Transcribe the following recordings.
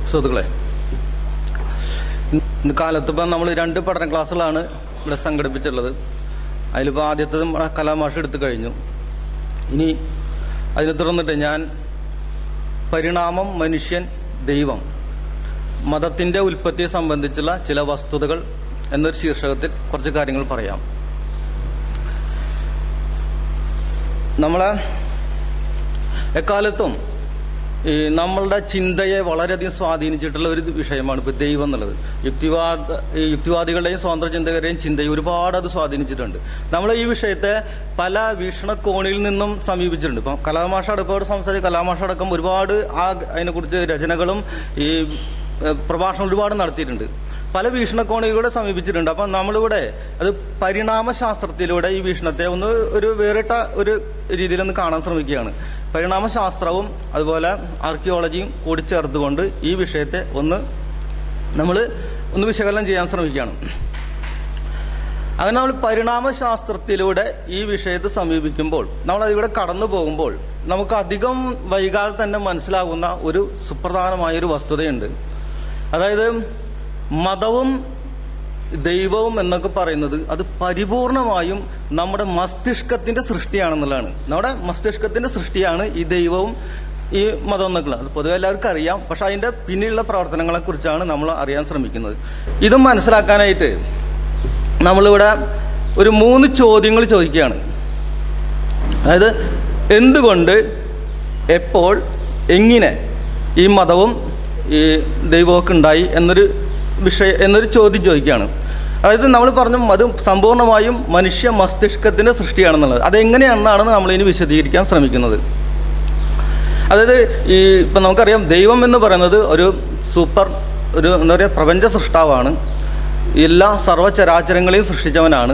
സുഹൃത്തുക്കളെ ഇന്ന് കാലത്ത് ഇപ്പം നമ്മൾ രണ്ട് പഠന ക്ലാസ്സുകളാണ് ഇവിടെ സംഘടിപ്പിച്ചിട്ടുള്ളത് അതിലിപ്പോൾ ആദ്യത്തത് നമ്മുടെ കലാമാഷ് എടുത്തു കഴിഞ്ഞു ഇനി അതിനെ തുടർന്നിട്ട് ഞാൻ പരിണാമം മനുഷ്യൻ ദൈവം മതത്തിൻ്റെ ഉൽപ്പത്തിയെ സംബന്ധിച്ചുള്ള ചില വസ്തുതകൾ എന്നൊരു ശീർഷകത്തിൽ കുറച്ച് കാര്യങ്ങൾ പറയാം നമ്മളെ എക്കാലത്തും ഈ നമ്മളുടെ ചിന്തയെ വളരെയധികം സ്വാധീനിച്ചിട്ടുള്ള ഒരു വിഷയമാണ് ഇപ്പോൾ ദൈവം എന്നുള്ളത് യുക്തിവാദ ഈ യുക്തിവാദികളുടെയും സ്വതന്ത്ര ചിന്തകരുടെയും ചിന്തയെ ഒരുപാട് അത് സ്വാധീനിച്ചിട്ടുണ്ട് നമ്മൾ ഈ വിഷയത്തെ പല വീക്ഷണകോണിൽ നിന്നും സമീപിച്ചിട്ടുണ്ട് ഇപ്പം കലാമാഷ അടക്കോട് സംസാരിച്ച കലാമാഷ അടക്കം ഒരുപാട് ആ അതിനെക്കുറിച്ച് രചനകളും ഈ ഏഹ്, പ്രഭാഷണം ഒരുപാട് നടത്തിയിട്ടുണ്ട് പല വീക്ഷണകോണിലൂടെ സമീപിച്ചിട്ടുണ്ട് അപ്പം നമ്മളിവിടെ അത് പരിണാമശാസ്ത്രത്തിലൂടെ ഈ വീക്ഷണത്തെ ഒന്ന് ഒരു വേറിട്ട ഒരു രീതിയിലൊന്ന് കാണാൻ ശ്രമിക്കുകയാണ് പരിണാമശാസ്ത്രവും അതുപോലെ ആർക്കിയോളജിയും കൂടി ചേർത്തുകൊണ്ട് ഈ വിഷയത്തെ ഒന്ന് നമ്മൾ ഒന്ന് വിശകലനം ചെയ്യാൻ ശ്രമിക്കുകയാണ് അങ്ങനെ നമ്മൾ പരിണാമശാസ്ത്രത്തിലൂടെ ഈ വിഷയത്തെ സമീപിക്കുമ്പോൾ നമ്മൾ അതിലൂടെ കടന്നു പോകുമ്പോൾ നമുക്ക് അധികം വൈകാതെ തന്നെ മനസ്സിലാകുന്ന ഒരു സുപ്രധാനമായ ഒരു വസ്തുതയുണ്ട് അതായത് മതവും ദൈവവും എന്നൊക്കെ പറയുന്നത് അത് പരിപൂർണമായും നമ്മുടെ മസ്തിഷ്കത്തിന്റെ സൃഷ്ടിയാണെന്നുള്ളതാണ് നമ്മുടെ മസ്തിഷ്കത്തിന്റെ സൃഷ്ടിയാണ് ഈ ദൈവവും ഈ മതം എന്നൊക്കെ അത് പൊതുവെ എല്ലാവർക്കും അറിയാം പക്ഷെ അതിന്റെ പിന്നിലുള്ള പ്രവർത്തനങ്ങളെ കുറിച്ചാണ് നമ്മൾ അറിയാൻ ശ്രമിക്കുന്നത് ഇതും മനസ്സിലാക്കാനായിട്ട് നമ്മളിവിടെ ഒരു മൂന്ന് ചോദ്യങ്ങൾ ചോദിക്കുകയാണ് അതായത് എന്തുകൊണ്ട് എപ്പോൾ എങ്ങനെ ഈ മതവും ഈ ദൈവമൊക്കെ ഉണ്ടായി എന്നൊരു വിഷയ എന്നൊരു ചോദ്യം ചോദിക്കുകയാണ് അതായത് നമ്മൾ പറഞ്ഞു അത് സമ്പൂർണ്ണമായും മനുഷ്യ മസ്തിഷ്കത്തിൻ്റെ സൃഷ്ടിയാണെന്നുള്ളത് അതെങ്ങനെയാണെന്നാണ് നമ്മൾ ഇനി വിശദീകരിക്കാൻ ശ്രമിക്കുന്നത് അതായത് ഈ ഇപ്പം നമുക്കറിയാം ദൈവം എന്ന് പറയുന്നത് ഒരു സൂപ്പർ ഒരു എന്താ പറയുക പ്രപഞ്ച സൃഷ്ടാവാണ് എല്ലാ സർവ്വചരാചരങ്ങളെയും സൃഷ്ടിച്ചവനാണ്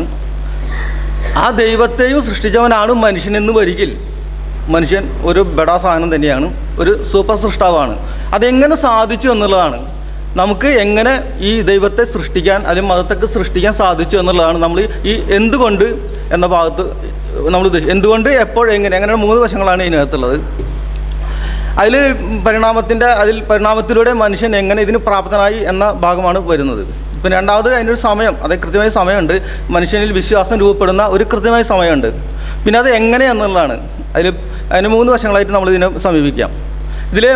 ആ ദൈവത്തെയും സൃഷ്ടിച്ചവനാണ് മനുഷ്യനെന്ന് വരികിൽ മനുഷ്യൻ ഒരു ബെടാ സാധനം തന്നെയാണ് ഒരു സൂപ്പർ സൃഷ്ടാവാണ് അതെങ്ങനെ സാധിച്ചു എന്നുള്ളതാണ് നമുക്ക് എങ്ങനെ ഈ ദൈവത്തെ സൃഷ്ടിക്കാൻ അല്ലെങ്കിൽ മതത്തൊക്കെ സൃഷ്ടിക്കാൻ സാധിച്ചു എന്നുള്ളതാണ് നമ്മൾ ഈ എന്തുകൊണ്ട് എന്ന ഭാഗത്ത് നമ്മൾ ഉദ്ദേശിച്ചത് എന്തുകൊണ്ട് എപ്പോൾ എങ്ങനെ അങ്ങനെ മൂന്ന് വശങ്ങളാണ് ഇതിനകത്തുള്ളത് അതിൽ പരിണാമത്തിൻ്റെ അതിൽ പരിണാമത്തിലൂടെ മനുഷ്യൻ എങ്ങനെ ഇതിന് പ്രാപ്തനായി എന്ന ഭാഗമാണ് വരുന്നത് ഇപ്പം രണ്ടാമത് അതിനൊരു സമയം അത് കൃത്യമായ സമയമുണ്ട് മനുഷ്യനിൽ വിശ്വാസം രൂപപ്പെടുന്ന ഒരു കൃത്യമായ സമയമുണ്ട് പിന്നെ അത് എങ്ങനെ എന്നുള്ളതാണ് അതിൽ അതിന് മൂന്ന് വശങ്ങളായിട്ട് നമ്മൾ ഇതിനെ സമീപിക്കാം ഇതിൽ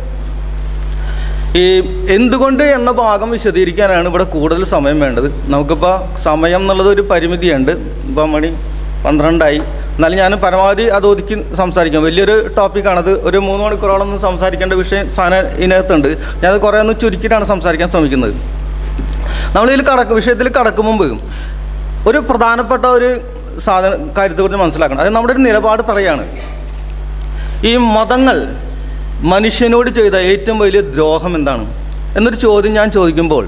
ഈ എന്തുകൊണ്ട് എന്ന ഭാഗം വിശദീകരിക്കാനാണ് ഇവിടെ കൂടുതൽ സമയം വേണ്ടത് നമുക്കിപ്പോൾ സമയം എന്നുള്ളത് ഒരു പരിമിതിയുണ്ട് ഇപ്പം മണി പന്ത്രണ്ടായി എന്നാലും ഞാൻ പരമാവധി അത് ഒതുക്കി സംസാരിക്കാം വലിയൊരു ടോപ്പിക്കാണത് ഒരു മൂന്ന് മണിക്കൂറോളം ഒന്നും സംസാരിക്കേണ്ട വിഷയം സാധനം ഇതിനകത്തുണ്ട് ഞാനത് കുറേ ഒന്ന് ചുരുക്കിയിട്ടാണ് സംസാരിക്കാൻ ശ്രമിക്കുന്നത് നമ്മളിതിൽ കടക്ക് വിഷയത്തിൽ കടക്കും മുമ്പ് ഒരു പ്രധാനപ്പെട്ട ഒരു സാധന കാര്യത്തെക്കുറിച്ച് മനസ്സിലാക്കണം അത് നമ്മുടെ ഒരു നിലപാട് തറയാണ് ഈ മതങ്ങൾ മനുഷ്യനോട് ചെയ്ത ഏറ്റവും വലിയ ദ്രോഹം എന്താണ് എന്നൊരു ചോദ്യം ഞാൻ ചോദിക്കുമ്പോൾ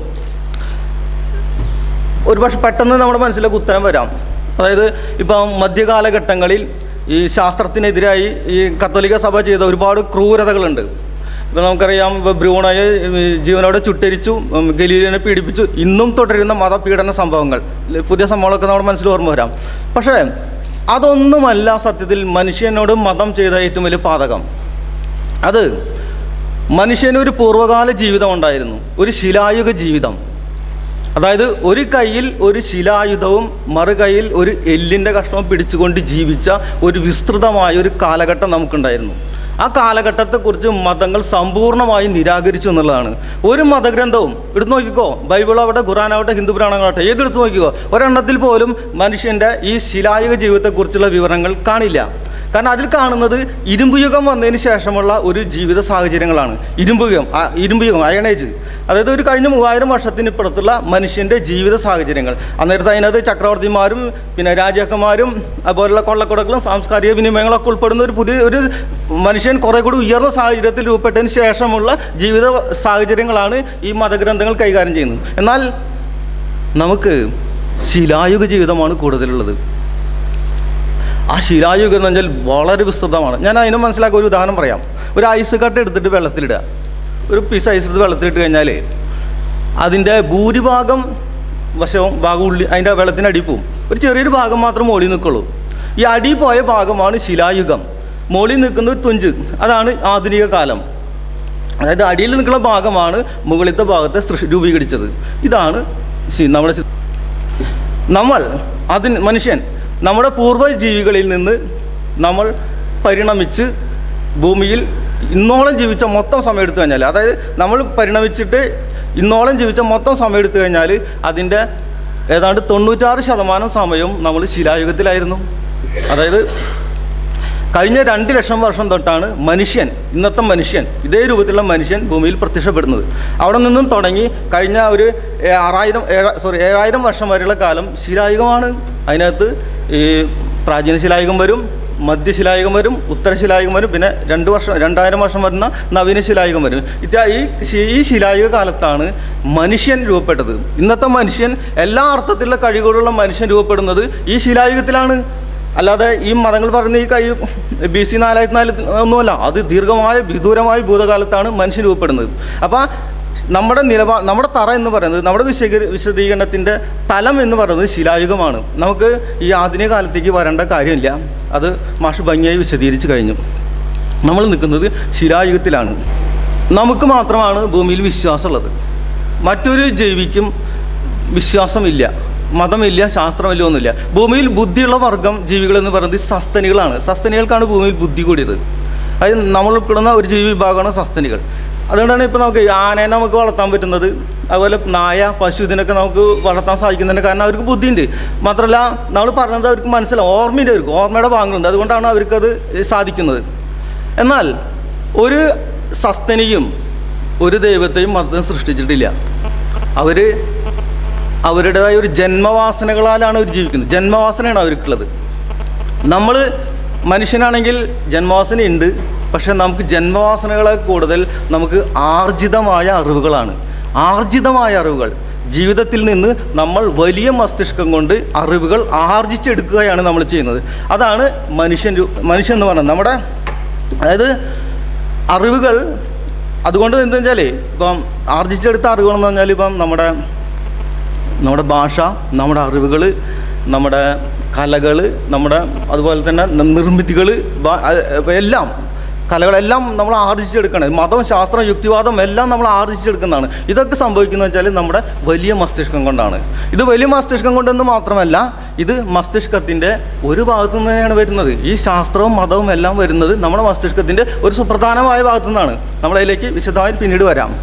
ഒരുപക്ഷെ പെട്ടെന്ന് നമ്മുടെ മനസ്സിലേക്ക് ഉത്തരം വരാം അതായത് ഇപ്പം മധ്യകാലഘട്ടങ്ങളിൽ ഈ ശാസ്ത്രത്തിനെതിരായി ഈ കത്തോലിക്ക സഭ ചെയ്ത ഒരുപാട് ക്രൂരതകളുണ്ട് ഇപ്പം നമുക്കറിയാം ഇപ്പോൾ ബ്രൂണയെ ഈ ജീവനോടെ ചുട്ടരിച്ചു ഉം, ഗലീലിയനെ പീഡിപ്പിച്ചു ഇന്നും തുടരുന്ന മതപീഡന സംഭവങ്ങൾ പുതിയ സംഭവങ്ങളൊക്കെ നമ്മുടെ മനസ്സിൽ ഓർമ്മ വരാം പക്ഷേ അതൊന്നുമല്ല സത്യത്തിൽ മനുഷ്യനോട് മതം ചെയ്ത ഏറ്റവും വലിയ പാതകം അത് മനുഷ്യന് ഒരു പൂർവ്വകാല ജീവിതം ഉണ്ടായിരുന്നു ഒരു ശിലായുഗ ജീവിതം അതായത് ഒരു കയ്യിൽ ഒരു ശിലായുധവും മറുകൈയിൽ ഒരു എല്ലിൻ്റെ കഷ്ണവും പിടിച്ചുകൊണ്ട് ജീവിച്ച ഒരു വിസ്തൃതമായ ഒരു കാലഘട്ടം നമുക്കുണ്ടായിരുന്നു ആ കാലഘട്ടത്തെക്കുറിച്ച് മതങ്ങൾ സമ്പൂർണ്ണമായും നിരാകരിച്ചു എന്നുള്ളതാണ് ഒരു മതഗ്രന്ഥവും എടുത്തു നോക്കിക്കോ ബൈബിളാവട്ടെ ഖുറാനാവട്ടെ ഹിന്ദു പുരാണങ്ങളാവട്ടെ ഏതെടുത്ത് നോക്കിക്കോ ഒരെണ്ണത്തിൽ പോലും മനുഷ്യൻ്റെ ഈ ശിലായുഗ ജീവിതത്തെക്കുറിച്ചുള്ള വിവരങ്ങൾ കാണില്ല കാരണം അതിൽ കാണുന്നത് ഇരുമ്പ് യുഗം വന്നതിന് ശേഷമുള്ള ഒരു ജീവിത സാഹചര്യങ്ങളാണ് ഇരുമ്പ് യുഗം ആ ഇരുമ്പ് യുഗം അയണേജ് അതായത് ഒരു കഴിഞ്ഞ മൂവായിരം വർഷത്തിനിപ്പുറത്തുള്ള മനുഷ്യൻ്റെ ജീവിത സാഹചര്യങ്ങൾ അന്നേരത്ത് അതിനകത്ത് ചക്രവർത്തിമാരും പിന്നെ രാജാക്കന്മാരും അതുപോലുള്ള കൊള്ളക്കൊടക്കളും സാംസ്കാരിക വിനിമയങ്ങളൊക്കെ ഉൾപ്പെടുന്ന ഒരു പുതിയ ഒരു മനുഷ്യൻ കുറെ കൂടി ഉയർന്ന സാഹചര്യത്തിൽ രൂപപ്പെട്ടതിന് ശേഷമുള്ള ജീവിത സാഹചര്യങ്ങളാണ് ഈ മതഗ്രന്ഥങ്ങൾ കൈകാര്യം ചെയ്യുന്നത് എന്നാൽ നമുക്ക് ശിലായുഗ ജീവിതമാണ് കൂടുതലുള്ളത് ആ ശിലായുഗം എന്ന് പറഞ്ഞാൽ വളരെ വിസ്തൃതമാണ് ഞാൻ അതിനെ മനസ്സിലാക്കിയ ഒരു ഉദാഹരണം പറയാം ഒരു ഐസ് കട്ട എടുത്തിട്ട് വെള്ളത്തിലിടുക ഒരു പീസ് ഐസ് എടുത്ത് വെള്ളത്തിലിട്ട് കഴിഞ്ഞാൽ അതിൻ്റെ ഭൂരിഭാഗം വശവും ഭാഗം ഉള്ളി അതിൻ്റെ വെള്ളത്തിൻ്റെ അടി പോവും ഒരു ചെറിയൊരു ഭാഗം മാത്രം മുകളിൽ നിൽക്കുള്ളൂ ഈ അടി പോയ ഭാഗമാണ് ശിലായുഗം മുകളിൽ നിൽക്കുന്ന ഒരു തുഞ്ച് അതാണ് ആധുനിക കാലം അതായത് അടിയിൽ നിൽക്കുന്ന ഭാഗമാണ് മുകളിലത്തെ ഭാഗത്തെ സൃഷ്ടി രൂപീകരിച്ചത് ഇതാണ് ശി- നമ്മുടെ ശി- നമ്മൾ അതിന് മനുഷ്യൻ നമ്മുടെ പൂർവ്വ ജീവികളിൽ നിന്ന് നമ്മൾ പരിണമിച്ച് ഭൂമിയിൽ ഇന്നോളം ജീവിച്ച മൊത്തം സമയം എടുത്തു കഴിഞ്ഞാൽ അതായത് നമ്മൾ പരിണമിച്ചിട്ട് ഇന്നോളം ജീവിച്ച മൊത്തം സമയം എടുത്തു കഴിഞ്ഞാൽ അതിൻ്റെ ഏതാണ്ട് തൊണ്ണൂറ്റാറ് ശതമാനം സമയവും നമ്മൾ ശിലായുഗത്തിലായിരുന്നു അതായത് കഴിഞ്ഞ രണ്ട് ലക്ഷം വർഷം തൊട്ടാണ് മനുഷ്യൻ ഇന്നത്തെ മനുഷ്യൻ ഇതേ രൂപത്തിലുള്ള മനുഷ്യൻ ഭൂമിയിൽ പ്രത്യക്ഷപ്പെടുന്നത് അവിടെ നിന്നും തുടങ്ങി കഴിഞ്ഞ ഒരു ഏ- ആറായിരം ഏഴ- സോറി ഏഴായിരം വർഷം വരെയുള്ള കാലം ശിലായുഗമാണ് അതിനകത്ത് ഈ പ്രാചീന ശിലായുഗം വരും മധ്യശിലായുഗം വരും ഉത്തരശിലായുഗം വരും പിന്നെ രണ്ട് വർഷം രണ്ടായിരം വർഷം വരുന്ന നവീന ശിലായുഗം വരും ഇത് ഈ ശി- ഈ ശിലായുഗ കാലത്താണ് മനുഷ്യൻ രൂപപ്പെട്ടത് ഇന്നത്തെ മനുഷ്യൻ എല്ലാ അർത്ഥത്തിലുള്ള കഴിവുകളുള്ള മനുഷ്യൻ രൂപപ്പെടുന്നത് ഈ ശിലായുഗത്തിലാണ് അല്ലാതെ ഈ മതങ്ങൾ പറയുന്ന ഈ കൈ ബി സി നാലായിരത്തി നാല് ഒന്നുമല്ല അത് ദീർഘമായ വിദൂരമായ ഭൂതകാലത്താണ് മനുഷ്യൻ രൂപപ്പെടുന്നത് അപ്പോൾ നമ്മുടെ നിലപാ നമ്മുടെ തറ എന്ന് പറയുന്നത് നമ്മുടെ വിശദീക വിശദീകരണത്തിൻ്റെ തലം എന്ന് പറയുന്നത് ശിലായുഗമാണ് നമുക്ക് ഈ ആധുനിക കാലത്തേക്ക് വരേണ്ട കാര്യമില്ല അത് മാഷ് ഭംഗിയായി വിശദീകരിച്ച് കഴിഞ്ഞു നമ്മൾ നിൽക്കുന്നത് ശിലായുഗത്തിലാണ് നമുക്ക് മാത്രമാണ് ഭൂമിയിൽ വിശ്വാസമുള്ളത് മറ്റൊരു ജീവിക്കും വിശ്വാസമില്ല മതമില്ല ശാസ്ത്രമില്ല ഒന്നുമില്ല ഭൂമിയിൽ ബുദ്ധിയുള്ള വർഗം ജീവികൾ എന്ന് പറയുന്നത് സസ്തനികളാണ് സസ്തനികൾക്കാണ് ഭൂമിയിൽ ബുദ്ധി കൂടിയത് അത് നമ്മൾ ഉൾപ്പെടുന്ന ഒരു ജീവി വിഭാഗമാണ് സസ്തനികൾ അതുകൊണ്ടാണ് ഇപ്പോൾ നമുക്ക് ആനയെ നമുക്ക് വളർത്താൻ പറ്റുന്നത് അതുപോലെ നായ പശു ഇതിനൊക്കെ നമുക്ക് വളർത്താൻ സാധിക്കുന്നതിന് കാരണം അവർക്ക് ബുദ്ധിയുണ്ട് മാത്രമല്ല നമ്മൾ പറഞ്ഞത് അവർക്ക് മനസ്സിലാവും ഓർമ്മയുണ്ട് അവർക്ക് ഓർമ്മയുടെ ഭാഗങ്ങളുണ്ട് അതുകൊണ്ടാണ് അവർക്കത് സാധിക്കുന്നത് എന്നാൽ ഒരു സസ്തനിയും ഒരു ദൈവത്തെയും മതത്തെയും സൃഷ്ടിച്ചിട്ടില്ല അവർ അവരുടേതായ ഒരു ജന്മവാസനകളാലാണ് അവർ ജീവിക്കുന്നത് ജന്മവാസനയാണ് അവർക്കുള്ളത് നമ്മൾ മനുഷ്യനാണെങ്കിൽ ജന്മവാസനയുണ്ട് പക്ഷെ നമുക്ക് ജന്മവാസനകളെ കൂടുതൽ നമുക്ക് ആർജിതമായ അറിവുകളാണ് ആർജിതമായ അറിവുകൾ ജീവിതത്തിൽ നിന്ന് നമ്മൾ വലിയ മസ്തിഷ്കം കൊണ്ട് അറിവുകൾ ആർജിച്ചെടുക്കുകയാണ് നമ്മൾ ചെയ്യുന്നത് അതാണ് മനുഷ്യൻ രു- മനുഷ്യൻ എന്ന് പറയുന്നത് നമ്മുടെ അതായത് അറിവുകൾ അതുകൊണ്ട് എന്താ വെച്ചാൽ ഇപ്പം ആർജിച്ചെടുത്ത അറിവുകളെന്ന് പറഞ്ഞാൽ ഇപ്പം നമ്മുടെ നമ്മുടെ ഭാഷ നമ്മുടെ അറിവുകൾ നമ്മുടെ കലകൾ നമ്മുടെ അതുപോലെ തന്നെ നിർമ്മിതികൾ എല്ലാം കലകളെല്ലാം നമ്മൾ ആർജിച്ചെടുക്കണം മതം ശാസ്ത്രം യുക്തിവാദം എല്ലാം നമ്മൾ ആർജിച്ചെടുക്കുന്നതാണ് ഇതൊക്കെ സംഭവിക്കുന്നത് വെച്ചാൽ നമ്മുടെ വലിയ മസ്തിഷ്കം കൊണ്ടാണ് ഇത് വലിയ മസ്തിഷ്കം കൊണ്ടെന്ന് മാത്രമല്ല ഇത് മസ്തിഷ്കത്തിൻ്റെ ഒരു ഭാഗത്തു നിന്നാണ് വരുന്നത് ഈ ശാസ്ത്രവും മതവും എല്ലാം വരുന്നത് നമ്മുടെ മസ്തിഷ്കത്തിൻ്റെ ഒരു സുപ്രധാനമായ ഭാഗത്തു നിന്നാണ് നമ്മളതിലേക്ക് വിശദമായി പിന്നീട് വരാം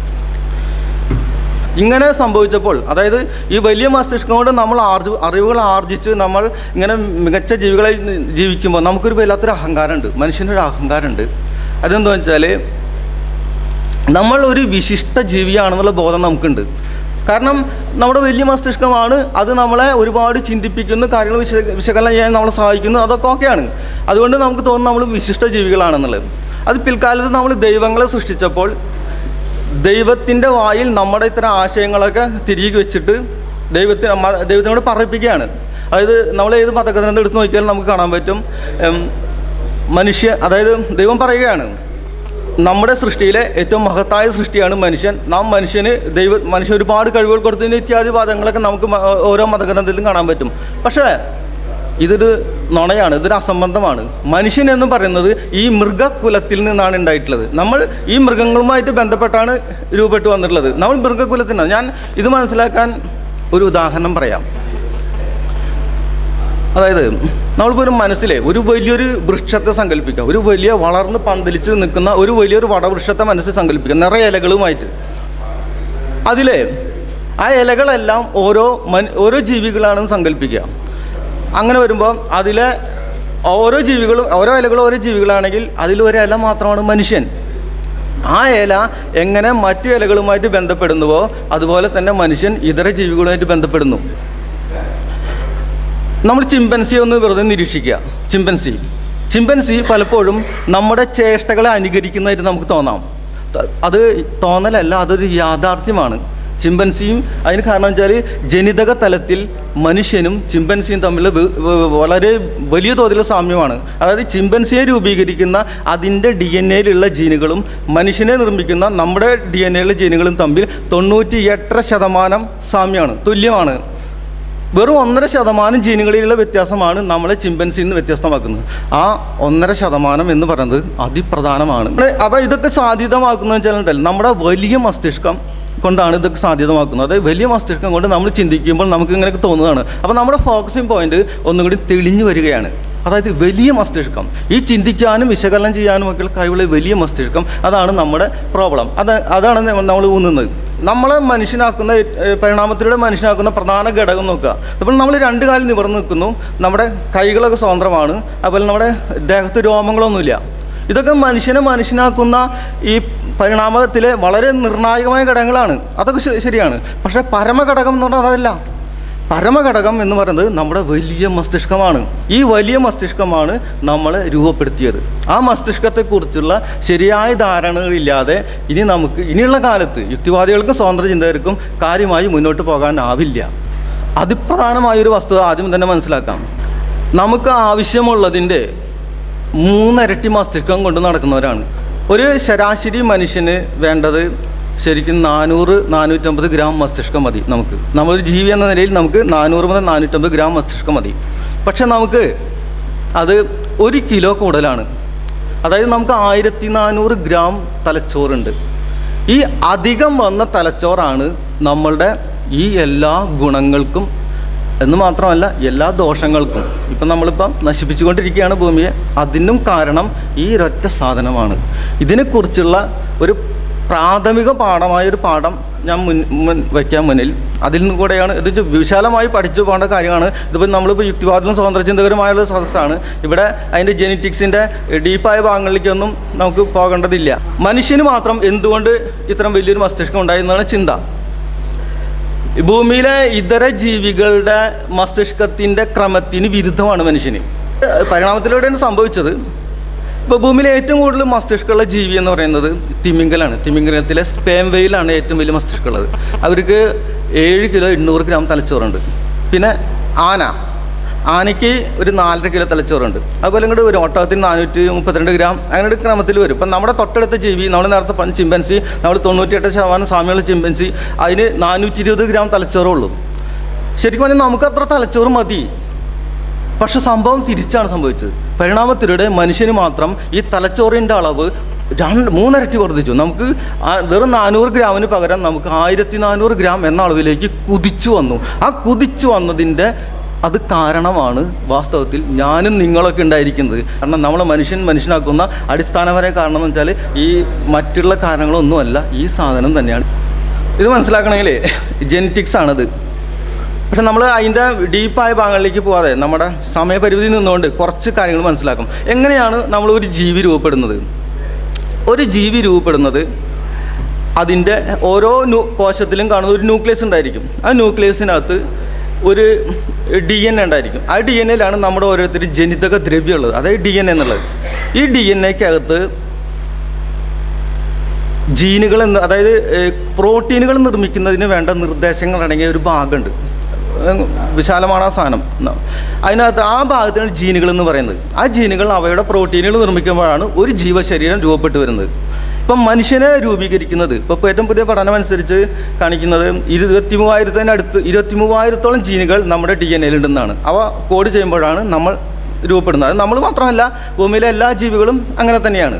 ഇങ്ങനെ സംഭവിച്ചപ്പോൾ അതായത് ഈ വലിയ മസ്തിഷ്കം കൊണ്ട് നമ്മൾ ആർജി അറിവുകൾ ആർജിച്ച് നമ്മൾ ഇങ്ങനെ മികച്ച ജീവികളെ ജീവിക്കുമ്പോൾ നമുക്കൊരു വല്ലാത്തൊരു അഹങ്കാരമുണ്ട് മനുഷ്യനൊരു അഹങ്കാരമുണ്ട് അതെന്താ വെച്ചാൽ നമ്മൾ ഒരു വിശിഷ്ട ജീവിയാണെന്നുള്ള ബോധം നമുക്കുണ്ട് കാരണം നമ്മുടെ വലിയ മസ്തിഷ്കമാണ് അത് നമ്മളെ ഒരുപാട് ചിന്തിപ്പിക്കുന്നു കാര്യങ്ങൾ വിശ വിശകലനം ചെയ്യാൻ നമ്മളെ സഹായിക്കുന്നു അതൊക്കെ ഓക്കെയാണ് അതുകൊണ്ട് നമുക്ക് തോന്നുന്നു നമ്മൾ വിശിഷ്ട ജീവികളാണെന്നുള്ളത് അത് പിൽക്കാലത്ത് നമ്മൾ ദൈവങ്ങളെ സൃഷ്ടിച്ചപ്പോൾ ദൈവത്തിൻ്റെ വായിൽ നമ്മുടെ ഇത്തരം ആശയങ്ങളൊക്കെ തിരികെ വെച്ചിട്ട് ദൈവത്തിന് മ- ദൈവത്തിനോട് പറയിപ്പിക്കുകയാണ് അതായത് നമ്മൾ ഏത് മതഗ്രന്ഥം എടുത്ത് നോക്കിയാലും നമുക്ക് കാണാൻ പറ്റും ഉം, മനുഷ്യ അതായത് ദൈവം പറയുകയാണ് നമ്മുടെ സൃഷ്ടിയിലെ ഏറ്റവും മഹത്തായ സൃഷ്ടിയാണ് മനുഷ്യൻ നാം മനുഷ്യന് ദൈവ മനുഷ്യൻ ഒരുപാട് കഴിവുകൾ കൊടുത്തതിന് ഇത്യാദി വാദങ്ങളൊക്കെ നമുക്ക് മ- ഓരോ മതഗ്രന്ഥത്തിലും കാണാൻ പറ്റും പക്ഷേ ഇതൊരു നുണയാണ് ഇതൊരു അസംബന്ധമാണ് മനുഷ്യൻ എന്ന് പറയുന്നത് ഈ മൃഗകുലത്തിൽ നിന്നാണ് ഉണ്ടായിട്ടുള്ളത് നമ്മൾ ഈ മൃഗങ്ങളുമായിട്ട് ബന്ധപ്പെട്ടാണ് രൂപപ്പെട്ട് വന്നിട്ടുള്ളത് നമ്മൾ മൃഗകുലത്തിനാണ് ഞാൻ ഇത് മനസ്സിലാക്കാൻ ഒരു ഉദാഹരണം പറയാം അതായത് നമ്മളിപ്പോൾ ഒരു മനസ്സിലെ ഒരു വലിയൊരു വൃക്ഷത്തെ സങ്കല്പിക്കാം ഒരു വലിയ വളർന്ന് പന്തലിച്ച് നിൽക്കുന്ന ഒരു വലിയൊരു വടവൃക്ഷത്തെ മനസ്സിൽ സങ്കല്പിക്കാം നിറയെ ഇലകളുമായിട്ട് അതിലെ ആ ഇലകളെല്ലാം ഓരോ മൻ ഓരോ ജീവികളാണെന്ന് സങ്കല്പിക്കുക അങ്ങനെ വരുമ്പോൾ അതിലെ ഓരോ ജീവികളും ഓരോ ഇലകളും ഓരോ ജീവികളാണെങ്കിൽ അതിൽ ഒരു ഇല മാത്രമാണ് മനുഷ്യൻ ആ ഇല എങ്ങനെ മറ്റു ഇലകളുമായിട്ട് ബന്ധപ്പെടുന്നുവോ അതുപോലെ തന്നെ മനുഷ്യൻ ഇതര ജീവികളുമായിട്ട് ബന്ധപ്പെടുന്നു നമ്മൾ ചിമ്പൻസി ഒന്ന് വെറുതെ നിരീക്ഷിക്കുക ചിമ്പൻസി ചിമ്പൻസി പലപ്പോഴും നമ്മുടെ ചേഷ്ടകളെ അനുകരിക്കുന്നതായിട്ട് നമുക്ക് തോന്നാം ത- അത് തോന്നലല്ല അതൊരു യാഥാർത്ഥ്യമാണ് ചിമ്പൻസിയും അതിന് കാരണം വെച്ചാൽ ജനിതക തലത്തിൽ മനുഷ്യനും ചിമ്പൻസിയും തമ്മിൽ വ- വ- വളരെ വലിയ തോതിലുള്ള സാമ്യമാണ് അതായത് ചിമ്പൻസിയെ രൂപീകരിക്കുന്ന അതിൻ്റെ ഡി എൻ എയിലുള്ള ജീനുകളും മനുഷ്യനെ നിർമ്മിക്കുന്ന നമ്മുടെ ഡി എൻ എയിലുള്ള ജീനുകളും തമ്മിൽ തൊണ്ണൂറ്റി എട്ടര ശതമാനം സാമ്യമാണ് തുല്യമാണ് വെറും ഒന്നര ശതമാനം ജീനുകളിലുള്ള വ്യത്യാസമാണ് നമ്മളെ ചിമ്പൻസിൽ നിന്ന് വ്യത്യസ്തമാക്കുന്നത് ആ ഒന്നര ശതമാനം എന്ന് പറയുന്നത് അതിപ്രധാനമാണ് അപ്പോൾ ഇതൊക്കെ സാധ്യതമാക്കുന്നത് വെച്ചാൽ നമ്മുടെ വലിയ മസ്തിഷ്കം കൊണ്ടാണ് ഇതൊക്കെ സാധ്യതമാക്കുന്നത് അതായത് വലിയ മസ്തിഷ്കം കൊണ്ട് നമ്മൾ ചിന്തിക്കുമ്പോൾ നമുക്ക് ഇങ്ങനെയൊക്കെ തോന്നുന്നതാണ് അപ്പോൾ നമ്മുടെ ഫോക്കസിങ് പോയിന്റ് ഒന്നുകൂടി തെളിഞ്ഞു വരികയാണ് അതായത് വലിയ മസ്തിഷ്കം ഈ ചിന്തിക്കാനും വിശകലനം ചെയ്യാനും ഒക്കെ കഴിവുള്ള വലിയ മസ്തിഷ്കം അതാണ് നമ്മുടെ പ്രോബ്ലം അത് അതാണ് നമ്മൾ ഊന്നുന്നത് നമ്മളെ മനുഷ്യനാക്കുന്ന ഏഹ്, പരിണാമത്തിലൂടെ മനുഷ്യനാക്കുന്ന പ്രധാന ഘടകം നോക്കുക അപ്പോൾ നമ്മൾ രണ്ട് കാലം നിവർന്ന് നിൽക്കുന്നു നമ്മുടെ കൈകളൊക്കെ സ്വതന്ത്രമാണ് അതുപോലെ നമ്മുടെ ദേഹത്ത് രോമങ്ങളൊന്നുമില്ല ഇതൊക്കെ മനുഷ്യനെ മനുഷ്യനാക്കുന്ന ഈ പരിണാമത്തിലെ വളരെ നിർണായകമായ ഘടകങ്ങളാണ് അതൊക്കെ ശ- ശരിയാണ് പക്ഷേ പരമഘടകം എന്ന് പറഞ്ഞാൽ അതല്ല പരമഘടകം എന്ന് പറയുന്നത് നമ്മുടെ വലിയ മസ്തിഷ്കമാണ് ഈ വലിയ മസ്തിഷ്കമാണ് നമ്മളെ രൂപപ്പെടുത്തിയത് ആ മസ്തിഷ്കത്തെക്കുറിച്ചുള്ള ശരിയായ ധാരണകളില്ലാതെ ഇനി നമുക്ക് ഇനിയുള്ള കാലത്ത് യുക്തിവാദികൾക്കും സ്വതന്ത്ര ചിന്തകർക്കും കാര്യമായി മുന്നോട്ട് പോകാനാവില്ല അതിപ്രധാനമായൊരു വസ്തുത ആദ്യം തന്നെ മനസ്സിലാക്കാം നമുക്ക് ആവശ്യമുള്ളതിൻ്റെ മൂന്നരട്ടി മസ്തിഷ്കം കൊണ്ട് നടക്കുന്നവരാണ് ഒരു ശരാശരി മനുഷ്യന് വേണ്ടത് ശരിക്കും നാനൂറ് നാനൂറ്റമ്പത് ഗ്രാം മസ്തിഷ്കം മതി നമുക്ക് നമ്മളൊരു ജീവി എന്ന നിലയിൽ നമുക്ക് നാനൂറ് മുതൽ നാനൂറ്റമ്പത് ഗ്രാം മസ്തിഷ്കം മതി പക്ഷെ നമുക്ക് അത് ഒരു കിലോ കൂടുതലാണ് അതായത് നമുക്ക് ആയിരത്തി നാനൂറ് ഗ്രാം തലച്ചോറുണ്ട് ഈ അധികം വന്ന തലച്ചോറാണ് നമ്മളുടെ ഈ എല്ലാ ഗുണങ്ങൾക്കും എന്ന് മാത്രമല്ല എല്ലാ ദോഷങ്ങൾക്കും ഇപ്പം നമ്മളിപ്പം നശിപ്പിച്ചുകൊണ്ടിരിക്കുകയാണ് ഭൂമിയെ അതിനും കാരണം ഈ ഒരൊറ്റ സാധനമാണ് ഇതിനെക്കുറിച്ചുള്ള ഒരു പ്രാഥമിക പാഠമായ ഒരു പാഠം ഞാൻ മുൻ മുൻ വയ്ക്കാൻ മുന്നിൽ അതിൽ നിന്ന് കൂടെയാണ് ഇത് ചെ- വിശാലമായി പഠിച്ചു പോകേണ്ട കാര്യമാണ് ഇതിപ്പോൾ നമ്മളിപ്പോൾ യുക്തിവാദവും സ്വതന്ത്ര ചിന്തകരുമായുള്ള സദസ്സാണ് ഇവിടെ അതിൻ്റെ ജെനറ്റിക്സിൻ്റെ ഡീപ്പായ ഭാഗങ്ങളിലേക്കൊന്നും നമുക്ക് പോകേണ്ടതില്ല മനുഷ്യന് മാത്രം എന്തുകൊണ്ട് ഇത്തരം വലിയൊരു മസ്തിഷ്കം ഉണ്ടായിരുന്നതാണ് ചിന്ത ഈ ഭൂമിയിലെ ഇതര ജീവികളുടെ മസ്തിഷ്കത്തിൻ്റെ ക്രമത്തിന് വിരുദ്ധമാണ് മനുഷ്യന് പരിണാമത്തിലൂടെയാണ് സംഭവിച്ചത് ഇപ്പോൾ ഭൂമിയിലെ ഏറ്റവും കൂടുതൽ മസ്തിഷ്കമുള്ള ജീവി എന്ന് പറയുന്നത് തിമിംഗലാണ് തിമിംഗലത്തിലെ സ്പേം വെയിലാണ് ഏറ്റവും വലിയ മസ്തിഷ്കമുള്ളത് അവർക്ക് ഏഴ് കിലോ എണ്ണൂറ് ഗ്രാം തലച്ചോറുണ്ട് പിന്നെ ആന ആനയ്ക്ക് ഒരു നാലര കിലോ തലച്ചോറുണ്ട് അതുപോലെ ഇങ്ങോട്ട് വരും ഒട്ടകത്തിന് നാനൂറ്റി മുപ്പത്തിരണ്ട് ഗ്രാം അങ്ങനെ ഒരു ക്രമത്തിൽ വരും ഇപ്പം നമ്മുടെ തൊട്ടടുത്ത ജീവി നമ്മൾ നേരത്തെ പറഞ്ഞ ചിമ്പൻസി നമ്മൾ തൊണ്ണൂറ്റിയെട്ട് ശതമാനം സാമ്യമുള്ള ചിമ്പൻസി അതിന് നാനൂറ്റി ഇരുപത് ഗ്രാം തലച്ചോറേ ഉള്ളൂ ശരിക്കും പറഞ്ഞാൽ നമുക്ക് അത്ര തലച്ചോറ് മതി പക്ഷെ സംഭവം തിരിച്ചാണ് സംഭവിച്ചത് പരിണാമത്തിലൂടെ മനുഷ്യന് മാത്രം ഈ തലച്ചോറിൻ്റെ അളവ് രണ്ട് മൂന്നരട്ടി വർദ്ധിച്ചു നമുക്ക് ആ വെറും നാനൂറ് ഗ്രാമിന് പകരം നമുക്ക് ആയിരത്തി നാനൂറ് ഗ്രാം എന്ന അളവിലേക്ക് കുതിച്ചു വന്നു ആ കുതിച്ചു വന്നതിൻ്റെ അത് കാരണമാണ് വാസ്തവത്തിൽ ഞാനും നിങ്ങളൊക്കെ ഉണ്ടായിരിക്കുന്നത് കാരണം നമ്മളെ മനുഷ്യൻ മനുഷ്യനാക്കുന്ന അടിസ്ഥാനപരമായ കാരണം എന്ന് വെച്ചാൽ ഈ മറ്റുള്ള കാരണങ്ങളൊന്നുമല്ല ഈ സാധനം തന്നെയാണ് ഇത് മനസ്സിലാക്കണമെങ്കിൽ ജെനറ്റിക്സ് ആണിത് പക്ഷെ നമ്മൾ അതിൻ്റെ ഡീപ്പായ ഭാഗങ്ങളിലേക്ക് പോകാതെ നമ്മുടെ സമയപരിധി നിന്നുകൊണ്ട് കുറച്ച് കാര്യങ്ങൾ മനസ്സിലാക്കും എങ്ങനെയാണ് നമ്മൾ ഒരു ജീവി രൂപപ്പെടുന്നത് ഒരു ജീവി രൂപപ്പെടുന്നത് അതിൻ്റെ ഓരോ ന്യൂ കോശത്തിലും കാണുന്ന ഒരു ന്യൂക്ലിയസ് ഉണ്ടായിരിക്കും ആ ന്യൂക്ലിയസിനകത്ത് ഒരു ഡി എൻ എ ഉണ്ടായിരിക്കും ആ ഡി എൻ എയിലാണ് നമ്മുടെ ഓരോരുത്തരും ജനിതക ദ്രവ്യമുള്ളത് അതായത് ഡി എൻ എന്നുള്ളത് ഈ ഡി എൻ എക്കകത്ത് ജീനുകൾ എന്ന് അതായത് ഏഹ്, പ്രോട്ടീനുകൾ നിർമ്മിക്കുന്നതിന് വേണ്ട നിർദ്ദേശങ്ങൾ അടങ്ങിയ ഒരു ഭാഗമുണ്ട് ഏഹ്, വിശാലമാണ് ആ സാധനം ന- അതിനകത്ത് ആ ഭാഗത്തിനാണ് ജീനുകൾ എന്ന് പറയുന്നത് ആ ജീനുകൾ അവയുടെ പ്രോട്ടീനുകൾ നിർമ്മിക്കുമ്പോഴാണ് ഒരു ജീവശരീരം രൂപപ്പെട്ടു വരുന്നത് ഇപ്പം മനുഷ്യനെ രൂപീകരിക്കുന്നത് ഇപ്പോൾ ഏറ്റവും പുതിയ പഠനം അനുസരിച്ച് കാണിക്കുന്നത് ഇരുപത്തി മൂവായിരത്തിന് അടുത്ത് ഇരുപത്തി മൂവായിരത്തോളം ജീനുകൾ നമ്മുടെ ഡി എൻ എയിലുണ്ടെന്നാണ് അവ കോഡ് ചെയ്യുമ്പോഴാണ് നമ്മൾ രൂപപ്പെടുന്നത് അത് നമ്മൾ മാത്രമല്ല ഭൂമിയിലെ എല്ലാ ജീവികളും അങ്ങനെ തന്നെയാണ്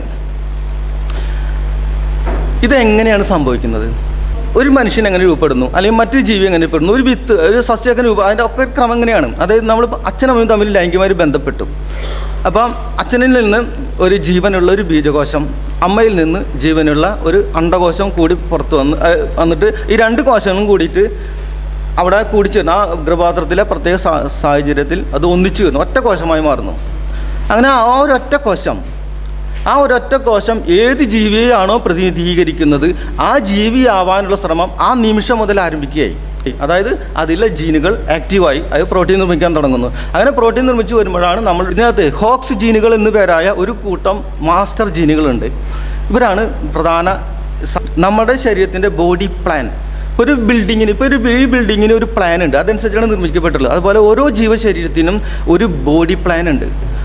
ഇതെങ്ങനെയാണ് സംഭവിക്കുന്നത് ഒരു മനുഷ്യൻ എങ്ങനെ രൂപപ്പെടുന്നു അല്ലെങ്കിൽ മറ്റൊരു ജീവി എങ്ങനെ രൂപപ്പെടുന്നു ഒരു വിത്ത് ഒരു സസ്യമൊക്കെ രൂപ അതിൻ്റെ ഒക്കെ ക്രമം എങ്ങനെയാണ് അതായത് നമ്മൾ അച്ഛനും അമ്മയും തമ്മിൽ ലൈംഗികമായി ബന്ധപ്പെട്ടു അപ്പം അച്ഛനിൽ നിന്ന് ഒരു ജീവനുള്ള ഒരു ബീജകോശം അമ്മയിൽ നിന്ന് ജീവനുള്ള ഒരു അണ്ടകോശം കൂടി പുറത്ത് വന്ന് അഹ് വന്നിട്ട് ഈ രണ്ട് കോശങ്ങളും കൂടിയിട്ട് അവിടെ കൂടിച്ചേർന്ന് ആ ഗർഭപാത്രത്തിലെ പ്രത്യേക സാ- സാഹചര്യത്തിൽ അത് ഒന്നിച്ചു വരുന്നു ഒറ്റ കോശമായി മാറുന്നു അങ്ങനെ ആ ഒരു ഒറ്റ കോശം ആ ഒരൊറ്റ കോശം ഏത് ജീവിയെയാണോ പ്രതിനിധീകരിക്കുന്നത് ആ ജീവിയാവാനുള്ള ശ്രമം ആ നിമിഷം മുതൽ ആരംഭിക്കുകയായി അതായത് അതിലെ ജീനുകൾ ആക്റ്റീവായി അത് പ്രോട്ടീൻ നിർമ്മിക്കാൻ തുടങ്ങുന്നു അങ്ങനെ പ്രോട്ടീൻ നിർമ്മിച്ച് വരുമ്പോഴാണ് നമ്മൾ ഇതിനകത്ത് ഹോക്സ് ജീനുകൾ എന്നു പേരായ ഒരു കൂട്ടം മാസ്റ്റർ ജീനുകളുണ്ട് ഇവരാണ് പ്രധാന സ- നമ്മുടെ ശരീരത്തിൻ്റെ ബോഡി പ്ലാൻ ഒരു ബിൽഡിങ്ങിന് ഇപ്പോൾ ഒരു ഈ ബിൽഡിങ്ങിന് ഒരു പ്ലാൻ ഉണ്ട് അതനുസരിച്ചാണ് നിർമ്മിക്കപ്പെട്ടുള്ളത് അതുപോലെ ഓരോ ജീവശരീരത്തിനും ഒരു ബോഡി പ്ലാൻ ഉണ്ട്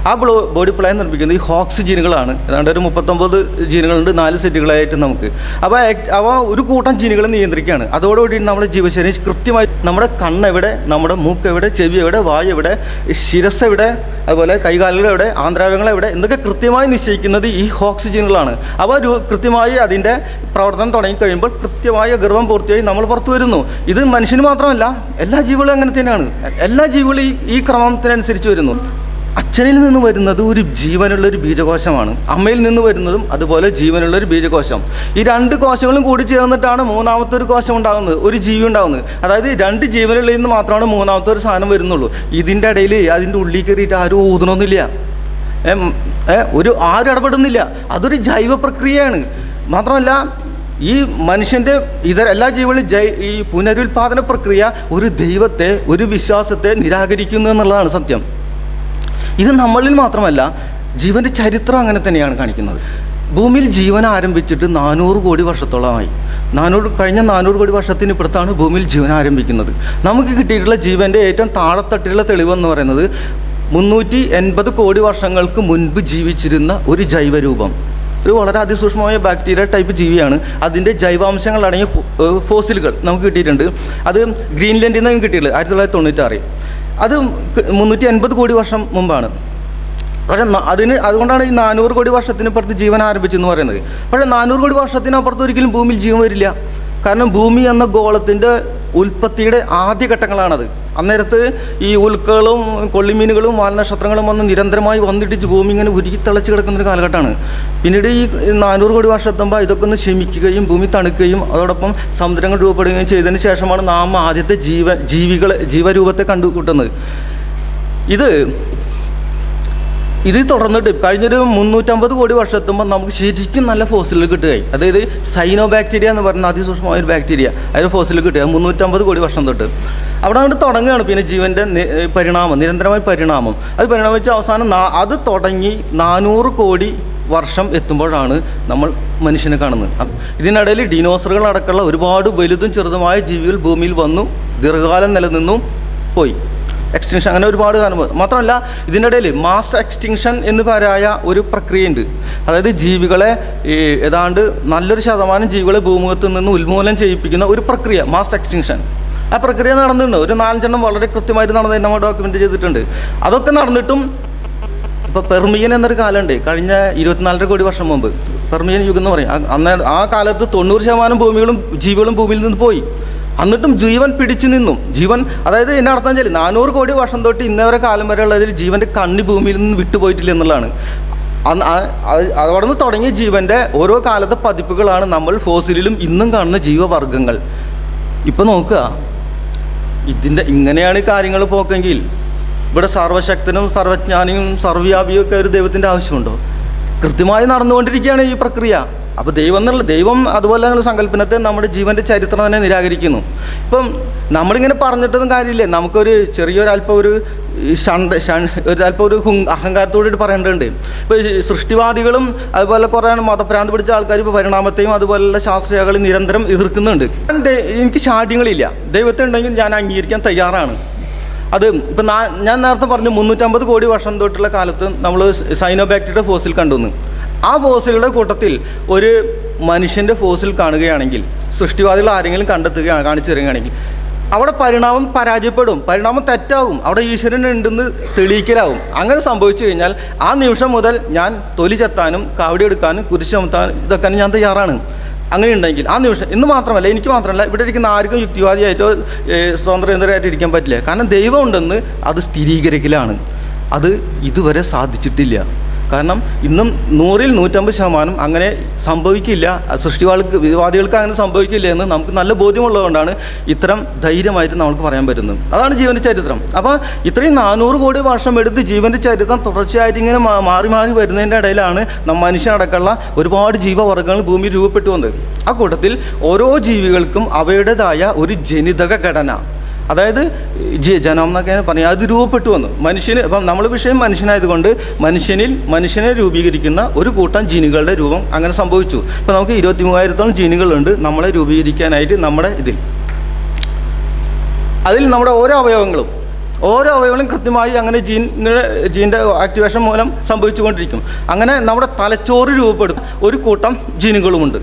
ആ ബ്ലോ ബോഡി പ്ലാൻ നിർമ്മിക്കുന്നത് ഈ ഹോക്സ് ജീനുകളാണ് ഏതാണ്ട് ഒരു മുപ്പത്തൊമ്പത് ജീനുകളുണ്ട് നാല് സെറ്റുകളായിട്ട് നമുക്ക് അപ്പോൾ അവ ഒരു കൂട്ടം ജീനുകളെ നിയന്ത്രിക്കുകയാണ് അതോടുകൂടി നമ്മുടെ ജീവശരീരം കൃത്യമായി നമ്മുടെ കണ്ണ് എവിടെ നമ്മുടെ മൂക്ക് എവിടെ ചെവി എവിടെ വായു എവിടെ ശിരസ് എവിടെ അതുപോലെ കൈകാലുകൾ എവിടെ ആന്ത്രാവയങ്ങൾ എവിടെ എന്നൊക്കെ കൃത്യമായി നിശ്ചയിക്കുന്നത് ഈ ഹോക്സ് ജീനുകളാണ് അവ രു- കൃത്യമായി അതിൻ്റെ പ്രവർത്തനം തുടങ്ങി കഴിയുമ്പോൾ കൃത്യമായ ഗർഭം പൂർത്തിയായി നമ്മൾ പുറത്തു വരുന്നു ഇത് മനുഷ്യന് മാത്രമല്ല എല്ലാ ജീവികളും അങ്ങനെ തന്നെയാണ് എല്ലാ ജീവികളും ഈ- ഈ ക്രമത്തിനനുസരിച്ച് വരുന്നു അച്ഛനിൽ നിന്ന് വരുന്നത് ഒരു ജീവനുള്ള ഒരു ബീജകോശമാണ് അമ്മയിൽ നിന്ന് വരുന്നതും അതുപോലെ ജീവനുള്ള ഒരു ബീജകോശം ഈ രണ്ട് കോശങ്ങളും കൂടി ചേർന്നിട്ടാണ് മൂന്നാമത്തെ ഒരു കോശം ഉണ്ടാകുന്നത് ഒരു ജീവി ഉണ്ടാകുന്നത് അതായത് രണ്ട് ജീവനുള്ളിൽ നിന്ന് മാത്രമാണ് മൂന്നാമത്തെ ഒരു സാധനം വരുന്നുള്ളൂ ഇതിൻ്റെ ഇടയിൽ അതിൻ്റെ ഉള്ളിൽ കയറിയിട്ട് ആരും ഊതണമെന്നില്ല ഏ, ഉം, ഏ, ഒരു ആരും ഇടപെടുന്നില്ല അതൊരു ജൈവ പ്രക്രിയയാണ് മാത്രമല്ല ഈ മനുഷ്യൻ്റെ ഇതര എല്ലാ ജീവികളും ജൈ ഈ പുനരുൽപാദന പ്രക്രിയ ഒരു ദൈവത്തെ ഒരു വിശ്വാസത്തെ നിരാകരിക്കുന്നു എന്നുള്ളതാണ് സത്യം ഇത് നമ്മളിൽ മാത്രമല്ല ജീവൻ്റെ ചരിത്രം അങ്ങനെ തന്നെയാണ് കാണിക്കുന്നത് ഭൂമിയിൽ ജീവൻ ആരംഭിച്ചിട്ട് നാനൂറ് കോടി വർഷത്തോളമായി നാനൂറ് കഴിഞ്ഞ നാനൂറ് കോടി വർഷത്തിന് ഇപ്പുറത്താണ് ഭൂമിയിൽ ജീവൻ ആരംഭിക്കുന്നത് നമുക്ക് കിട്ടിയിട്ടുള്ള ജീവൻ്റെ ഏറ്റവും താഴെത്തട്ടിലുള്ള തെളിവെന്ന് പറയുന്നത് മുന്നൂറ്റി എൺപത് കോടി വർഷങ്ങൾക്ക് മുൻപ് ജീവിച്ചിരുന്ന ഒരു ജൈവരൂപം ഒരു വളരെ അതിസൂക്ഷ്മമായ ബാക്ടീരിയ ടൈപ്പ് ജീവിയാണ് അതിൻ്റെ ജൈവാംശങ്ങൾ അടങ്ങിയ ഫോ- ഏഹ് ഫോസിലുകൾ നമുക്ക് കിട്ടിയിട്ടുണ്ട് അത് ഗ്രീൻലാൻഡിൽ നിന്ന് കിട്ടിയിട്ടുള്ളത് ആയിരത്തി തൊള്ളായിരത്തി തൊണ്ണൂറ്റാറ് അത് മുന്നൂറ്റി എൺപത് കോടി വർഷം മുമ്പാണ് പക്ഷേ ന- അതിന് അതുകൊണ്ടാണ് ഈ നാനൂറ് കോടി വർഷത്തിനപ്പുറത്ത് ജീവൻ ആരംഭിച്ചെന്ന് പറയുന്നത് പക്ഷേ നാനൂറ് കോടി വർഷത്തിനപ്പുറത്ത് ഒരിക്കലും ഭൂമിയിൽ ജീവൻ വരില്ല കാരണം ഭൂമി എന്ന ഗോളത്തിൻ്റെ ഉൽപ്പത്തിയുടെ ആദ്യ ഘട്ടങ്ങളാണത് അന്നേരത്ത് ഈ ഉൽക്കകളും കൊള്ളിമീനുകളും വാൽനക്ഷത്രങ്ങളും വന്ന് നിരന്തരമായി വന്നിടിച്ച് ഭൂമി ഇങ്ങനെ ഉരുകി തിളച്ച് കിടക്കുന്ന ഒരു കാലഘട്ടമാണ് പിന്നീട് ഈ നാനൂറ് കോടി വർഷത്തുമ്പോൾ ഇതൊക്കെ ഒന്ന് ശമിക്കുകയും ഭൂമി തണുക്കുകയും അതോടൊപ്പം സമുദ്രങ്ങൾ രൂപപ്പെടുകയും ചെയ്തതിന് ശേഷമാണ് നാം ആദ്യത്തെ ജീവ ജീവികളെ ജീവരൂപത്തെ കണ്ടുകൂട്ടുന്നത് ഇത് ഇത് തുടർന്നിട്ട് കഴിഞ്ഞൊരു മുന്നൂറ്റമ്പത് കോടി വർഷത്തുമ്പോൾ നമുക്ക് ശരിക്കും നല്ല ഫോസിലുകൾ കിട്ടുകയായി അതായത് സൈനോ ബാക്ടീരിയ എന്ന് പറയുന്ന അതിസൂക്ഷ്മമായ ഒരു ബാക്ടീരിയ അതിന് ഫോസിൽ കിട്ടുക മുന്നൂറ്റമ്പത് കോടി വർഷം തൊട്ട് അവിടെ അങ്ങോട്ട് തുടങ്ങുകയാണ് പിന്നെ ജീവൻ്റെ നി- പരിണാമം നിരന്തരമായ പരിണാമം അത് പരിണാമിച്ച് അവസാനം നാ- അത് തുടങ്ങി നാനൂറ് കോടി വർഷം എത്തുമ്പോഴാണ് നമ്മൾ മനുഷ്യനെ കാണുന്നത് അത് ഇതിനിടയിൽ ഡിനോസറുകൾ അടക്കമുള്ള ഒരുപാട് വലുതും ചെറുതുമായ ജീവികൾ ഭൂമിയിൽ വന്നു ദീർഘകാലം നിലനിന്നു പോയി എക്സ്റ്റിങ്ഷൻ അങ്ങനെ ഒരുപാട് കാലം പോയി. മാത്രമല്ല ഇതിൻ്റെ ഇടയിൽ മാസ് എക്സ്റ്റിങ്ഷൻ എന്ന് പറയായ ഒരു പ്രക്രിയയുണ്ട് അതായത് ജീവികളെ ഈ ഏതാണ്ട് നല്ലൊരു ശതമാനം ജീവികളെ ഭൂമുഖത്ത് നിന്ന് ഉന്മൂലനം ചെയ്യിപ്പിക്കുന്ന ഒരു പ്രക്രിയ മാസ് എക്സ്റ്റിങ്ഷൻ ആ പ്രക്രിയ നടന്നിട്ടുണ്ട് ഒരു നാലഞ്ചെണ്ണം വളരെ കൃത്യമായിട്ട് നടന്നതായി നമ്മൾ ഡോക്യുമെൻ്റ് ചെയ്തിട്ടുണ്ട് അതൊക്കെ നടന്നിട്ടും ഇപ്പോൾ പെർമിയൻ എന്നൊരു കാലമുണ്ട് കഴിഞ്ഞ ഇരുപത്തിനാലര കോടി വർഷം മുമ്പ് പെർമിയൻ യുഗം എന്ന് പറയും ആ- അന്ന് ആ കാലത്ത് തൊണ്ണൂറ് ശതമാനം ഭൂമികളും ജീവികളും ഭൂമിയിൽ നിന്ന് പോയി എന്നിട്ടും ജീവൻ പിടിച്ചു നിന്നും ജീവൻ അതായത് എന്നെ അർത്ഥം വെച്ചാൽ നാനൂറ് കോടി വർഷം തൊട്ട് ഇന്നവരെ കാലം വരെ ഉള്ളതിൽ ജീവൻ്റെ കണ്ണി ഭൂമിയിൽ നിന്ന് വിട്ടുപോയിട്ടില്ല എന്നുള്ളതാണ് അന്ന് ആ- അത് അവിടെ നിന്ന് തുടങ്ങിയ ജീവൻ്റെ ഓരോ കാലത്തെ പതിപ്പുകളാണ് നമ്മൾ ഫോസിലിലും ഇന്നും കാണുന്ന ജീവവർഗങ്ങൾ ഇപ്പം നോക്കുക ഇതിൻ്റെ ഇങ്ങനെയാണ് കാര്യങ്ങൾ പോക്കെങ്കിൽ ഇവിടെ സർവശക്തനും സർവജ്ഞാനിയും സർവ്യാപിയും ഒക്കെ ഒരു ദൈവത്തിൻ്റെ ആവശ്യമുണ്ടോ കൃത്യമായി നടന്നുകൊണ്ടിരിക്കുകയാണ് ഈ പ്രക്രിയ അപ്പോൾ ദൈവം എന്നുള്ള ദൈവം അതുപോലെ ഉള്ള സങ്കല്പനത്തെ നമ്മുടെ ജീവൻ്റെ ചരിത്രം തന്നെ നിരാകരിക്കുന്നു ഇപ്പം നമ്മളിങ്ങനെ പറഞ്ഞിട്ടൊന്നും കാര്യമില്ല നമുക്കൊരു ചെറിയൊരു അല്പം ഒരു ഈ ഷണ്ട ഷൺ ഒരു അല്പം ഒരു ഹുങ് അഹങ്കാരത്തോടെ പറയേണ്ടതുണ്ട് ഇപ്പോൾ ഈ സൃഷ്ടിവാദികളും അതുപോലെ കുറേ മതഭ്രാന്ത് പിടിച്ച ആൾക്കാർ ഇപ്പോൾ പരിണാമത്തെയും അതുപോലുള്ള ശാസ്ത്രീയകളെ നിരന്തരം എതിർക്കുന്നുണ്ട് ദേ- എനിക്ക് ശാഠ്യങ്ങളില്ല ദൈവത്തെ ഉണ്ടെങ്കിൽ ഞാൻ അംഗീകരിക്കാൻ തയ്യാറാണ് അത് ഇപ്പം ഞാൻ നേരത്തെ പറഞ്ഞു മുന്നൂറ്റമ്പത് കോടി വർഷം തൊട്ടുള്ള കാലത്ത് നമ്മൾ സൈനോബാക്ടീരിയുടെ ഫോസിൽ കണ്ടുവന്നു ആ ഫോസിലുടെ കൂട്ടത്തിൽ ഒരു മനുഷ്യൻ്റെ ഫോസിൽ കാണുകയാണെങ്കിൽ സൃഷ്ടിവാദികൾ ആരെങ്കിലും കണ്ടെത്തുകയാണ് കാണിച്ചു തരികയാണെങ്കിൽ അവിടെ പരിണാമം പരാജയപ്പെടും പരിണാമം തെറ്റാകും അവിടെ ഈശ്വരൻ ഉണ്ടെന്ന് തെളിയിക്കലാവും അങ്ങനെ സംഭവിച്ചു കഴിഞ്ഞാൽ ആ നിമിഷം മുതൽ ഞാൻ തൊലി ചെത്താനും കാവടി എടുക്കാനും കുരിശ് ചുമത്താനും ഇതൊക്കെ ഞാൻ തയ്യാറാണ് അങ്ങനെ ഉണ്ടെങ്കിൽ ആ നിമിഷം ഇന്ന് മാത്രമല്ല എനിക്ക് മാത്രമല്ല ഇവിടെ ഇരിക്കുന്ന ആർക്കും യുക്തിവാദിയായിട്ടോ ഏഹ്, സ്വതന്ത്രമായിട്ട് ഇരിക്കാൻ പറ്റില്ല കാരണം ദൈവം ഉണ്ടെന്ന് അത് സ്ഥിരീകരിക്കലാണ് അത് ഇതുവരെ സാധിച്ചിട്ടില്ല കാരണം ഇന്നും നൂറിൽ നൂറ്റമ്പത് ശതമാനം അങ്ങനെ സംഭവിക്കില്ല സൃഷ്ടിവാൾക്ക് വാദികൾക്ക് അങ്ങനെ സംഭവിക്കില്ല എന്ന് നമുക്ക് നല്ല ബോധ്യമുള്ളതുകൊണ്ടാണ് ഇത്തരം ധൈര്യമായിട്ട് നമുക്ക് പറയാൻ പറ്റുന്നത് അതാണ് ജീവൻ്റെ ചരിത്രം അപ്പോൾ ഇത്രയും നാനൂറ് കോടി വർഷം എടുത്ത് ജീവൻ്റെ ചരിത്രം തുടർച്ചയായിട്ട് ഇങ്ങനെ മാ- മാറി മാറി വരുന്നതിൻ്റെ ഇടയിലാണ് നമ്മ മനുഷ്യനടക്കമുള്ള ഒരുപാട് ജീവവർഗ്ഗങ്ങൾ ഭൂമിയിൽ രൂപപ്പെട്ടു വന്നത് ആ കൂട്ടത്തിൽ ഓരോ ജീവികൾക്കും അവയുടേതായ ഒരു ജനിതക ഘടന അതായത് ജ- ജനം എന്നൊക്കെ പറയാം അത് രൂപപ്പെട്ടു വന്നു മനുഷ്യന് ഇപ്പം നമ്മൾ വിഷയം മനുഷ്യനായതുകൊണ്ട് മനുഷ്യനിൽ മനുഷ്യനെ രൂപീകരിക്കുന്ന ഒരു കൂട്ടം ജീനുകളുടെ രൂപം അങ്ങനെ സംഭവിച്ചു ഇപ്പം നമുക്ക് ഇരുപത്തി മൂവായിരത്തോളം ജീനുകളുണ്ട് നമ്മളെ രൂപീകരിക്കാനായിട്ട് നമ്മുടെ ഇതിൽ അതിൽ നമ്മുടെ ഓരോ അവയവങ്ങളും ഓരോ അവയവങ്ങളും കൃത്യമായി അങ്ങനെ ജീൻ ജീൻ്റെ ആക്ടിവേഷൻ മൂലം സംഭവിച്ചുകൊണ്ടിരിക്കും അങ്ങനെ നമ്മുടെ തലച്ചോറ് രൂപപ്പെടും ഒരു കൂട്ടം ജീനുകളുമുണ്ട്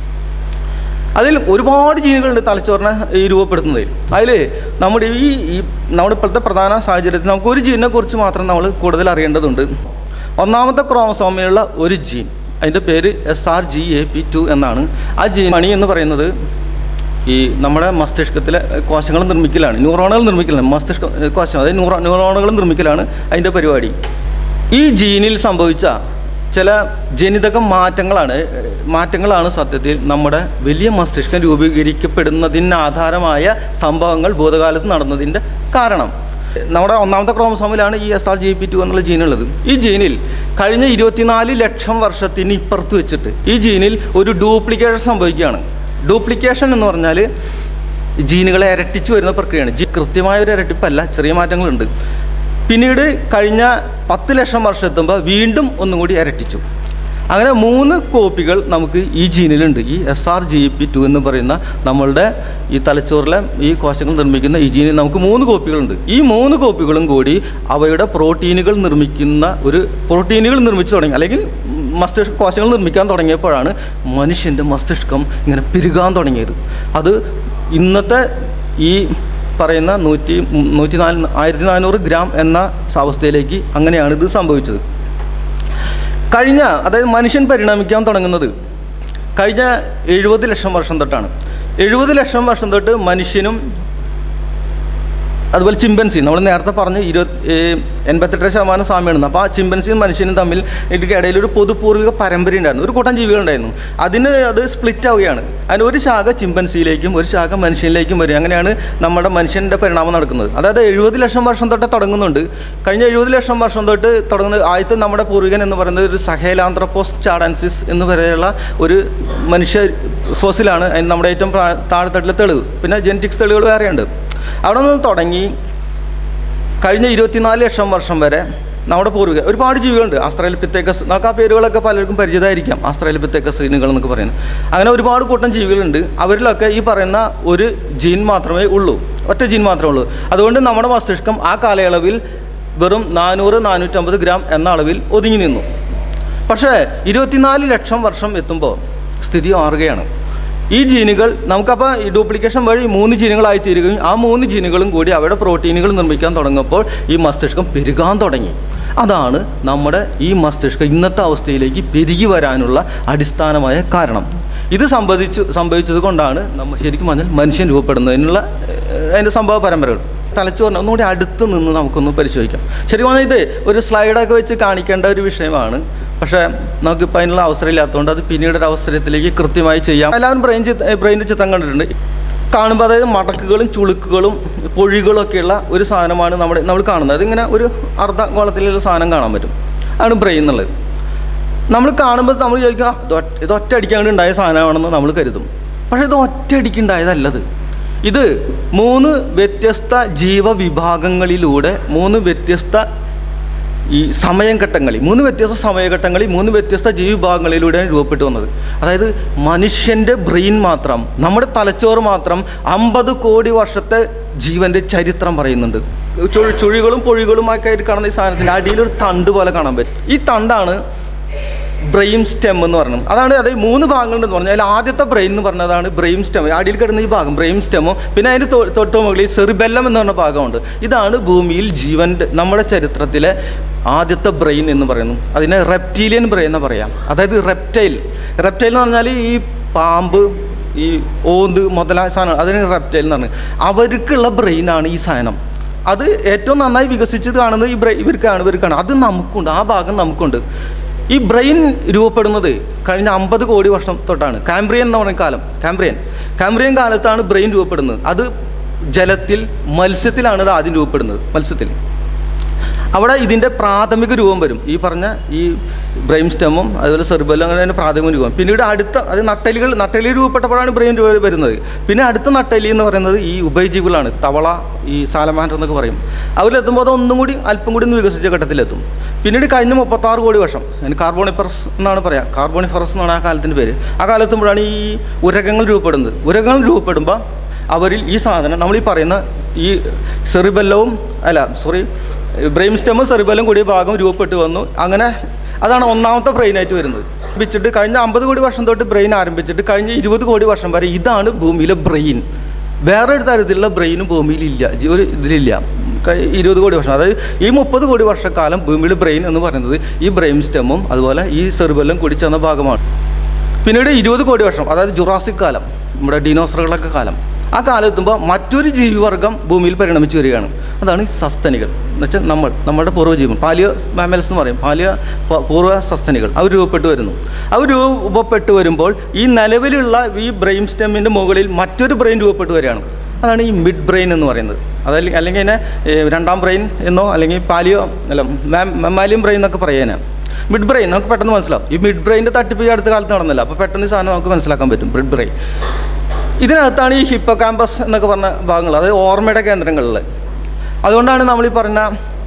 അതിൽ ഒരുപാട് ജീനുകളുണ്ട് തലച്ചോറിനെ ഈ രൂപപ്പെടുത്തുന്നതിൽ അതിൽ നമ്മുടെ ഈ ഈ നമ്മുടെ ഇപ്പോഴത്തെ പ്രധാന സാഹചര്യത്തിൽ നമുക്ക് ഒരു ജീനിനെ കുറിച്ച് മാത്രം നമ്മൾ കൂടുതൽ അറിയേണ്ടതുണ്ട് ഒന്നാമത്തെ ക്രോമസോമിലുള്ള ഒരു ജീൻ അതിൻ്റെ പേര് S R G A P two എന്നാണ് ആ ജീൻ മണി എന്ന് പറയുന്നത് ഈ നമ്മുടെ മസ്തിഷ്കത്തിലെ കോശങ്ങൾ നിർമ്മിക്കലാണ് ന്യൂറോണുകൾ നിർമ്മിക്കലാണ് മസ്തിഷ്ക കോശം അതായത് ന്യൂറോ ന്യൂറോണുകൾ നിർമ്മിക്കലാണ് അതിൻ്റെ പരിപാടി ഈ ജീനിൽ സംഭവിച്ച ചില ജനിതക മാറ്റങ്ങളാണ് മാറ്റങ്ങളാണ് സത്യത്തിൽ നമ്മുടെ വലിയ മസ്തിഷ്കം രൂപീകരിക്കപ്പെടുന്നതിന് ആധാരമായ സംഭവങ്ങൾ ഭൂതകാലത്ത് നടന്നതിൻ്റെ കാരണം നമ്മുടെ ഒന്നാമത്തെ ക്രോമസോമിലാണ് ഈ S R G P two എന്നുള്ള ജീനുള്ളത് ഈ ജീനിൽ കഴിഞ്ഞ ഇരുപത്തിനാല് ലക്ഷം വർഷത്തിന് ഇപ്പുറത്ത് വെച്ചിട്ട് ഈ ജീനിൽ ഒരു ഡ്യൂപ്ലിക്കേഷൻ സംഭവിക്കുകയാണ് ഡ്യൂപ്ലിക്കേഷൻ എന്ന് പറഞ്ഞാൽ ജീനുകളെ ഇരട്ടിച്ച് വരുന്ന പ്രക്രിയയാണ് ജി കൃത്യമായ ഒരു ഇരട്ടിപ്പല്ല ചെറിയ മാറ്റങ്ങളുണ്ട് പിന്നീട് കഴിഞ്ഞ പത്ത് ലക്ഷം വർഷം എത്തുമ്പോൾ വീണ്ടും ഒന്നും കൂടി ഇരട്ടിച്ചു അങ്ങനെ മൂന്ന് കോപ്പികൾ നമുക്ക് ഈ ജീനിലുണ്ട് ഈ S R G P two എന്ന് പറയുന്ന നമ്മളുടെ ഈ തലച്ചോറിലെ ഈ കോശങ്ങൾ നിർമ്മിക്കുന്ന ഈ ജീനിൽ നമുക്ക് മൂന്ന് കോപ്പികളുണ്ട് ഈ മൂന്ന് കോപ്പികളും കൂടി അവയുടെ പ്രോട്ടീനുകൾ നിർമ്മിക്കുന്ന ഒരു പ്രോട്ടീനുകൾ നിർമ്മിച്ചു തുടങ്ങി അല്ലെങ്കിൽ മസ്തിഷ്ക കോശങ്ങൾ നിർമ്മിക്കാൻ തുടങ്ങിയപ്പോഴാണ് മനുഷ്യൻ്റെ മസ്തിഷ്കം ഇങ്ങനെ പെരുകാൻ തുടങ്ങിയത് അത് ഇന്നത്തെ ഈ പറയുന്ന നൂറ്റി നൂറ്റി നാല് ആയിരത്തി നാനൂറ് ഗ്രാം എന്ന അവസ്ഥയിലേക്ക് അങ്ങനെയാണ് ഇത് സംഭവിച്ചത് കഴിഞ്ഞ അതായത് മനുഷ്യൻ പരിണമിക്കാൻ തുടങ്ങുന്നത് കഴിഞ്ഞ എഴുപത് ലക്ഷം വർഷം തൊട്ടാണ് എഴുപത് ലക്ഷം വർഷം തൊട്ട് മനുഷ്യനും അതുപോലെ ചിമ്പൻസി നമ്മൾ നേരത്തെ പറഞ്ഞു ഇരുപത്തി എൺപത്തെട്ട് ശതമാനം സാമ്യമാണ് അപ്പോൾ ആ ചിമ്പൻസിയും മനുഷ്യനും തമ്മിൽ ഇതിൻ്റെ ഇടയിൽ ഒരു പൊതുപൂർവിക പരമ്പര ഉണ്ടായിരുന്നു ഒരു കൂട്ടം ജീവികളുണ്ടായിരുന്നു അതിന് അത് സ്പ്ലിറ്റ് ആവുകയാണ് അതിന് ഒരു ശാഖ ചിമ്പൻസിയിലേക്കും ഒരു ശാഖ മനുഷ്യനിലേക്കും വരും അങ്ങനെയാണ് നമ്മുടെ മനുഷ്യൻ്റെ പരിണാമം നടക്കുന്നത് അതായത് എഴുപത് ലക്ഷം വർഷം തൊട്ട് തുടങ്ങുന്നുണ്ട് കഴിഞ്ഞ എഴുപത് ലക്ഷം വർഷം തൊട്ട് തുടങ്ങുന്ന ആദ്യത്തെ നമ്മുടെ പൂർവികൻ എന്ന് പറയുന്നത് ഒരു സഹേലാന്ത്രപ്പോസ് ചാഡൻസിസ് എന്ന് പറയുന്ന ഒരു മനുഷ്യ ഫോസിലാണ് അതിന് നമ്മുടെ ഏറ്റവും പ്രാ- താഴെത്തട്ടിലെ തെളിവ് പിന്നെ ജെനറ്റിക്സ് തെളിവുകൾ വേറെയുണ്ട് അവിടെ നിന്ന് തുടങ്ങി കഴിഞ്ഞ ഇരുപത്തിനാല് ലക്ഷം വർഷം വരെ നമ്മുടെ പൂർവിക ഒരുപാട് ജീവികളുണ്ട് ആസ്ട്രേലിയപ്പിത്തേക്കസ് നമുക്ക് ആ പേരുകളൊക്കെ പലർക്കും പരിചിതമായിരിക്കാം ആസ്ട്രേലിയപ്പിത്തേക്കസ് ഇനുകൾ എന്നൊക്കെ പറയുന്നത് അങ്ങനെ ഒരുപാട് കൂട്ടം ജീവികളുണ്ട് അവരിലൊക്കെ ഈ പറയുന്ന ഒരു ജീൻ മാത്രമേ ഉള്ളൂ ഒറ്റ ജീൻ മാത്രമേ ഉള്ളൂ അതുകൊണ്ട് നമ്മുടെ മസ്തിഷ്കം ആ കാലയളവിൽ വെറും നാനൂറ് നാനൂറ്റമ്പത് ഗ്രാം എന്ന അളവിൽ ഒതുങ്ങി നിന്നു പക്ഷേ ഇരുപത്തിനാല് ലക്ഷം വർഷം എത്തുമ്പോൾ സ്ഥിതി മാറുകയാണ് ഈ ജീനുകൾ നമുക്കപ്പോൾ ഈ ഡ്യൂപ്ലിക്കേഷൻ വഴി മൂന്ന് ജീനുകളായി തീരുകയും ആ മൂന്ന് ജീനുകളും കൂടി അവയുടെ പ്രോട്ടീനുകൾ നിർമ്മിക്കാൻ തുടങ്ങുമ്പോൾ ഈ മസ്തിഷ്കം പെരുകാൻ തുടങ്ങി അതാണ് നമ്മുടെ ഈ മസ്തിഷ്കം ഇന്നത്തെ അവസ്ഥയിലേക്ക് പെരുകി വരാനുള്ള അടിസ്ഥാനമായ കാരണം ഇത് സംഭവിച്ചു സംഭവിച്ചത് കൊണ്ടാണ് നമ്മൾ ശരിക്കും പറഞ്ഞാൽ മനുഷ്യൻ രൂപപ്പെടുന്നതിനുള്ള ഏഹ്, അതിൻ്റെ സംഭവ പരമ്പരകൾ തലച്ചോറിന് ഒന്നുകൂടി അടുത്ത് നിന്ന് നമുക്കൊന്ന് പരിശോധിക്കാം ശരിക്കും പറഞ്ഞാൽ ഇത് ഒരു സ്ലൈഡൊക്കെ വെച്ച് കാണിക്കേണ്ട ഒരു വിഷയമാണ് പക്ഷേ നമുക്കിപ്പോൾ അതിനുള്ള അവസരം ഇല്ലാത്തതുകൊണ്ട് അത് പിന്നീട് ഒരു അവസരത്തിലേക്ക് കൃത്യമായി ചെയ്യാം എല്ലാവരും ബ്രെയിൻ ചിത്ര ബ്രെയിൻ്റെ ചിത്രം കണ്ടിട്ടുണ്ട് കാണുമ്പോൾ അതായത് മടക്കുകളും ചുളുക്കുകളും പൊഴികളും ഒക്കെയുള്ള ഒരു സാധനമാണ് നമ്മുടെ നമ്മൾ കാണുന്നത് അതിങ്ങനെ ഒരു അർദ്ധ ഗോളത്തിലുള്ള സാധനം കാണാൻ പറ്റും അതാണ് ബ്രെയിൻ എന്നുള്ളത് നമ്മൾ കാണുമ്പോൾ നമ്മൾ ചോദിക്കുക "ആ, ഇത് ഒറ്റ- ഇത് ഒറ്റ അടിക്കാണ്ട് ഉണ്ടായ സാധനമാണെന്ന് നമ്മൾ കരുതും പക്ഷേ ഇത് ഒറ്റ അടിക്കുണ്ടായതല്ലത് ഇത് മൂന്ന് വ്യത്യസ്ത ജീവവിഭാഗങ്ങളിലൂടെ മൂന്ന് വ്യത്യസ്ത ഈ സമയഘട്ടങ്ങളിൽ മൂന്ന് വ്യത്യസ്ത സമയഘട്ടങ്ങളിൽ മൂന്ന് വ്യത്യസ്ത ജീവിഭാഗങ്ങളിലൂടെയാണ് രൂപപ്പെട്ടു വന്നത് അതായത് മനുഷ്യൻ്റെ ബ്രെയിൻ മാത്രം നമ്മുടെ തലച്ചോറ് മാത്രം അമ്പത് കോടി വർഷത്തെ ജീവൻ്റെ ചരിത്രം പറയുന്നുണ്ട് ചുഴി ചുഴികളും പൊഴികളും ഒക്കെ ആയിട്ട് കാണുന്ന ഈ സാധനത്തിൻ്റെ അടിയിലൊരു തണ്ട് പോലെ കാണാൻ പറ്റും ഈ തണ്ടാണ് ബ്രെയിൻ സ്റ്റെം എന്ന് പറയുന്നത് അതാണ് അതായത് മൂന്ന് ഭാഗങ്ങളുണ്ടെന്ന് പറഞ്ഞാൽ അതിൽ ആദ്യത്തെ ബ്രെയിൻ എന്ന് പറഞ്ഞതാണ് ബ്രെയിൻ സ്റ്റെം അടിയിൽ കിടന്ന ഈ ഭാഗം ബ്രെയിൻ സ്റ്റെമോ പിന്നെ അതിൻ്റെ തൊ- തൊട്ട് മുകളിൽ സെറിബെല്ലം എന്ന് പറഞ്ഞ ഭാഗമുണ്ട് ഇതാണ് ഭൂമിയിൽ ജീവൻ്റെ നമ്മുടെ ചരിത്രത്തിലെ ആദ്യത്തെ ബ്രെയിൻ എന്ന് പറയുന്നു അതിനെ റെപ്റ്റീലിയൻ ബ്രെയിൻ എന്ന് പറയാം അതായത് റെപ്റ്റൈൽ റെപ്റ്റൈൽ എന്ന് പറഞ്ഞാൽ ഈ പാമ്പ് ഈ ഓന്ത് മുതലായ സാധനം അതിന് റെപ്റ്റൈൽ എന്ന് പറഞ്ഞത് അവർക്കുള്ള ബ്രെയിനാണ് ഈ സാധനം അത് ഏറ്റവും നന്നായി വികസിച്ചത് കാണുന്നത് ഈ ബ്രെയിൻ ഇവർക്കാണ് ഇവർക്കാണ് അത് നമുക്കുണ്ട് ആ ഭാഗം നമുക്കുണ്ട് ഈ ബ്രെയിൻ രൂപപ്പെടുന്നത് കഴിഞ്ഞ അമ്പത് കോടി വർഷം തൊട്ടാണ് കാംബ്രിയൻ എന്ന് പറയുന്ന കാലം കാംബ്രിയൻ കാംബ്രിയൻ കാലത്താണ് ബ്രെയിൻ രൂപപ്പെടുന്നത് അത് ജലത്തിൽ മത്സ്യത്തിലാണ് ഇത് ആദ്യം രൂപപ്പെടുന്നത് മത്സ്യത്തിൽ അവിടെ ഇതിൻ്റെ പ്രാഥമിക രൂപം വരും ഈ പറഞ്ഞ ഈ ബ്രെയിൻ സ്റ്റെമും അതുപോലെ സെർബലും അങ്ങനെ അതിൻ്റെ പ്രാഥമിക രൂപം പിന്നീട് അടുത്ത അത് നട്ടലികൾ നട്ടലി രൂപപ്പെട്ടപ്പോഴാണ് ബ്രെയിൻ രൂപ വരുന്നത് പിന്നെ അടുത്ത നട്ടലി എന്ന് പറയുന്നത് ഈ ഉഭയജീവികളാണ് തവള ഈ സാലമാൻഡർ എന്നൊക്കെ പറയും അവരിലെത്തുമ്പോൾ അത് ഒന്നും കൂടി അല്പം കൂടി ഒന്ന് വികസിച്ച ഘട്ടത്തിലെത്തും പിന്നീട് കഴിഞ്ഞ മുപ്പത്താറ് കോടി വർഷം അതിന് കാർബോണിഫറസ് എന്നാണ് പറയാം കാർബോണിഫറസ് എന്നാണ് ആ കാലത്തിൻ്റെ പേര് ആ കാലത്തുമ്പോഴാണ് ഈ ഉരകങ്ങൾ രൂപപ്പെടുന്നത് ഉരകങ്ങൾ രൂപപ്പെടുമ്പോൾ അവരിൽ ഈ സാധനം നമ്മൾ ഈ പറയുന്ന ഈ സെറിബെല്ലവും അല്ല സോറി ബ്രെയിൻ സ്റ്റെമും സെറിബെല്ലും കൂടിയ ഭാഗം രൂപപ്പെട്ട് വന്നു അങ്ങനെ അതാണ് ഒന്നാമത്തെ ബ്രെയിനായിട്ട് വരുന്നത് ആരംഭിച്ചിട്ട് കഴിഞ്ഞ അമ്പത് കോടി വർഷം തൊട്ട് ബ്രെയിൻ ആരംഭിച്ചിട്ട് കഴിഞ്ഞ ഇരുപത് കോടി വർഷം വരെ ഇതാണ് ഭൂമിയിലെ ബ്രെയിൻ വേറെ ഒരു തരത്തിലുള്ള ബ്രെയിനും ഭൂമിയിലില്ല ജി- ഒരു ഇതിലില്ല കഴി- ഇരുപത് കോടി വർഷം അതായത് ഈ മുപ്പത് കോടി വർഷക്കാലം ഭൂമിയുടെ ബ്രെയിൻ എന്ന് പറയുന്നത് ഈ ബ്രെയിൻ സ്റ്റെമും അതുപോലെ ഈ സെറിബെല്ലും കൂടി ചേർന്ന ഭാഗമാണ് പിന്നീട് ഇരുപത് കോടി വർഷം അതായത് ജുറാസിക് കാലം നമ്മുടെ ഡിനോസറുകളൊക്കെ കാലം ആ കാലം എത്തുമ്പോൾ മറ്റൊരു ജീവിവർഗം ഭൂമിയിൽ പരിണമിച്ചു വരികയാണ് അതാണ് ഈ സസ്തനികൾ എന്നുവെച്ചാൽ നമ്മൾ നമ്മുടെ പൂർവ്വജീവൻ പാലിയോ മാമൽസ് എന്ന് പറയും പാലിയ പ- പൂർവ്വ സസ്തനികൾ അവർ രൂപപ്പെട്ടു വരുന്നു അവർ രൂപപ്പെട്ടു വരുമ്പോൾ ഈ നിലവിലുള്ള ഈ ബ്രെയിൻ സ്റ്റെമ്മിൻ്റെ മുകളിൽ മറ്റൊരു ബ്രെയിൻ രൂപപ്പെട്ടു വരികയാണ് അതാണ് ഈ മിഡ് ബ്രെയിൻ എന്ന് പറയുന്നത് അതല്ലെങ്കിൽ അല്ലെങ്കിൽ അതിനെ ഏ, രണ്ടാം ബ്രെയിൻ എന്നോ അല്ലെങ്കിൽ പാലിയോ അല്ല മെമാലിയം ബ്രെയിൻ എന്നൊക്കെ പറയാനാണ് മിഡ് ബ്രെയിൻ നമുക്ക് പെട്ടെന്ന് മനസ്സിലാവും ഈ മിഡ് ബ്രെയിൻ്റെ തട്ടിപ്പ് ഈ അടുത്ത കാലത്ത് നടന്നില്ല അപ്പോൾ പെട്ടെന്ന് ഈ സാധനം നമുക്ക് മനസ്സിലാക്കാൻ പറ്റും മിഡ് ബ്രെയിൻ ഇതിനകത്താണ് ഈ ഹിപ്പോ ക്യാമ്പസ് എന്നൊക്കെ പറഞ്ഞ ഭാഗങ്ങൾ അതായത് ഓർമ്മയുടെ കേന്ദ്രങ്ങളിൽ അതുകൊണ്ടാണ് നമ്മൾ ഈ പറഞ്ഞ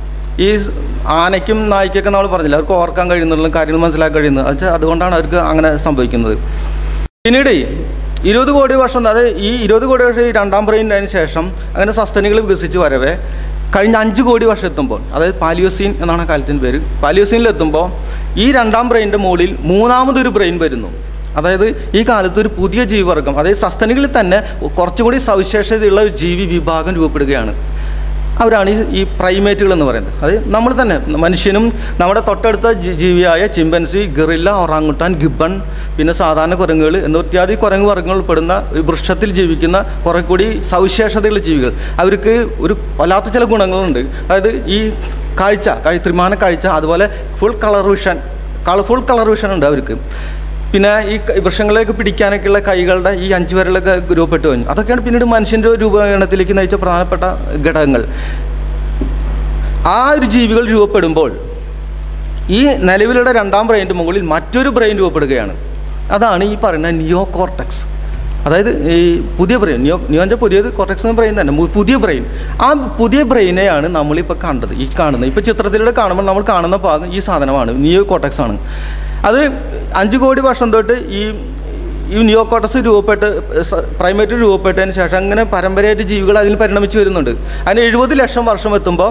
ഈ സ് ആനയ്ക്കും നായ്ക്കൊക്കെ നമ്മൾ പറഞ്ഞില്ല അവർക്ക് ഓർക്കാൻ കഴിയുന്നുള്ള കാര്യങ്ങൾ മനസ്സിലാക്കാൻ കഴിയുന്നത് അത് അതുകൊണ്ടാണ് അവർക്ക് അങ്ങനെ സംഭവിക്കുന്നത് പിന്നീട് ഇരുപത് കോടി വർഷം അതായത് ഈ ഇരുപത് കോടി വർഷം ഈ രണ്ടാം ബ്രെയിൻ അതിന് ശേഷം അങ്ങനെ സസ്തനികൾ വികസിച്ച് വരവേ കഴിഞ്ഞ അഞ്ച് കോടി വർഷം എത്തുമ്പോൾ അതായത് പാലിയോസീൻ എന്നാണ് ആ കാലത്തിൻ്റെ പേര് പാലിയോസീനിലെത്തുമ്പോൾ ഈ രണ്ടാം ബ്രെയിൻ്റെ മുകളിൽ മൂന്നാമതൊരു ബ്രെയിൻ വരുന്നു അതായത് ഈ കാലത്ത് ഒരു പുതിയ ജീവിവർഗം അതായത് സസ്തനികളിൽ തന്നെ കുറച്ചുകൂടി സവിശേഷതയുള്ള ഒരു ജീവി വിഭാഗം രൂപപ്പെടുകയാണ് അവരാണ് ഈ ഈ പ്രൈമേറ്റുകൾ എന്ന് പറയുന്നത് അത് നമ്മൾ തന്നെ മനുഷ്യനും നമ്മുടെ തൊട്ടടുത്ത ജി- ജീവിയായ ചിമ്പൻസി ഗറില്ല ഒറാങ്ങുട്ടാൻ ഗിബൺ പിന്നെ സാധാരണ കുരങ്ങുകൾ എന്ന ഇത്യാദി കുരങ്ങ് വർഗ്ഗങ്ങൾ ഉൾപ്പെടുന്ന ഒരു വൃക്ഷത്തിൽ ജീവിക്കുന്ന കുറെ കൂടി സവിശേഷതയുള്ള ജീവികൾ അവർക്ക് ഒരു വല്ലാത്ത ചില ഗുണങ്ങളുണ്ട് അതായത് ഈ കാഴ്ച കഴി ത്രിമാന കാഴ്ച അതുപോലെ full colour vision colour full colour vision ഉണ്ട് അവർക്ക് പിന്നെ ഈ ക- വൃക്ഷങ്ങളിലേക്ക് പിടിക്കാനൊക്കെയുള്ള കൈകളുടെ ഈ അഞ്ച് വിരലൊക്കെ രൂപപ്പെട്ട് കഴിഞ്ഞു അതൊക്കെയാണ് പിന്നീട് മനുഷ്യൻ്റെ രൂപീകരണത്തിലേക്ക് നയിച്ച പ്രധാനപ്പെട്ട ഘടകങ്ങൾ ആ ഒരു ജീവികൾ രൂപപ്പെടുമ്പോൾ ഈ നിലവിലുള്ള രണ്ടാം ബ്രെയിൻ്റെ മുകളിൽ മറ്റൊരു ബ്രെയിൻ രൂപപ്പെടുകയാണ് അതാണ് ഈ പറയുന്ന നിയോ കോർട്ടക്സ് അതായത് ഈ പുതിയ ബ്രെയിൻ നിയോ നിയോൻ്റെ പുതിയത് കോർട്ടക്സ് എന്ന ബ്രെയിൻ തന്നെ മു- പുതിയ ബ്രെയിൻ ആ പുതിയ ബ്രെയിനെയാണ് നമ്മളിപ്പോൾ കണ്ടത് ഈ കാണുന്നത് ഇപ്പോൾ ചിത്രത്തിലൂടെ കാണുമ്പോൾ നമ്മൾ കാണുന്ന ഭാഗം ഈ സാധനമാണ് നിയോ കോർട്ടക്സ് ആണ് അത് അഞ്ച് കോടി വർഷം തൊട്ട് ഈ ഈ നിയോക്കോട്ടസ് രൂപപ്പെട്ട് പ്രൈമേറ്റ് രൂപപ്പെട്ടതിന് ശേഷം അങ്ങനെ പരമ്പരയായിട്ട് ജീവികൾ അതിൽ പരിണമിച്ച് വരുന്നുണ്ട് അതിന് എഴുപത് ലക്ഷം വർഷം എത്തുമ്പോൾ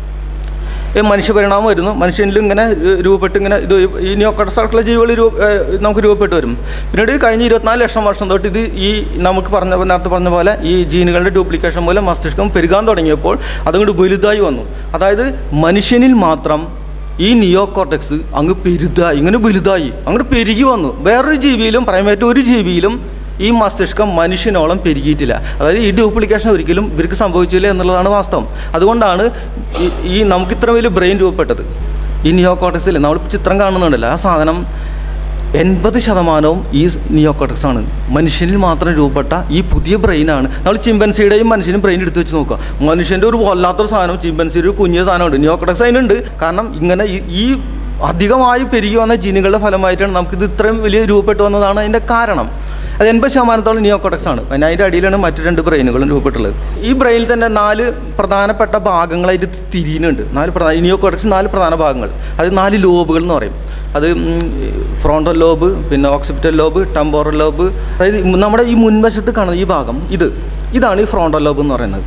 ഈ മനുഷ്യ പരിണാമം വരുന്നു മനുഷ്യനിലും ഇങ്ങനെ രു- രൂപപ്പെട്ട് ഇങ്ങനെ ഇത് ഈ നിയോക്കോട്ടസായിട്ടുള്ള ജീവികൾ രൂപ ഏഹ് നമുക്ക് രൂപപ്പെട്ട് വരും പിന്നീട് കഴിഞ്ഞ ഇരുപത്തിനാല് ലക്ഷം വർഷം തൊട്ട് ഇത് ഈ നമുക്ക് പറഞ്ഞ നേരത്തെ പറഞ്ഞ പോലെ ഈ ജീനുകളുടെ ഡ്യൂപ്ലിക്കേഷൻ മൂലം മസ്തിഷ്കം പെരുകാൻ തുടങ്ങിയപ്പോൾ അതുകൊണ്ട് വലുതായി വന്നു അതായത് മനുഷ്യനിൽ മാത്രം ഈ നിയോകോർട്ടക്സ് അങ്ങ് പെരുതായി ഇങ്ങനെ വലുതായി അങ്ങോട്ട് പെരുകി വന്നു വേറൊരു ജീവിയിലും പ്രൈമേറ്റ് ഒരു ജീവിയിലും ഈ മസ്തിഷ്കം മനുഷ്യനോളം പെരുകിയിട്ടില്ല അതായത് ഈ ഡ്യൂപ്ലിക്കേഷൻ ഒരിക്കലും ഇവർക്ക് സംഭവിച്ചില്ല എന്നുള്ളതാണ് വാസ്തവം അതുകൊണ്ടാണ് ഈ ഈ നമുക്ക് ഇത്ര വലിയ ബ്രെയിൻ രൂപപ്പെട്ടത് ഈ നിയോകോട്ടക്സിൽ നമ്മളിപ്പോൾ ചിത്രം കാണുന്നുണ്ടല്ലോ ആ സാധനം എൺപത് ശതമാനവും ഈ നിയോകോട്ടക്സ് ആണ് മനുഷ്യനിൽ മാത്രം രൂപപ്പെട്ട ഈ പുതിയ ബ്രെയിനാണ് നമ്മൾ ചിമ്പൻസിയുടെയും മനുഷ്യനും ബ്രെയിൻ എടുത്ത് വെച്ച് നോക്കുക മനുഷ്യൻ്റെ ഒരു വല്ലാത്തൊരു സാധനം ചിമ്പൻസിയുടെ ഒരു കുഞ്ഞു സാധനമുണ്ട് നിയോകോട്ടക്സ് അതിനുണ്ട് കാരണം ഇങ്ങനെ ഈ- ഈ അധികമായി പെരുകി വന്ന ജീനുകളുടെ ഫലമായിട്ടാണ് നമുക്കിത് ഇത്രയും വലിയ രൂപപ്പെട്ടു വന്നതാണ് അതിൻ്റെ കാരണം അത് എൺപത് ശതമാനത്തോളം നിയോകോട്ടക്സ് ആണ് പിന്നെ അതിൻ്റെ അടിയിലാണ് മറ്റു രണ്ട് ബ്രെയിനുകളും രൂപപ്പെട്ടുള്ളത് ഈ ബ്രെയിനിൽ തന്നെ നാല് പ്രധാനപ്പെട്ട ഭാഗങ്ങളായിട്ട് തിരിയുന്നുണ്ട് നാല് പ്രധാന നിയോകോട്ടക്സ് നാല് പ്രധാന ഭാഗങ്ങൾ അത് നാല് ലോബുകൾ എന്ന് പറയും അത് ഫ്രോണ്ടൽ ലോബ് പിന്നെ ഓക്സിപിറ്റൽ ലോബ് ടെമ്പോറൽ ലോബ് അതായത് നമ്മുടെ ഈ മുൻവശത്ത് കാണുന്ന ഈ ഭാഗം ഇത് ഇതാണ് ഈ ഫ്രോണ്ടൽ ലോബ് എന്ന് പറയുന്നത്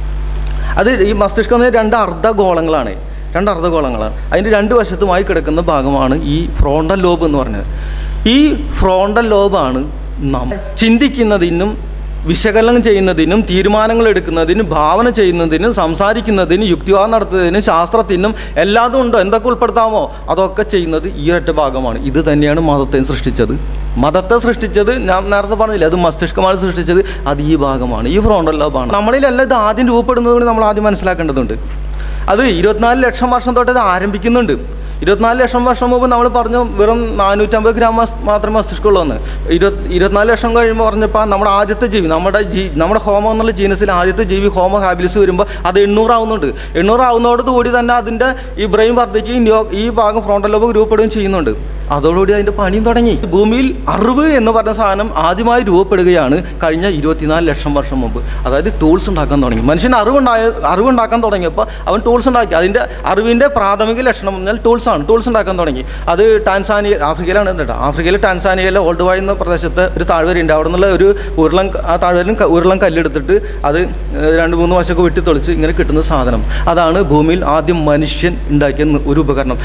അത് ഈ മസ്തിഷ്കം എന്ന് രണ്ട് അർദ്ധഗോളങ്ങളാണ് രണ്ട് അർദ്ധഗോളങ്ങളാണ് അതിൻ്റെ രണ്ട് വശത്തുമായി കിടക്കുന്ന ഭാഗമാണ് ഈ ഫ്രോണ്ടൽ ലോബ് എന്ന് പറഞ്ഞത് ഈ ഫ്രോണ്ടൽ ലോബാണ് നാം ചിന്തിക്കുന്നതിനും വിശകലനം ചെയ്യുന്നതിനും തീരുമാനങ്ങൾ എടുക്കുന്നതിനും ഭാവന ചെയ്യുന്നതിനും സംസാരിക്കുന്നതിനും യുക്തിവാദം നടത്തുന്നതിനും ശാസ്ത്രത്തിനും എല്ലാതും ഉണ്ടോ എന്തൊക്കെ ഉൾപ്പെടുത്താമോ അതൊക്കെ ചെയ്യുന്നത് ഈ ഒറ്റ ഭാഗമാണ് ഇത് തന്നെയാണ് മതത്തെ സൃഷ്ടിച്ചത് മതത്തെ സൃഷ്ടിച്ചത് ഞാൻ നേരത്തെ പറഞ്ഞില്ല അത് മസ്തിഷ്കമാണ് സൃഷ്ടിച്ചത് അത് ഈ ഭാഗമാണ് ഈ ഫ്രോണ്ടൽ ലോബാണ് നമ്മളിലല്ല ഇത് ആദ്യം രൂപപ്പെടുന്നത് കൊണ്ട് നമ്മൾ ആദ്യം മനസ്സിലാക്കേണ്ടതുണ്ട് അത് ഇരുപത്തിനാല് ലക്ഷം വർഷം തൊട്ട് ഇത് ആരംഭിക്കുന്നുണ്ട് ഇരുപത്തിനാല് ലക്ഷം വർഷം മുമ്പ് നമ്മൾ പറഞ്ഞു വെറും നാനൂറ്റമ്പത് ഗ്രാം മസ്- മാത്രമേ മസ്തിഷ്കമുള്ളൂ എന്ന് ഇരുപത് ഇരുപത്തിനാല് ലക്ഷം കഴിയുമ്പോൾ പറഞ്ഞപ്പോൾ നമ്മുടെ ആദ്യത്തെ ജീവി നമ്മുടെ ജീ നമ്മുടെ ഹോമോ എന്നുള്ള ജീനസിൽ ആദ്യത്തെ ജീവി ഹോമോ ഹാബിലിസ് വരുമ്പോൾ അത് എണ്ണൂറാവുന്നുണ്ട് എണ്ണൂറാവുന്നതോട് കൂടി തന്നെ അതിൻ്റെ ഈ ബ്രെയിൻ വർദ്ധിച്ച് ഈ ന്യോ- ഈ ഭാഗം ഫ്രോണ്ടൽ ലോബ് രൂപപ്പെടുകയും ചെയ്യുന്നുണ്ട് അതോടുകൂടി അതിൻ്റെ പണിയും തുടങ്ങി ഭൂമിയിൽ അറിവ് എന്ന് പറഞ്ഞ സാധനം ആദ്യമായി രൂപപ്പെടുകയാണ് കഴിഞ്ഞ ഇരുപത്തിനാല് ലക്ഷം വർഷം മുമ്പ് അതായത് ടൂൾസ് ഉണ്ടാക്കാൻ തുടങ്ങി മനുഷ്യൻ അറിവുണ്ടായ അറിവുണ്ടാക്കാൻ തുടങ്ങിയപ്പോൾ അവൻ ടൂൾസ് ഉണ്ടാക്കി അതിൻ്റെ അറിവിൻ്റെ പ്രാഥമിക ലക്ഷണം പറഞ്ഞാൽ ടൂൾസാണ് ടൂൾസ് ഉണ്ടാക്കാൻ തുടങ്ങി അത് ടാൻസാനിയ ആഫ്രിക്കയിലാണ് കേട്ടോ ആഫ്രിക്കയിൽ ടാൻസാനിയയിലെ ഓൾഡ് വായ് എന്ന പ്രദേശത്ത് ഒരു താഴ്വരയുണ്ട് അവിടെ നിന്നുള്ള ഒരു ഉരുളൻ ആ താഴ്വരയും ക- ഉരുളൻ കല്ലെടുത്തിട്ട് അത് ഏഹ്, രണ്ട് മൂന്ന് വശമൊക്കെ വെട്ടി തെളിച്ച് ഇങ്ങനെ കിട്ടുന്ന സാധനം അതാണ് ഭൂമിയിൽ ആദ്യം മനുഷ്യൻ ഉണ്ടാക്കിയ ഒരു ഉപകരണം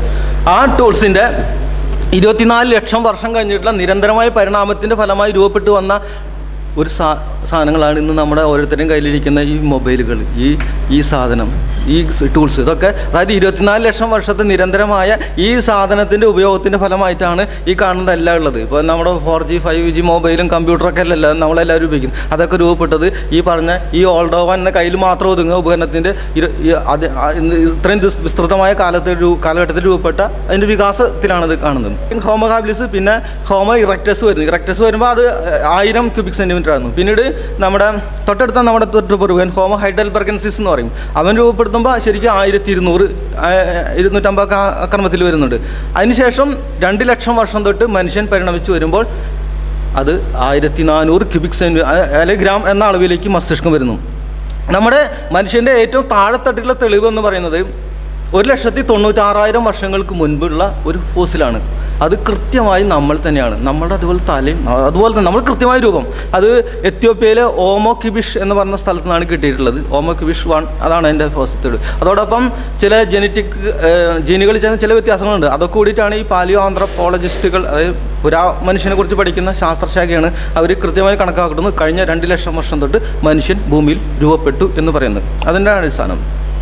ആ ടൂൾസിൻ്റെ ഇരുപത്തിനാല് ലക്ഷം വർഷം കഴിഞ്ഞിട്ടുള്ള നിരന്തരമായ പരിണാമത്തിൻ്റെ ഫലമായി രൂപപ്പെട്ടു വന്ന ഒരു സാ സാധനങ്ങളാണ് ഇന്ന് നമ്മുടെ ഓരോരുത്തരുടെയും കയ്യിലിരിക്കുന്ന ഈ മൊബൈലുകൾ ഈ ഈ സാധനം ഈ ടൂൾസ് ഇതൊക്കെ അതായത് ഇരുപത്തിനാല് ലക്ഷം വർഷത്തെ നിരന്തരമായ ഈ സാധനത്തിൻ്റെ ഉപയോഗത്തിൻ്റെ ഫലമായിട്ടാണ് ഈ കാണുന്നതെല്ലാം ഉള്ളത് ഇപ്പോൾ നമ്മുടെ ഫോർ ജി ഫൈവ് ജി മൊബൈലും കമ്പ്യൂട്ടറൊക്കെ അല്ലല്ലോ നമ്മളെല്ലാവരും ഉപയോഗിക്കും അതൊക്കെ രൂപപ്പെട്ടത് ഈ പറഞ്ഞ ഈ ഓൾഡോവൻ എന്ന കയ്യിൽ മാത്രം ഒതുങ്ങുന്ന ഉപകരണത്തിൻ്റെ ഇരു- ഈ അത് ആ ഇന്ന് ഇത്രയും വിസ്- വിസ്തൃതമായ കാലത്ത് രൂ- കാലഘട്ടത്തിൽ രൂപപ്പെട്ട അതിൻ്റെ വികാസത്തിലാണ് ഇത് കാണുന്നത് ഹോമോ ഹാബിലിസ് പിന്നെ ഹോമോ ഇറക്ടസ് വരുന്നു ഇറക്ടസ് വരുമ്പോൾ അത് ആയിരം ക്യൂബിക് സെൻറ്റിമീറ്റർ ആയിരുന്നു പിന്നീട് നമ്മുടെ തൊട്ടടുത്ത നമ്മുടെ തൊട്ട് പുറകൻ ഹോമോ ഹൈഡൽബർഗൻസിസ് എന്ന് പറയും അവൻ രൂപപ്പെടുത്തുമ്പോൾ ശരിക്കും ആയിരത്തി ഇരുന്നൂറ് ഇരുന്നൂറ്റമ്പത് അക്രമത്തിൽ വരുന്നുണ്ട് അതിനുശേഷം രണ്ട് ലക്ഷം വർഷം തൊട്ട് മനുഷ്യൻ പരിണമിച്ച് വരുമ്പോൾ അത് ആയിരത്തി നാനൂറ് ക്യൂബിക് സെൻറ്റ് അല്ലെങ്കിൽ ഗ്രാം എന്ന അളവിലേക്ക് മസ്തിഷ്കം വരുന്നു നമ്മുടെ മനുഷ്യൻ്റെ ഏറ്റവും താഴെത്തട്ടിലുള്ള തെളിവ് എന്ന് പറയുന്നത് ഒരു ലക്ഷത്തി തൊണ്ണൂറ്റാറായിരം വർഷങ്ങൾക്ക് മുൻപുള്ള ഒരു ഫോസിലാണ് അത് കൃത്യമായി നമ്മൾ തന്നെയാണ് നമ്മുടെ അതുപോലെ തലയും അതുപോലെ തന്നെ നമ്മൾ കൃത്യമായ രൂപം അത് എത്യോപ്യയിലെ ഓമോ കിബിഷ് എന്ന് പറഞ്ഞ സ്ഥലത്ത് നിന്നാണ് കിട്ടിയിട്ടുള്ളത് ഓമോ കിബിഷ് വൺ അതാണ് എൻ്റെ ഫോസത്തേട് അതോടൊപ്പം ചില ജനറ്റിക് ജീനുകളിൽ ചെന്ന ചില വ്യത്യാസങ്ങളുണ്ട് അതൊക്കെ കൂടിയിട്ടാണ് ഈ പാലിയോ ആന്ത്രപ്പോളജിസ്റ്റുകൾ അതായത് പുരാ മനുഷ്യനെ കുറിച്ച് പഠിക്കുന്ന ശാസ്ത്രശാഖയാണ് അവർ കൃത്യമായി കണക്കാക്കുന്നത് കഴിഞ്ഞ രണ്ട് ലക്ഷം വർഷം തൊട്ട് മനുഷ്യൻ ഭൂമിയിൽ രൂപപ്പെട്ടു എന്ന് പറയുന്നത് അതിൻ്റെ അടിസ്ഥാനം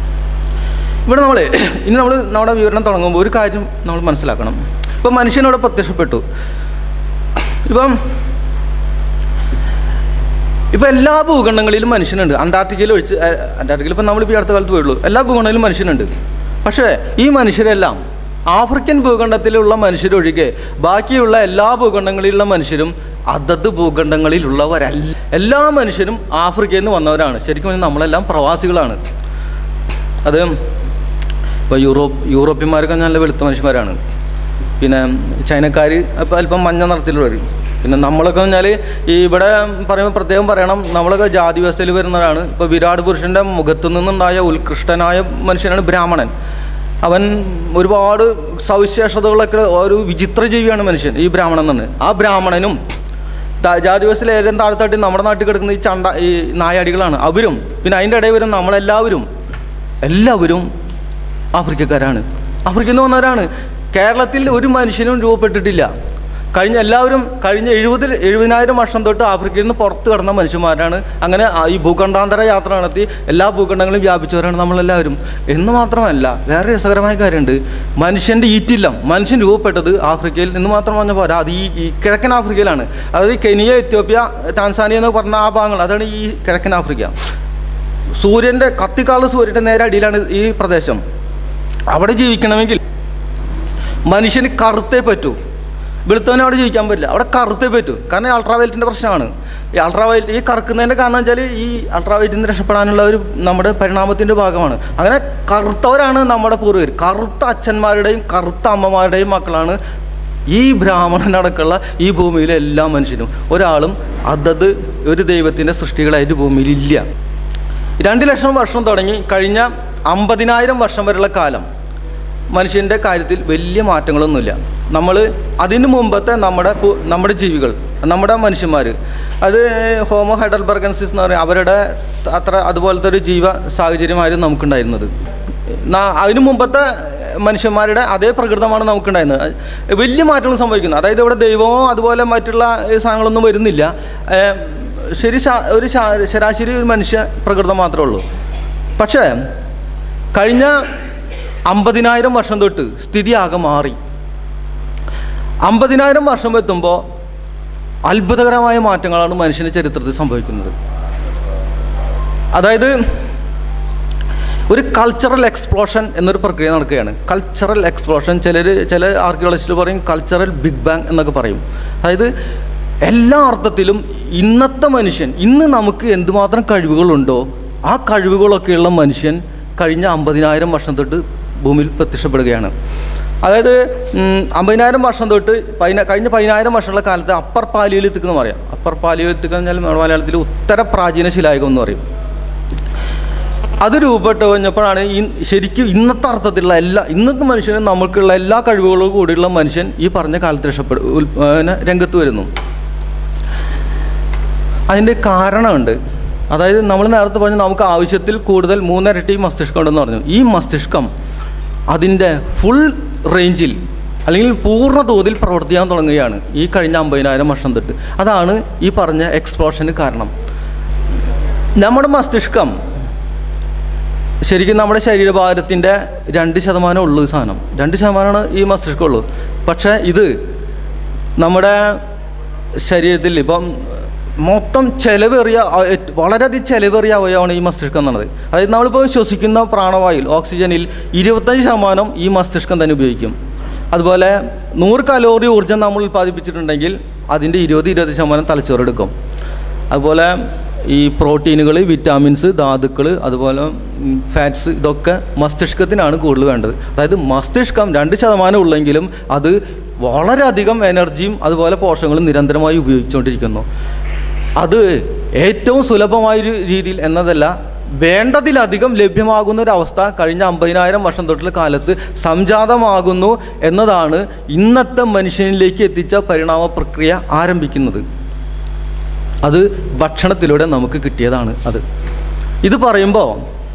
ഇവിടെ നമ്മൾ ഇനി നമ്മൾ നമ്മുടെ വിവരണം തുടങ്ങുമ്പോൾ ഒരു കാര്യം നമ്മൾ മനസ്സിലാക്കണം ഇപ്പം മനുഷ്യനോട് പ്രത്യക്ഷപ്പെട്ടു ഇപ്പം ഇപ്പം എല്ലാ ഭൂഖണ്ഡങ്ങളിലും മനുഷ്യനുണ്ട് അന്റാർട്ടിക്കയിൽ ഒഴിച്ച് അഹ് അന്റാർട്ടിക്കയിൽ ഇപ്പം നമ്മളിപ്പോൾ ഈ അടുത്ത കാലത്ത് പോയുള്ളൂ എല്ലാ ഭൂഖണ്ഡങ്ങളിലും മനുഷ്യനുണ്ട് പക്ഷേ ഈ മനുഷ്യരെല്ലാം ആഫ്രിക്കൻ ഭൂഖണ്ഡത്തിലുള്ള മനുഷ്യരൊഴികെ ബാക്കിയുള്ള എല്ലാ ഭൂഖണ്ഡങ്ങളിലുള്ള മനുഷ്യരും അതത് ഭൂഖണ്ഡങ്ങളിലുള്ളവരല്ല എല്ലാ മനുഷ്യരും ആഫ്രിക്കയിൽ നിന്ന് വന്നവരാണ് ശരിക്കും പറഞ്ഞാൽ നമ്മളെല്ലാം പ്രവാസികളാണ് അത് ഇപ്പോൾ യൂറോപ്പ് യൂറോപ്യന്മാരൊക്കെ നല്ല വെളുത്ത മനുഷ്യന്മാരാണ് പിന്നെ ചൈനക്കാർ ഇപ്പോൾ അല്പം മഞ്ഞ നിറത്തിലുള്ളവർ പിന്നെ നമ്മളൊക്കെ പറഞ്ഞാൽ ഈ ഇവിടെ പറയുമ്പോൾ പ്രത്യേകം പറയണം നമ്മളൊക്കെ ജാതി വ്യവസ്ഥയിൽ വരുന്നവരാണ് ഇപ്പോൾ വിരാട് പുരുഷൻ്റെ മുഖത്തു നിന്നുണ്ടായ ഉത്കൃഷ്ടനായ മനുഷ്യനാണ് ബ്രാഹ്മണൻ അവൻ ഒരുപാട് സവിശേഷതകളൊക്കെ ഒരു വിചിത്ര ജീവിയാണ് മനുഷ്യൻ ഈ ബ്രാഹ്മണൻ എന്ന് ആ ബ്രാഹ്മണനും ത- ജാതി വ്യവസ്ഥയിൽ ഏറ്റവും താഴെത്തട്ടി നമ്മുടെ നാട്ടിൽ കിടക്കുന്ന ഈ ചണ്ട ഈ നായാടികളാണ് അവരും പിന്നെ അതിൻ്റെ ഇടയിൽ വരും നമ്മളെല്ലാവരും എല്ലാവരും ആഫ്രിക്കക്കാരാണ് ആഫ്രിക്കയിൽ നിന്ന് വന്നവരാണ് കേരളത്തിൽ ഒരു മനുഷ്യനും രൂപപ്പെട്ടിട്ടില്ല കഴിഞ്ഞ എല്ലാവരും കഴിഞ്ഞ എഴുപതിൽ എഴുപതിനായിരം വർഷം തൊട്ട് ആഫ്രിക്കയിൽ നിന്ന് പുറത്ത് കടന്ന മനുഷ്യന്മാരാണ് അങ്ങനെ ആ ഈ ഭൂഖണ്ഡാന്തര യാത്ര നടത്തി എല്ലാ ഭൂഖണ്ഡങ്ങളും വ്യാപിച്ചവരാണ് നമ്മളെല്ലാവരും എന്ന് മാത്രമല്ല വേറെ രസകരമായ കാര്യമുണ്ട് മനുഷ്യൻ്റെ ഈറ്റില്ലം മനുഷ്യൻ രൂപപ്പെട്ടത് ആഫ്രിക്കയിൽ നിന്ന് മാത്രം പറഞ്ഞ പോരാ അത് ഈ ഈ കിഴക്കൻ ആഫ്രിക്കയിലാണ് അതായത് കെനിയ എത്യോപ്യ ടാൻസാനിയ എന്ന് പറഞ്ഞ ആ ഭാഗങ്ങൾ അതാണ് ഈ കിഴക്കൻ ആഫ്രിക്ക സൂര്യൻ്റെ കത്തിക്കാള് സൂര്യൻ്റെ നേരെ അടിയിലാണ് ഈ പ്രദേശം അവിടെ ജീവിക്കണമെങ്കിൽ മനുഷ്യന് കറുത്തേ പറ്റൂ വെളുത്തവനെ അവിടെ ജീവിക്കാൻ പറ്റില്ല അവിടെ കറുത്തേ പറ്റൂ കാരണം അൾട്രാവയലറ്റിൻ്റെ പ്രശ്നമാണ് ഈ അൾട്രാവയലറ്റ് ഈ കറുക്കുന്നതിൻ്റെ കാരണം വെച്ചാൽ ഈ അൾട്രാവയലറ്റിൽ നിന്ന് രക്ഷപ്പെടാനുള്ള ഒരു നമ്മുടെ പരിണാമത്തിൻ്റെ ഭാഗമാണ് അങ്ങനെ കറുത്തവരാണ് നമ്മുടെ പൂർവികർ കറുത്ത അച്ഛന്മാരുടെയും കറുത്ത അമ്മമാരുടെയും മക്കളാണ് ഈ ബ്രാഹ്മണനടക്കമുള്ള ഈ ഭൂമിയിലെ എല്ലാ മനുഷ്യരും ഒരാളും അതത് ഒരു ദൈവത്തിൻ്റെ സൃഷ്ടികളായിട്ട് ഭൂമിയിലില്ല രണ്ട് ലക്ഷം വർഷം തുടങ്ങി കഴിഞ്ഞ അമ്പതിനായിരം വർഷം വരെയുള്ള കാലം മനുഷ്യൻ്റെ കാര്യത്തിൽ വലിയ മാറ്റങ്ങളൊന്നുമില്ല നമ്മൾ അതിനു മുമ്പത്തെ നമ്മുടെ പു- നമ്മുടെ ജീവികൾ നമ്മുടെ മനുഷ്യന്മാർ അത് ഹോമോ ഹൈഡൽബർഗൻസിസ് എന്ന് പറയും അവരുടെ അത്ര അതുപോലത്തെ ഒരു ജീവ സാഹചര്യമായിരുന്നു നമുക്കുണ്ടായിരുന്നത് നാ- അതിനു മുമ്പത്തെ മനുഷ്യന്മാരുടെ അതേ പ്രകൃതമാണ് നമുക്കുണ്ടായിരുന്നത് വലിയ മാറ്റങ്ങൾ സംഭവിക്കുന്നു അതായത് ഇവിടെ ദൈവമോ അതുപോലെ മറ്റുള്ള ഈ സാധനങ്ങളൊന്നും വരുന്നില്ല ഏഹ് ശരി ശാ- ഒരു ശാ- ശരാശരി ഒരു മനുഷ്യ പ്രകൃതം മാത്രമേ ഉള്ളൂ പക്ഷേ കഴിഞ്ഞ അമ്പതിനായിരം വർഷം തൊട്ട് സ്ഥിതി ആകെ മാറി അമ്പതിനായിരം വർഷം എത്തുമ്പോൾ അത്ഭുതകരമായ മാറ്റങ്ങളാണ് മനുഷ്യൻ്റെ ചരിത്രത്തിൽ സംഭവിക്കുന്നത് അതായത് ഒരു കൾച്ചറൽ എക്സ്പ്ലോഷൻ എന്നൊരു പ്രക്രിയ നടക്കുകയാണ് കൾച്ചറൽ എക്സ്പ്ലോഷൻ ചിലർ ചില ആർക്കിയോളജിസ്റ്റിൽ പറയും കൾച്ചറൽ ബിഗ് ബാങ് എന്നൊക്കെ പറയും അതായത് എല്ലാ അർത്ഥത്തിലും ഇന്നത്തെ മനുഷ്യൻ ഇന്ന് നമുക്ക് എന്തുമാത്രം കഴിവുകളുണ്ടോ ആ കഴിവുകളൊക്കെയുള്ള മനുഷ്യൻ കഴിഞ്ഞ അമ്പതിനായിരം വർഷം തൊട്ട് ഭൂമിയിൽ പ്രത്യക്ഷപ്പെടുകയാണ് അതായത് ഉം, അമ്പതിനായിരം വർഷം തൊട്ട് പതിന കഴിഞ്ഞ പതിനായിരം വർഷമുള്ള കാലത്ത് അപ്പർ പാലിയോലിത്തിക് എന്ന് പറയാം അപ്പർ പാലിയോലിത്തിക് എന്ന് പറഞ്ഞാൽ നമ്മുടെ മലയാളത്തിൽ ഉത്തര പ്രാചീന ശിലായുഗം എന്ന് പറയും അത് രൂപപ്പെട്ട് കഴിഞ്ഞപ്പോഴാണ് ഈ ശരിക്കും ഇന്നത്തെ അർത്ഥത്തിലുള്ള എല്ലാ ഇന്നത്തെ മനുഷ്യന് നമുക്കുള്ള എല്ലാ കഴിവുകളോടും കൂടിയുള്ള മനുഷ്യൻ ഈ പറഞ്ഞ കാലത്ത് രക്ഷപ്പെടും ഉൽ- പിന്നെ രംഗത്ത് വരുന്നു അതിൻ്റെ കാരണമുണ്ട് അതായത് നമ്മൾ നേരത്തെ പറഞ്ഞു നമുക്ക് ആവശ്യത്തിൽ കൂടുതൽ മൂന്നരട്ടി മസ്തിഷ്കം ഉണ്ടെന്ന് പറഞ്ഞു ഈ മസ്തിഷ്കം അതിൻ്റെ ഫുൾ റേഞ്ചിൽ അല്ലെങ്കിൽ പൂർണ്ണ തോതിൽ പ്രവർത്തിക്കാൻ തുടങ്ങുകയാണ് ഈ കഴിഞ്ഞ അമ്പതിനായിരം വർഷം തൊട്ട് അതാണ് ഈ പറഞ്ഞ എക്സ്പ്ലോഷന് കാരണം നമ്മുടെ മസ്തിഷ്കം ശരിക്കും നമ്മുടെ ശരീരഭാരത്തിൻ്റെ രണ്ട് ശതമാനം ഉള്ളൂ ഈ സാധനം രണ്ട് ശതമാനമാണ് ഈ മസ്തിഷ്കം ഉള്ളൂ പക്ഷേ ഇത് നമ്മുടെ ശരീരത്തിൽ ഇപ്പം മൊത്തം ചെലവേറിയ അ- ഏറ്റ് വളരെയധികം ചെലവേറിയ അവയവമാണ് ഈ മസ്തിഷ്കം എന്നുള്ളത് അതായത് നമ്മളിപ്പോൾ ശ്വസിക്കുന്ന പ്രാണവായുവിൽ ഓക്സിജനിൽ ഇരുപത്തഞ്ച് ശതമാനം ഈ മസ്തിഷ്കം തന്നെ ഉപയോഗിക്കും അതുപോലെ നൂറ് കലോറി ഊർജ്ജം നമ്മൾ ഉൽപ്പാദിപ്പിച്ചിട്ടുണ്ടെങ്കിൽ അതിൻ്റെ ഇരുപത് ഇരുപത് ശതമാനം തലച്ചോറെടുക്കും അതുപോലെ ഈ പ്രോട്ടീനുകൾ വിറ്റാമിൻസ് ധാതുക്കൾ അതുപോലെ ഫാറ്റ്സ് ഇതൊക്കെ മസ്തിഷ്കത്തിനാണ് കൂടുതൽ വേണ്ടത് അതായത് മസ്തിഷ്കം രണ്ട് ശതമാനം ഉള്ളെങ്കിലും അത് വളരെയധികം എനർജിയും അതുപോലെ പോഷകങ്ങളും നിരന്തരമായി ഉപയോഗിച്ചുകൊണ്ടിരിക്കുന്നു അത് ഏറ്റവും സുലഭമായ ഒരു രീതിയിൽ എന്നതല്ല വേണ്ടതിലധികം ലഭ്യമാകുന്ന ഒരു അവസ്ഥ കഴിഞ്ഞ അമ്പതിനായിരം വർഷം തൊട്ടുള്ള കാലത്ത് സംജാതമാകുന്നു എന്നതാണ് ഇന്നത്തെ മനുഷ്യനിലേക്ക് എത്തിച്ച പരിണാമ പ്രക്രിയ ആരംഭിക്കുന്നത് അത് ഭക്ഷണത്തിലൂടെ നമുക്ക് കിട്ടിയതാണ് അത് ഇത് പറയുമ്പോൾ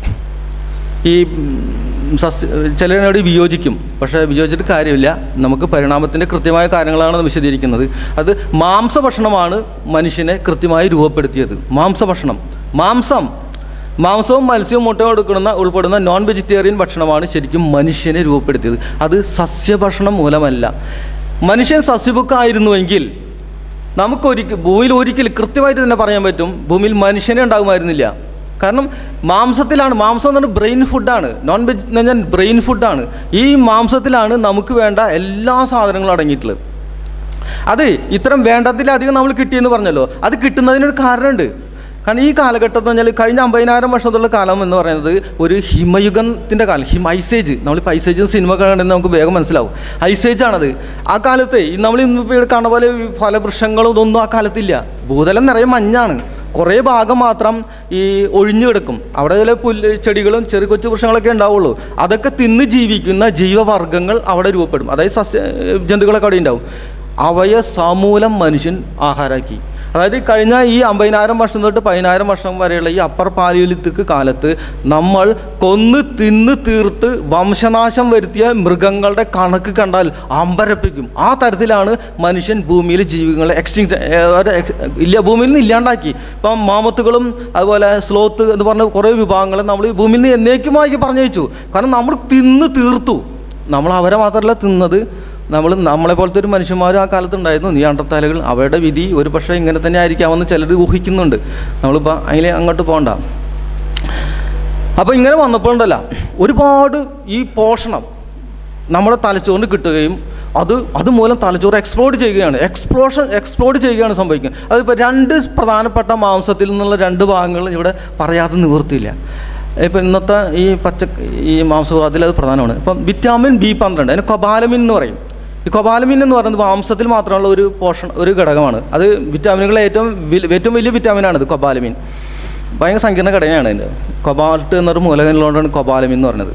ഈ ഉം, സസ്യ ചിലരോട് വിയോജിക്കും പക്ഷേ വിയോജിച്ചിട്ട് കാര്യമില്ല നമുക്ക് പരിണാമത്തിൻ്റെ കൃത്യമായ കാര്യങ്ങളാണ് വിശദീകരിക്കുന്നത് അത് മാംസഭക്ഷണമാണ് മനുഷ്യനെ കൃത്യമായി രൂപപ്പെടുത്തിയത് മാംസഭക്ഷണം മാംസം മാംസവും മത്സ്യവും മുട്ട കൊടുക്കുന്ന ഉൾപ്പെടുന്ന നോൺ വെജിറ്റേറിയൻ ഭക്ഷണമാണ് ശരിക്കും മനുഷ്യനെ രൂപപ്പെടുത്തിയത് അത് സസ്യഭക്ഷണം മൂലമല്ല മനുഷ്യൻ സസ്യബുക്കായിരുന്നുവെങ്കിൽ നമുക്കൊരിക്കൽ ഭൂമിയിൽ ഒരിക്കൽ കൃത്യമായിട്ട് തന്നെ പറയാൻ പറ്റും ഭൂമിയിൽ മനുഷ്യനെ ഉണ്ടാകുമായിരുന്നില്ല കാരണം മാംസത്തിലാണ് മാംസം എന്ന് പറഞ്ഞാൽ ബ്രെയിൻ ഫുഡാണ് നോൺ വെജ് എന്ന് പറഞ്ഞാൽ ബ്രെയിൻ ഫുഡാണ് ഈ മാംസത്തിലാണ് നമുക്ക് വേണ്ട എല്ലാ സാധനങ്ങളും അടങ്ങിയിട്ടുള്ളത് അത് ഇത്തരം വേണ്ടതിലധികം നമ്മൾ കിട്ടിയെന്ന് പറഞ്ഞല്ലോ അത് കിട്ടുന്നതിനൊരു കാരണമുണ്ട് കാരണം ഈ കാലഘട്ടം എന്ന് പറഞ്ഞാൽ കഴിഞ്ഞ അമ്പതിനായിരം വർഷത്തുള്ള കാലം എന്ന് പറയുന്നത് ഒരു ഹിമയുഗത്തിൻ്റെ കാലം ഹിമ ഐസേജ് നമ്മളിപ്പോൾ ഐസേജ് സിനിമ കണ്ടെന്ന് നമുക്ക് വേഗം മനസ്സിലാവും ഐസേജ് ആണത് ആ കാലത്ത് ഈ നമ്മൾ ഇന്നിപ്പോൾ ഇവിടെ കാണുന്ന പോലെ ഈ ഫലവൃക്ഷങ്ങളും ഇതൊന്നും ആ കാലത്തില്ല ഭൂതലം നിറയെ മഞ്ഞാണ് കുറേ ഭാഗം മാത്രം ഈ ഒഴിഞ്ഞു കിടക്കും അവിടെ ചില പുല്ല് ചെടികളും ചെറിയ കൊച്ചു വൃക്ഷങ്ങളൊക്കെ ഉണ്ടാവുള്ളൂ അതൊക്കെ തിന്ന് ജീവിക്കുന്ന ജീവവർഗ്ഗങ്ങൾ അവിടെ രൂപപ്പെടും അതായത് സസ്യ ജന്തുക്കളൊക്കെ അവിടെ ഉണ്ടാവും അവയെ സമൂലം മനുഷ്യൻ ആഹാരാക്കി അതായത് കഴിഞ്ഞ ഈ അമ്പതിനായിരം വർഷം തൊട്ട് പതിനായിരം വർഷം വരെയുള്ള ഈ അപ്പർ പാലിയോലിത്തിക്ക് കാലത്ത് നമ്മൾ കൊന്ന് തിന്ന് തീർത്ത് വംശനാശം വരുത്തിയ മൃഗങ്ങളുടെ കണക്ക് കണ്ടാൽ അമ്പരപ്പിക്കും ആ തരത്തിലാണ് മനുഷ്യൻ ഭൂമിയിൽ ജീവികളെ എക്സ്റ്റിങ് ഇല്ല ഭൂമിയിൽ നിന്ന് ഇല്ലാണ്ടാക്കി ഇപ്പം മാമത്തുകളും അതുപോലെ സ്ലോത്ത് എന്ന് പറഞ്ഞ കുറേ വിഭാഗങ്ങളെ നമ്മൾ ഈ ഭൂമിയിൽ നിന്ന് എന്നേക്കുമായി പറഞ്ഞു വെച്ചു കാരണം നമ്മൾ തിന്ന് തീർത്തു നമ്മൾ അവരെ മാത്രമല്ല തിന്നത് നമ്മൾ നമ്മളെ പോലത്തെ ഒരു മനുഷ്യന്മാരും ആ കാലത്ത് ഉണ്ടായിരുന്നു നിയാണ്ടത്താലുകൾ അവരുടെ വിധി ഒരു പക്ഷേ ഇങ്ങനെ തന്നെ ആയിരിക്കാമെന്ന് ചിലർ ഊഹിക്കുന്നുണ്ട് നമ്മളിപ്പോൾ അതിൽ അങ്ങോട്ട് പോകണ്ട അപ്പോൾ ഇങ്ങനെ വന്നപ്പോഴുണ്ടല്ല ഒരുപാട് ഈ പോഷണം നമ്മുടെ തലച്ചോറിന് കിട്ടുകയും അത് അതുമൂലം തലച്ചോറ് എക്സ്പ്ലോഡ് ചെയ്യുകയാണ് എക്സ്പ്ലോഷൻ എക്സ്പ്ലോഡ് ചെയ്യുകയാണ് സംഭവിക്കുന്നത് അതിപ്പോൾ രണ്ട് പ്രധാനപ്പെട്ട മാംസത്തിൽ നിന്നുള്ള രണ്ട് ഭാഗങ്ങൾ ഇവിടെ പറയാതെ നിവൃത്തിയില്ല ഇപ്പം ഇന്നത്തെ ഈ പച്ച ഈ മാംസഭാഗത്തിൽ അത് പ്രധാനമാണ് ഇപ്പം വിറ്റാമിൻ ബി പന്ത്രണ്ട് അതിന് കൊബാലമിൻ എന്ന് പറയും ഈ കൊബാലമിൻ എന്ന് പറയുന്നത് മാംസത്തിൽ മാത്രമുള്ള ഒരു പോഷണ ഒരു ഘടകമാണ് അത് വിറ്റാമിനുകളെ ഏറ്റവും വില- ഏറ്റവും വലിയ വിറ്റാമിനാണിത് കൊബാലമിൻ ഭയങ്കര സങ്കീർണ്ണ ഘടനയാണ് അതിൻ്റെ കൊബാൾട്ട് എന്നൊരു മൂലകനിലുകൊണ്ടാണ് കൊബാലമിൻ എന്ന് പറയുന്നത്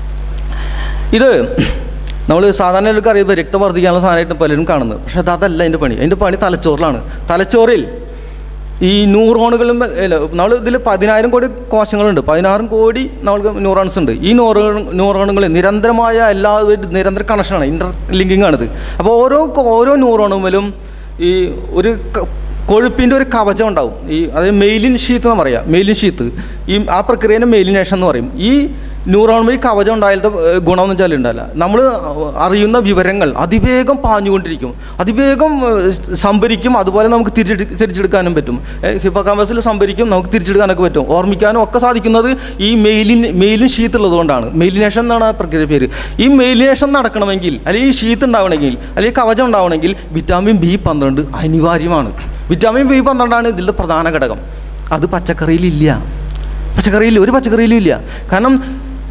ഇത് നമ്മൾ സാധാരണ എല്ലാവർക്കും അറിയുമ്പോൾ രക്തം വർദ്ധിക്കാനുള്ള സാധനമായിട്ട് പലരും കാണുന്നത് പക്ഷെ അത് അതല്ല അതിൻ്റെ പണി അതിൻ്റെ പണി തലച്ചോറിലാണ് തലച്ചോറിൽ ഈ ന്യൂറോണുകളും നമ്മൾ ഇതിൽ പതിനായിരം കോടി കോശങ്ങളുണ്ട് പതിനായിരം കോടി നമ്മൾക്ക് ന്യൂറോൺസ് ഉണ്ട് ഈ ന്യൂറോ ന്യൂറോണുകൾ നിരന്തരമായ എല്ലാ നിരന്തര കണക്ഷനാണ് ഇൻ്റർ ലിങ്കിങ് ആണിത് അപ്പോൾ ഓരോ ഓരോ ന്യൂറോണുമിലും ഈ ഒരു ക- കൊഴുപ്പിൻ്റെ ഒരു കവചം ഉണ്ടാവും ഈ അതായത് മെയിലിൻ ഷീത്ത് എന്ന് പറയാം മെയിലിൻ ഷീത്ത് ഈ ആ പ്രക്രിയനെ മെയിലിനേഷൻ എന്ന് പറയും ഈ ന്യൂറോൺ ഈ കവചം ഉണ്ടായാലത്തെ ഏഹ്, ഗുണം എന്ന് വെച്ചാൽ ഉണ്ടല്ല നമ്മൾ അറിയുന്ന വിവരങ്ങൾ അതിവേഗം പാഞ്ഞുകൊണ്ടിരിക്കും അതിവേഗം ഏഹ്, സംഭരിക്കും അതുപോലെ നമുക്ക് തിരിച്ചെടു തിരിച്ചെടുക്കാനും പറ്റും ഹിപ്പോകാമ്പസിൽ സംഭരിക്കും നമുക്ക് തിരിച്ചെടുക്കാനൊക്കെ പറ്റും ഓർമ്മിക്കാനും ഒക്കെ സാധിക്കുന്നത് ഈ മെയിലിൻ മെയിലിൻ ഷീത്ത് ഉള്ളതുകൊണ്ടാണ് മെയിലിനേഷൻ എന്നാണ് ആ പ്രക്രിയ പേര് ഈ മെയിലിനേഷൻ നടക്കണമെങ്കിൽ അല്ലെങ്കിൽ ഈ ഷീത്ത് ഉണ്ടാവണമെങ്കിൽ അല്ലെങ്കിൽ കവചം ഉണ്ടാവണമെങ്കിൽ വിറ്റാമിൻ ബി പന്ത്രണ്ട് അനിവാര്യമാണ് വിറ്റാമിൻ ബി പന്ത്രണ്ടാണ് ഇതിൻ്റെ പ്രധാന ഘടകം അത് പച്ചക്കറിയിലില്ല പച്ചക്കറിയിൽ ഒരു പച്ചക്കറിയിലും ഇല്ല കാരണം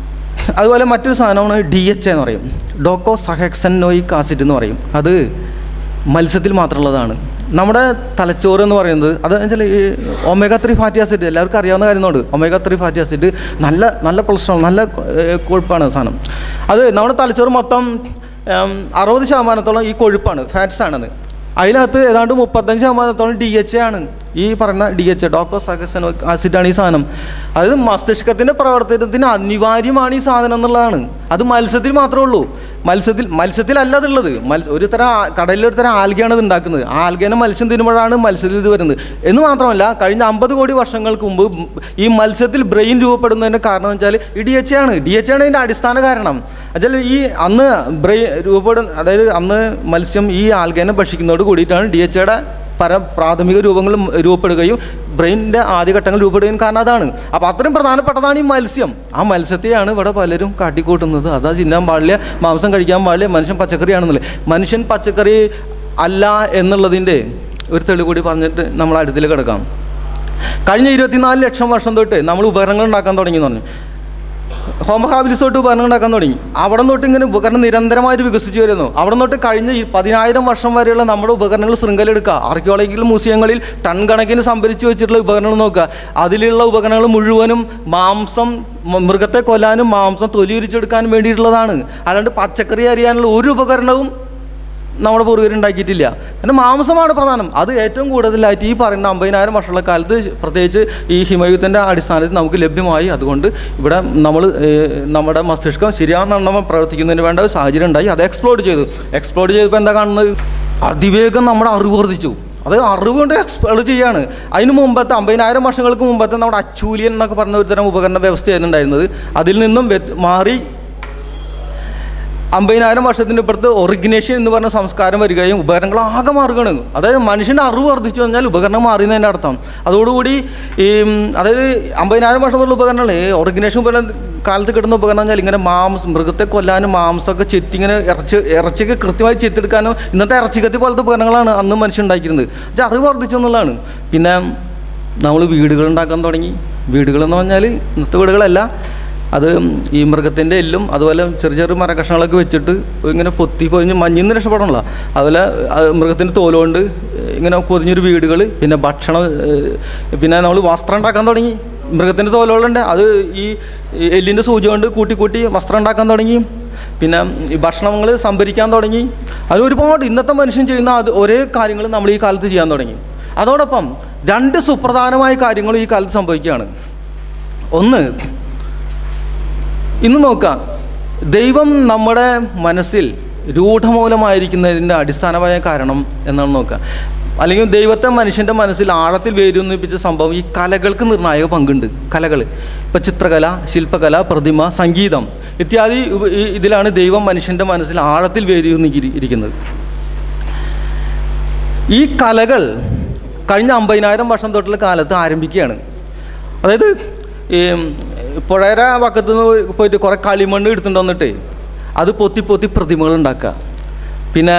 അതുപോലെ മറ്റൊരു സാധനമാണ് ഡി എച്ച് എന്ന് പറയും ഡോക്കോ സഹെക്സനോയിക് ആസിഡ് എന്ന് പറയും അത് മത്സ്യത്തിൽ മാത്രമുള്ളതാണ് നമ്മുടെ തലച്ചോറ് എന്ന് പറയുന്നത് അത് വെച്ചാൽ ഈ ഒമേഗ ത്രീ ഫാറ്റി ആസിഡ് എല്ലാവർക്കും അറിയാവുന്ന കാര്യമുണ്ട് ഒമേഗ ത്രീ ഫാറ്റി ആസിഡ് നല്ല നല്ല കൊളസ്ട്രോൾ നല്ല ഏഹ്, കൊഴുപ്പാണ് സാധനം അത് നമ്മുടെ തലച്ചോറ് മൊത്തം ഉം, അറുപത് ശതമാനത്തോളം ഈ കൊഴുപ്പാണ് ഫാറ്റ്സ് ആണത് അതിനകത്ത് ഏതാണ്ട് മുപ്പത്തഞ്ച് ശതമാനത്തോളം ഡി എച്ച് ആണ് ഈ പറയുന്ന ഡി എച്ച് ഡോക്കോ സഹസനോ ആസിഡാണ് ഈ സാധനം അത് മസ്തിഷ്കത്തിൻ്റെ പ്രവർത്തനത്തിന് അനിവാര്യമാണ് ഈ സാധനം എന്നുള്ളതാണ് അത് മത്സ്യത്തിൽ മാത്രമേ ഉള്ളൂ മത്സ്യത്തിൽ മത്സ്യത്തിലല്ല അതുള്ളത് മത്സ്യ ഒരു തരം ആ- കടലിൽ ഒരു തരം ആൽഗയാണ് ഇത് ഉണ്ടാക്കുന്നത് ആൽഗേനെ മത്സ്യം തിന്നുമ്പോഴാണ് മത്സ്യത്തിൽ ഇത് വരുന്നത് എന്ന് മാത്രമല്ല കഴിഞ്ഞ അമ്പത് കോടി വർഷങ്ങൾക്ക് മുമ്പ് ഈ മത്സ്യത്തിൽ ബ്രെയിൻ രൂപപ്പെടുന്നതിൻ്റെ കാരണം എന്ന് വെച്ചാൽ ഈ ഡി എച്ച് ആണ് ഡി എച്ച് ആണ് ഇതിൻ്റെ അടിസ്ഥാന കാരണം എന്നുവെച്ചാൽ ഈ അന്ന് ബ്രെയിൻ രൂപപ്പെടുന്ന അതായത് അന്ന് മത്സ്യം ഈ ആൽഗേനെ ഭക്ഷിക്കുന്നതോട് കൂടിയിട്ടാണ് ഡി എച്ച് പര പ്രാഥമിക രൂപങ്ങൾ രൂപപ്പെടുകയും ബ്രെയിനിൻ്റെ ആദ്യഘട്ടങ്ങൾ രൂപപ്പെടുകയും കാരണം അതാണ് അപ്പോൾ അത്രയും പ്രധാനപ്പെട്ടതാണ് ഈ മത്സ്യം ആ മത്സ്യത്തെയാണ് ഇവിടെ പലരും കാട്ടിക്കൂട്ടുന്നത് അതാ തിന്നാൻ പാടില്ല മാംസം കഴിക്കാൻ പാടില്ല മനുഷ്യൻ പച്ചക്കറിയാണെന്നുള്ളത് മനുഷ്യൻ പച്ചക്കറി അല്ല എന്നുള്ളതിൻ്റെ ഒരു തെളിവ് കൂടി പറഞ്ഞിട്ട് നമ്മൾ അടുത്തിൽ കിടക്കാം കഴിഞ്ഞ ഇരുപത്തിനാല് ലക്ഷം വർഷം തൊട്ട് നമ്മൾ ഉപകരണങ്ങൾ ഉണ്ടാക്കാൻ തുടങ്ങി എന്ന് പറഞ്ഞു ഹോമഹാബിലിസ് തൊട്ട് ഉപകരണം ഉണ്ടാക്കാൻ തുടങ്ങി അവിടെ തൊട്ട് ഇങ്ങനെ ഉപകരണം നിരന്തരമായിട്ട് വികസിച്ച് വരുന്നു അവിടെ തൊട്ട് കഴിഞ്ഞ ഈ പതിനായിരം വർഷം വരെയുള്ള നമ്മുടെ ഉപകരണങ്ങൾ ശൃംഖല എടുക്കുക ആർക്കിയോളജിക്കൽ മ്യൂസിയങ്ങളിൽ ടൺ കണക്കിന് സംഭരിച്ച് വെച്ചിട്ടുള്ള ഉപകരണങ്ങൾ നോക്കുക അതിലുള്ള ഉപകരണങ്ങൾ മുഴുവനും മാംസം മ- മൃഗത്തെ കൊല്ലാനും മാംസം തൊലി ഉരിച്ചെടുക്കാനും വേണ്ടിയിട്ടുള്ളതാണ് അല്ലാണ്ട് പച്ചക്കറി അറിയാനുള്ള ഒരു ഉപകരണവും നമ്മുടെ പൂർവ്വരുണ്ടാക്കിയിട്ടില്ല കാരണം മാംസമാണ് പ്രധാനം അത് ഏറ്റവും കൂടുതലായിട്ട് ഈ പറയുന്ന അമ്പതിനായിരം വർഷമുള്ള കാലത്ത് പ്രത്യേകിച്ച് ഈ ഹിമയുഗത്തിൻ്റെ അടിസ്ഥാനത്തിൽ നമുക്ക് ലഭ്യമായി അതുകൊണ്ട് ഇവിടെ നമ്മൾ നമ്മുടെ മസ്തിഷ്കം ശരിയാണെന്ന് പ്രവർത്തിക്കുന്നതിന് വേണ്ട ഒരു സാഹചര്യം ഉണ്ടായി അത് എക്സ്പ്ലോർ ചെയ്തു എക്സ്പ്ലോർ ചെയ്തപ്പോൾ എന്താ കാണുന്നത് അതിവേഗം നമ്മുടെ അറിവ് വർദ്ധിച്ചു അത് അറിവ് കൊണ്ട് എക്സ്പ്ലോർ ചെയ്യാണ് അതിന് മുമ്പത്തെ അമ്പതിനായിരം വർഷങ്ങൾക്ക് മുമ്പത്തെ നമ്മുടെ അച്ചൂലിയൻ എന്നൊക്കെ പറഞ്ഞ ഒരു തരം ഉപകരണ വ്യവസ്ഥയായിരുന്നു ഉണ്ടായിരുന്നത് അതിൽ നിന്നും വ്യത്യ- മാറി അമ്പതിനായിരം വർഷത്തിന് ഇപ്പുറത്ത് ഒറിജിനേഷൻ എന്ന് പറഞ്ഞ സംസ്കാരം വരികയും ഉപകരണങ്ങൾ ആകെ മാറുകയാണ് അതായത് മനുഷ്യൻ്റെ അറിവ് വർദ്ധിച്ചു കഴിഞ്ഞാൽ ഉപകരണം മാറിയെന്നതിൻ്റെ അർത്ഥം അതോടുകൂടി ഈ ഉം, അതായത് അമ്പതിനായിരം വർഷം മുതലുള്ള ഉപകരണങ്ങൾ ഒറിജിനേഷൻ ഉപകരണം കാലത്ത് കിട്ടുന്ന ഉപകരണം പറഞ്ഞാൽ ഇങ്ങനെ മാംസം മൃഗത്തെ കൊല്ലാനും മാംസമൊക്കെ ചെത്തി ഇങ്ങനെ ഇറച്ചി ഇറച്ചിക്ക് കൃത്യമായി ചെത്തിയെടുക്കാനും ഇന്നത്തെ ഇറച്ചിക്കത്തി പോലത്തെ ഉപകരണങ്ങളാണ് അന്ന് മനുഷ്യൻ ഉണ്ടാക്കിയിരുന്നത് പക്ഷേ അറിവ് വർദ്ധിച്ചു എന്നുള്ളതാണ് പിന്നെ നമ്മൾ വീടുകൾ ഉണ്ടാക്കാൻ തുടങ്ങി വീടുകളെന്ന് പറഞ്ഞാൽ ഇന്നത്തെ വീടുകളല്ല അത് ഈ മൃഗത്തിൻ്റെ എല്ലും അതുപോലെ ചെറിയ ചെറിയ മരകഷ്ണങ്ങളൊക്കെ വെച്ചിട്ട് ഇങ്ങനെ പൊത്തി പൊതിഞ്ഞ് മഞ്ഞിൽ നിന്ന് രക്ഷപ്പെടണമല്ലോ അതുപോലെ അത് മൃഗത്തിൻ്റെ തോലുകൊണ്ട് ഇങ്ങനെ പൊതിഞ്ഞൊരു വീടുകൾ പിന്നെ ഭക്ഷണം ഏഹ്, പിന്നെ നമ്മൾ വസ്ത്രം ഉണ്ടാക്കാൻ തുടങ്ങി മൃഗത്തിൻ്റെ തോലുകളുണ്ട് അത് ഈ ഈ എല്ലിൻ്റെ സൂചി കൊണ്ട് കൂട്ടി കൂട്ടി വസ്ത്രം ഉണ്ടാക്കാൻ തുടങ്ങി പിന്നെ ഈ ഭക്ഷണങ്ങൾ സംഭരിക്കാൻ തുടങ്ങി അത് ഒരുപാട് ഇന്നത്തെ മനുഷ്യൻ ചെയ്യുന്ന അത് ഒരേ കാര്യങ്ങൾ നമ്മൾ ഈ കാലത്ത് ചെയ്യാൻ തുടങ്ങി അതോടൊപ്പം രണ്ട് സുപ്രധാനമായ കാര്യങ്ങളും ഈ കാലത്ത് സംഭവിക്കുകയാണ് ഒന്ന് ഇന്ന് നോക്കാം ദൈവം നമ്മുടെ മനസ്സിൽ രൂഢമൂലമായിരിക്കുന്നതിൻ്റെ അടിസ്ഥാനമായ കാരണം എന്നാണ് നോക്കുക അല്ലെങ്കിൽ ദൈവത്തെ മനുഷ്യൻ്റെ മനസ്സിൽ ആഴത്തിൽ വേരൂന്നിപ്പിച്ച സംഭവം ഈ കലകൾക്ക് നിർണായക പങ്കുണ്ട് കലകൾ ഇപ്പം ചിത്രകല ശില്പകല പ്രതിമ സംഗീതം ഇത്യാദി ഉപ- ഈ- ഇതിലാണ് ദൈവം മനുഷ്യൻ്റെ മനസ്സിൽ ആഴത്തിൽ വേരൂന്നി ഇരിക്കുന്നത് ഈ കലകൾ കഴിഞ്ഞ അമ്പതിനായിരം വർഷം തൊട്ടുള്ള കാലത്ത് ആരംഭിക്കുകയാണ് അതായത് ഈ പുഴര പക്കത്ത് നിന്ന് പോയിട്ട് കുറേ കളിമണ്ണ് എടുത്തുകൊണ്ട് വന്നിട്ട് അത് പൊത്തി പൊത്തി പ്രതിമകൾ ഉണ്ടാക്കുക പിന്നെ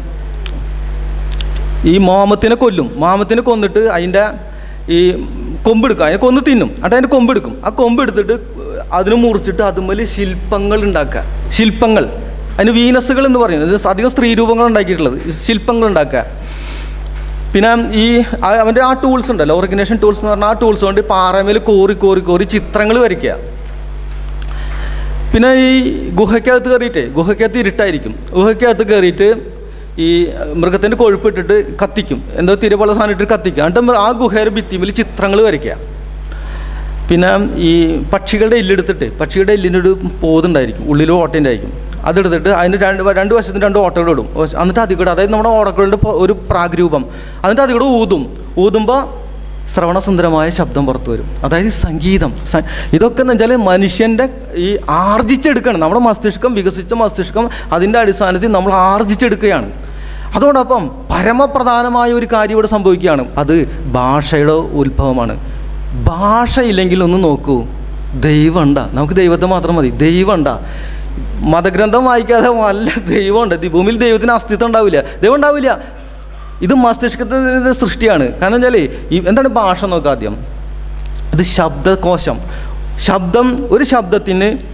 ഈ മോമത്തിനെ കൊല്ലും മോമത്തിനെ കൊന്നിട്ട് അതിൻ്റെ ഈ കൊമ്പെടുക്കും അതിനെ കൊന്ന് തിന്നും എന്നിട്ട് അതിൻ്റെ കൊമ്പെടുക്കും ആ കൊമ്പെടുത്തിട്ട് അതിന് മുറിച്ചിട്ട് അതുമ്മൽ ശില്പങ്ങൾ ഉണ്ടാക്കുക ശില്പങ്ങൾ അതിന് വീനസുകൾ എന്ന് പറയുന്നത് ഇത് അധികം സ്ത്രീരൂപങ്ങൾ ഉണ്ടാക്കിയിട്ടുള്ളത് ശില്പങ്ങൾ ഉണ്ടാക്കുക പിന്നെ ഈ ആ- അവൻ്റെ ആ ടൂൾസ് ഉണ്ടല്ലോ ഓർഗനൈസേഷൻ ടൂൾസ് എന്ന് പറഞ്ഞാൽ ആ ടൂൾസ് കൊണ്ട് പാറമേൽ കോറി കോറി കോറി ചിത്രങ്ങൾ വരയ്ക്കുക പിന്നെ ഈ ഗുഹയ്ക്കകത്ത് കയറിയിട്ടേ ഗുഹയ്ക്കകത്ത് ഇരുട്ടായിരിക്കും ഗുഹയ്ക്കകത്ത് കയറിയിട്ട് ഈ മൃഗത്തിൻ്റെ കൊഴുപ്പിട്ടിട്ട് കത്തിക്കും എന്തോ തിര പോലെ സാധനം ഇട്ട് കത്തിക്കുക എന്നിട്ട് ആ ഗുഹയുടെ ഭിത്തിമിൽ ചിത്രങ്ങൾ വരയ്ക്കുക പിന്നെ ഈ പക്ഷികളുടെ എല്ലെടുത്തിട്ട് പക്ഷിയുടെ എല്ലിൻ്റെ ഒരു പോതുണ്ടായിരിക്കും ഉള്ളിൽ ഓട്ടയുണ്ടായിരിക്കും അതെടുത്തിട്ട് അതിന് രണ്ട് വ- രണ്ട് വശത്തിന് രണ്ട് ഓട്ടകൾ ഇടും വശ- എന്നിട്ട് അതിൽ കൂടെ അതായത് നമ്മുടെ ഓടക്കളുടെ പൊ- ഒരു പ്രാഗ്രൂപം എന്നിട്ട് അതിൽ കൂടെ ഊതും ഊതുമ്പോൾ ശ്രവണസുന്ദരമായ ശബ്ദം പുറത്തു വരും അതായത് സംഗീതം സ- ഇതൊക്കെ എന്ന് വെച്ചാൽ മനുഷ്യൻ്റെ ഈ ആർജിച്ചെടുക്കണം നമ്മുടെ മസ്തിഷ്കം വികസിച്ച മസ്തിഷ്കം അതിൻ്റെ അടിസ്ഥാനത്തിൽ നമ്മൾ ആർജിച്ചെടുക്കുകയാണ് അതോടൊപ്പം പരമപ്രധാനമായ ഒരു കാര്യം ഇവിടെ സംഭവിക്കുകയാണ് അത് ഭാഷയുടെ ഉത്ഭവമാണ് ഭാഷയില്ലെങ്കിൽ ഒന്ന് നോക്കൂ ദൈവമുണ്ട നമുക്ക് ദൈവത്തെ മാത്രം മതി ദൈവമുണ്ട മതഗ്രന്ഥം വായിക്കാതെ വല്ല ദൈവമുണ്ട് ദി- ഭൂമിയിൽ ദൈവത്തിന് അസ്തിത്വം ഉണ്ടാവില്ല ദൈവം ഉണ്ടാവില്ല ഇത് മസ്തിഷ്കത്തിൻ്റെ സൃഷ്ടിയാണ് കാരണം വെച്ചാൽ ഈ എന്താണ് ഭാഷ നോക്കുക ആദ്യം ഇത് ശബ്ദകോശം ശബ്ദം ഒരു ശബ്ദത്തിന്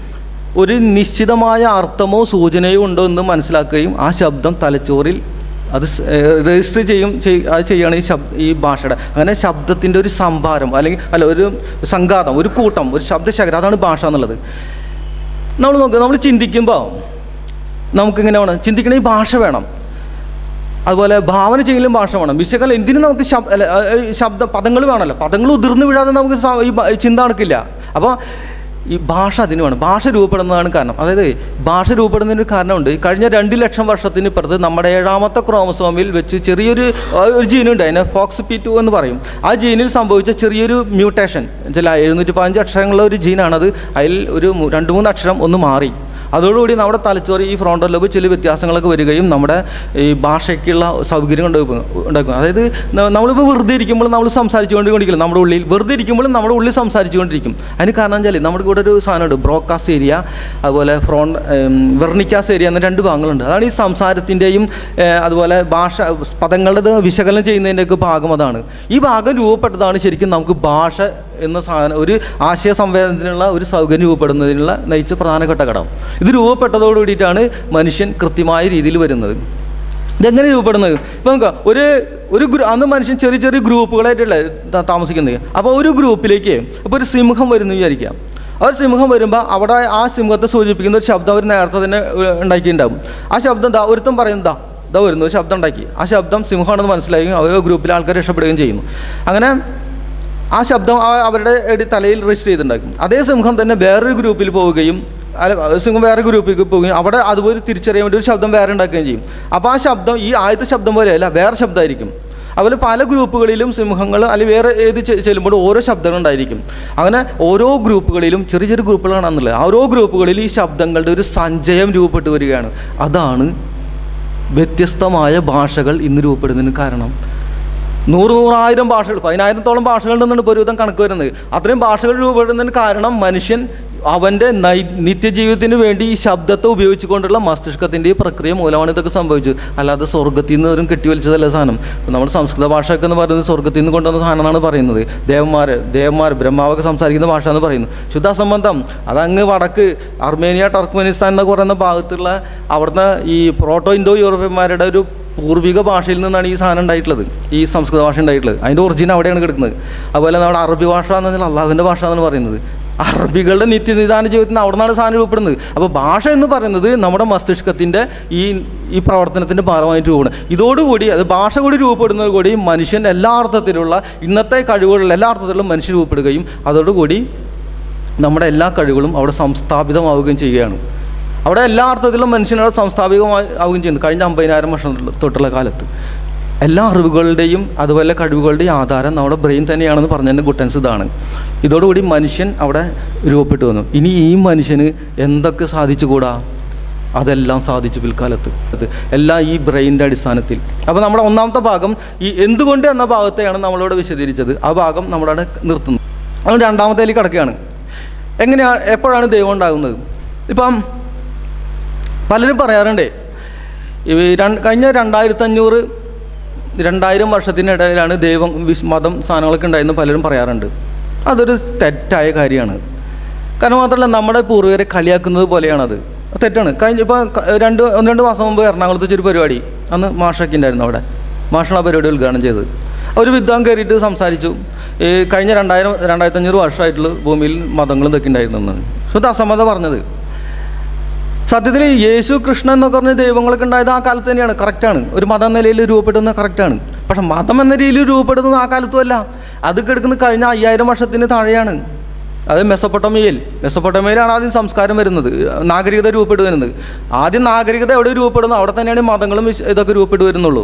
ഒരു നിശ്ചിതമായ അർത്ഥമോ സൂചനയോ ഉണ്ടോ എന്ന് മനസ്സിലാക്കുകയും ആ ശബ്ദം തലച്ചോറിൽ അത് സ്- ഏഹ് രജിസ്റ്റർ ചെയ്യും ചെയ്- അത് ചെയ്യാണ് ഈ ശബ്ദ ഈ ഭാഷയുടെ അങ്ങനെ ശബ്ദത്തിൻ്റെ ഒരു സംഭാരം അല്ലെങ്കിൽ അല്ല ഒരു സംഘാതം ഒരു കൂട്ടം ഒരു ശബ്ദശേഖരം അതാണ് ഭാഷ എന്നുള്ളത് നമ്മൾ നോക്കുക നമ്മൾ ചിന്തിക്കുമ്പോൾ നമുക്കിങ്ങനെ വേണം ചിന്തിക്കണ ഈ ഭാഷ വേണം അതുപോലെ ഭാവന ചെയ്യലും ഭാഷ വേണം വിശകലനം എന്തിനും നമുക്ക് ശബ് അല്ല, ആ, ഈ ശബ്ദ പദങ്ങൾ വേണമല്ലോ പദങ്ങൾ ഉതിർന്നു വീഴാതെ നമുക്ക് സ- ഈ ബ- ഈ ചിന്ത നടക്കില്ല അപ്പോൾ ഈ ഭാഷ അതിന് വേണം ഭാഷ രൂപപ്പെടുന്നതാണ് കാരണം അതായത് ഭാഷ രൂപപ്പെടുന്നതിന് ഒരു കാരണമുണ്ട് ഈ കഴിഞ്ഞ രണ്ട് ലക്ഷം വർഷത്തിന് ഇപ്പുറത്ത് നമ്മുടെ ഏഴാമത്തെ ക്രോമസോമിൽ വെച്ച് ചെറിയൊരു ആ, ഒരു ജീനുണ്ട് അതിനെ ഫോക്സ് പി ടു എന്ന് പറയും ആ ജീനിൽ സംഭവിച്ച ചെറിയൊരു മ്യൂട്ടേഷൻ ചില എഴുന്നൂറ്റി പതിനഞ്ച് അക്ഷരങ്ങളുള്ള ഒരു ജീനാണത് അതിൽ ഒരു മു- രണ്ട് മൂന്ന് അക്ഷരം ഒന്ന് മാറി അതോടുകൂടി നമ്മുടെ തലച്ചോറ് ഈ ഫ്രോണ്ടൽ ലോബ് ചില വ്യത്യാസങ്ങളൊക്കെ വരികയും നമ്മുടെ ഈ ഭാഷയ്ക്കുള്ള സൗകര്യം ഉണ്ടാക്കും ഉണ്ടാക്കും അതായത് ന- നമ്മളിപ്പോൾ വെറുതെ ഇരിക്കുമ്പോൾ നമ്മൾ സംസാരിച്ചുകൊണ്ടിരിക്കില്ല നമ്മുടെ ഉള്ളിൽ വെറുതെ ഇരിക്കുമ്പോഴും നമ്മുടെ ഉള്ളിൽ സംസാരിച്ചുകൊണ്ടിരിക്കും അതിന് കാരണം വെച്ചാൽ നമ്മുടെ കൂടെ ഒരു സാധനമുണ്ട് ബ്രോക്കാസ് ഏരിയ അതുപോലെ ഫ്രോണ്ട് വെർണിക്കാസ് ഏരിയ എന്ന രണ്ട് ഭാഗങ്ങളുണ്ട് അതാണ് ഈ സംസാരത്തിൻ്റെയും അതുപോലെ ഭാഷ പദങ്ങളുടെ വിശകലനം ചെയ്യുന്നതിൻ്റെയൊക്കെ ഭാഗം അതാണ് ഈ ഭാഗം രൂപപ്പെട്ടതാണ് ശരിക്കും നമുക്ക് ഭാഷ എന്ന സാധനം ഒരു ആശയ സംവേദനത്തിനുള്ള ഒരു സൗകര്യം രൂപപ്പെടുന്നതിനുള്ള നയിച്ച പ്രധാനപ്പെട്ട ഘടകം ഇത് രൂപപ്പെട്ടതോട് കൂടിയിട്ടാണ് മനുഷ്യൻ കൃത്യമായ രീതിയിൽ വരുന്നത് ഇതെങ്ങനെ രൂപപ്പെടുന്നത് ഇപ്പം നോക്കുക ഒരു ഒരു ഗ്രൂ അന്ന് മനുഷ്യൻ ചെറിയ ചെറിയ ഗ്രൂപ്പുകളായിട്ടുള്ള ത- താമസിക്കുന്നത് അപ്പോൾ ഒരു ഗ്രൂപ്പിലേക്ക് ഇപ്പോൾ ഒരു സിംഹം വരുന്നു വിചാരിക്കാം ആ ഒരു സിംഹം വരുമ്പോൾ അവിടെ ആ സിംഹത്തെ സൂചിപ്പിക്കുന്ന ഒരു ശബ്ദം അവർ നേരത്തെ തന്നെ ഏഹ്, ഉണ്ടാക്കിയിട്ടുണ്ടാവും ആ ശബ്ദം ദാ ഒരുത്തം പറയുന്നത് ദാ ഇതാ വരുന്നു ഒരു ശബ്ദം ഉണ്ടാക്കി ആ ശബ്ദം സിംഹമാണെന്ന് മനസ്സിലാക്കുകയും അവർ ഗ്രൂപ്പിലെ ആൾക്കാർ രക്ഷപ്പെടുകയും ചെയ്യുന്നു അങ്ങനെ ആ ശബ്ദം ആ- അവരുടെ എടി തലയിൽ രജിസ്റ്റർ ചെയ്തിട്ടുണ്ടാക്കും അതേ സിംഹം തന്നെ വേറൊരു ഗ്രൂപ്പിൽ പോവുകയും അല്ല സിംഹം വേറെ ഗ്രൂപ്പിലേക്ക് പോവുകയും അവിടെ അതുപോലെ തിരിച്ചറിയാൻ വേണ്ടി ഒരു ശബ്ദം വേറെ ഉണ്ടാക്കുകയും ചെയ്യും അപ്പോൾ ആ ശബ്ദം ഈ ആദ്യത്തെ ശബ്ദം പോലെയല്ല വേറെ ശബ്ദമായിരിക്കും അതുപോലെ പല ഗ്രൂപ്പുകളിലും സിംഹങ്ങൾ അല്ലെങ്കിൽ വേറെ ഏത് ചെ- ചെല്ലുമ്പോഴും ഓരോ ശബ്ദങ്ങളുണ്ടായിരിക്കും അങ്ങനെ ഓരോ ഗ്രൂപ്പുകളിലും ചെറിയ ചെറിയ ഗ്രൂപ്പുകളാണെന്നുള്ളത് ആ ഓരോ ഗ്രൂപ്പുകളിൽ ഈ ശബ്ദങ്ങളുടെ ഒരു സഞ്ചയം രൂപപ്പെട്ടു വരികയാണ് അതാണ് വ്യത്യസ്തമായ ഭാഷകൾ ഇന്ന് രൂപപ്പെടുന്നതിന് കാരണം നൂറ് നൂറായിരം ഭാഷകൾ പതിനായിരത്തോളം ഭാഷകളുണ്ടെന്നാണ് ഇപ്പോൾ ഒരുവിധം കണക്ക് വരുന്നത് അത്രയും ഭാഷകൾ രൂപപ്പെടുന്നതിന് കാരണം മനുഷ്യൻ അവൻ്റെ നൈ നിത്യജീവിതത്തിന് വേണ്ടി ഈ ശബ്ദത്തെ ഉപയോഗിച്ചുകൊണ്ടുള്ള മസ്തിഷ്കത്തിൻ്റെ ഈ പ്രക്രിയ മൂലമാണ് ഇതൊക്കെ സംഭവിച്ചത് അല്ലാതെ സ്വർഗത്തിൽ നിന്ന് ഒരു കെട്ടിവലിച്ചതല്ല സാധനം ഇപ്പം നമ്മുടെ സംസ്കൃത ഭാഷയൊക്കെ എന്ന് പറയുന്നത് സ്വർഗത്തിൽ നിന്ന് കൊണ്ടുവന്ന സാധനം എന്നാണ് പറയുന്നത് ദേവന്മാർ ദേവന്മാർ ബ്രഹ്മാവൊക്കെ സംസാരിക്കുന്ന ഭാഷ എന്ന് പറയുന്നത് ശുദ്ധ അസംബന്ധം അതങ്ങ് വടക്ക് അർമേനിയ ടർക്ക്മെനിസ്ഥാൻ എന്നൊക്കെ പറയുന്ന ഭാഗത്തുള്ള അവിടുത്തെ ഈ പ്രോട്ടോ ഇന്തോ യൂറോപ്യന്മാരുടെ ഒരു പൂർവിക ഭാഷയിൽ നിന്നാണ് ഈ സാധനം ഉണ്ടായിട്ടുള്ളത് ഈ സംസ്കൃത ഭാഷ ഉണ്ടായിട്ടുള്ളത് അതിൻ്റെ ഒറിജിൻ അവിടെയാണ് കിടക്കുന്നത് അതുപോലെ നമ്മുടെ അറബി ഭാഷ എന്ന് പറഞ്ഞാൽ അള്ളാഹുവിൻ്റെ ഭാഷ എന്നാണ് പറയുന്നത് അറബികളുടെ നിത്യനിദാന ജീവിതത്തിൽ നിന്ന് അവിടെ നിന്നാണ് സാധനം രൂപപ്പെടുന്നത് അപ്പോൾ ഭാഷ എന്ന് പറയുന്നത് നമ്മുടെ മസ്തിഷ്കത്തിൻ്റെ ഈ ഈ പ്രവർത്തനത്തിൻ്റെ ഭാഗമായിട്ട് രൂപപ്പെടും ഇതോടുകൂടി അത് ഭാഷ കൂടി രൂപപ്പെടുന്നത് കൂടി മനുഷ്യൻ എല്ലാ അർത്ഥത്തിലുള്ള ഇന്നത്തെ കഴിവുകളിൽ എല്ലാ അർത്ഥത്തിലും മനുഷ്യൻ രൂപപ്പെടുകയും അതോടുകൂടി നമ്മുടെ എല്ലാ കഴിവുകളും അവിടെ സംസ്ഥാപിതമാവുകയും ചെയ്യുകയാണ് അവിടെ എല്ലാ അർത്ഥത്തിലും മനുഷ്യനോട് സംസ്ഥാപിതമായി ആവുകയും ചെയ്യുന്നു കഴിഞ്ഞ അമ്പതിനായിരം വർഷം തൊട്ടുള്ള കാലത്ത് എല്ലാ അറിവുകളുടെയും അതുപോലെ കഴിവുകളുടെയും ആധാരം നമ്മുടെ ബ്രെയിൻ തന്നെയാണെന്ന് പറഞ്ഞതിൻ്റെ ഗുട്ടൻസ് ഇതാണ് ഇതോടുകൂടി മനുഷ്യൻ അവിടെ രൂപപ്പെട്ടു വന്നു ഇനി ഈ മനുഷ്യന് എന്തൊക്കെ സാധിച്ചുകൂടാ അതെല്ലാം സാധിച്ചു പിൽക്കാലത്ത് അത് എല്ലാം ഈ ബ്രെയിൻ്റെ അടിസ്ഥാനത്തിൽ അപ്പോൾ നമ്മുടെ ഒന്നാമത്തെ ഭാഗം ഈ എന്തുകൊണ്ട് എന്ന ഭാഗത്തെയാണ് നമ്മളിവിടെ വിശദീകരിച്ചത് ആ ഭാഗം നമ്മളവിടെ നിർത്തുന്നു അതുകൊണ്ട് രണ്ടാമത്തേലേക്ക് കിടക്കുകയാണ് എങ്ങനെയാണ് എപ്പോഴാണ് ദൈവം ഉണ്ടാകുന്നത് ഇപ്പം പലരും പറയാറുണ്ട് ഈ രണ്ട് കഴിഞ്ഞ രണ്ടായിരത്തി അഞ്ഞൂറ് രണ്ടായിരം വർഷത്തിനിടയിലാണ് ദൈവം വിസ് മതം സാധനങ്ങളൊക്കെ ഉണ്ടായെന്ന് പലരും പറയാറുണ്ട് അതൊരു തെറ്റായ കാര്യമാണ് കാരണം മാത്രമല്ല നമ്മുടെ പൂർവികരെ കളിയാക്കുന്നത് പോലെയാണത് തെറ്റാണ് കഴിഞ്ഞ ഇപ്പോൾ രണ്ട് ഒന്ന് രണ്ട് മാസം മുമ്പ് എറണാകുളത്ത് വെച്ചൊരു പരിപാടി അന്ന് മാഷൊക്കെ ഉണ്ടായിരുന്നു അവിടെ മാഷാണ് ആ പരിപാടി ഉദ്ഘാടനം ചെയ്തത് അവർ വിദ്വാൻ കയറിയിട്ട് സംസാരിച്ചു ഈ കഴിഞ്ഞ രണ്ടായിരം രണ്ടായിരത്തി അഞ്ഞൂറ് വർഷമായിട്ടുള്ള ഭൂമിയിൽ മതങ്ങളും ഇതൊക്കെ ഉണ്ടായിരുന്നു ശുദ്ധ അസമ്മത പറഞ്ഞത് സത്യത്തിൽ യേശു കൃഷ്ണൻ എന്നൊക്കെ പറഞ്ഞ ദൈവങ്ങളൊക്കെ ഉണ്ടായത് ആ കാലത്ത് തന്നെയാണ് കറക്റ്റാണ് ഒരു മതം എന്ന നിലയിൽ രൂപപ്പെടുന്നത് കറക്റ്റാണ് പക്ഷെ മതം എന്ന രീതിയിൽ രൂപപ്പെടുന്നത് ആ കാലത്തും അല്ല അത് കിടക്കുന്നത് കഴിഞ്ഞ അയ്യായിരം വർഷത്തിന് താഴെയാണ് അത് മെസ്സപ്പൊട്ടമയിൽ മെസ്സപ്പൊട്ടമയിലാണ് ആദ്യം സംസ്കാരം വരുന്നത് നാഗരികത രൂപപ്പെട്ടു വരുന്നത് ആദ്യം നാഗരികത എവിടെ രൂപപ്പെടുന്നു അവിടെ തന്നെയാണ് ഈ മതങ്ങളും വിശ്- ഇതൊക്കെ രൂപപ്പെട്ടു വരുന്നുള്ളൂ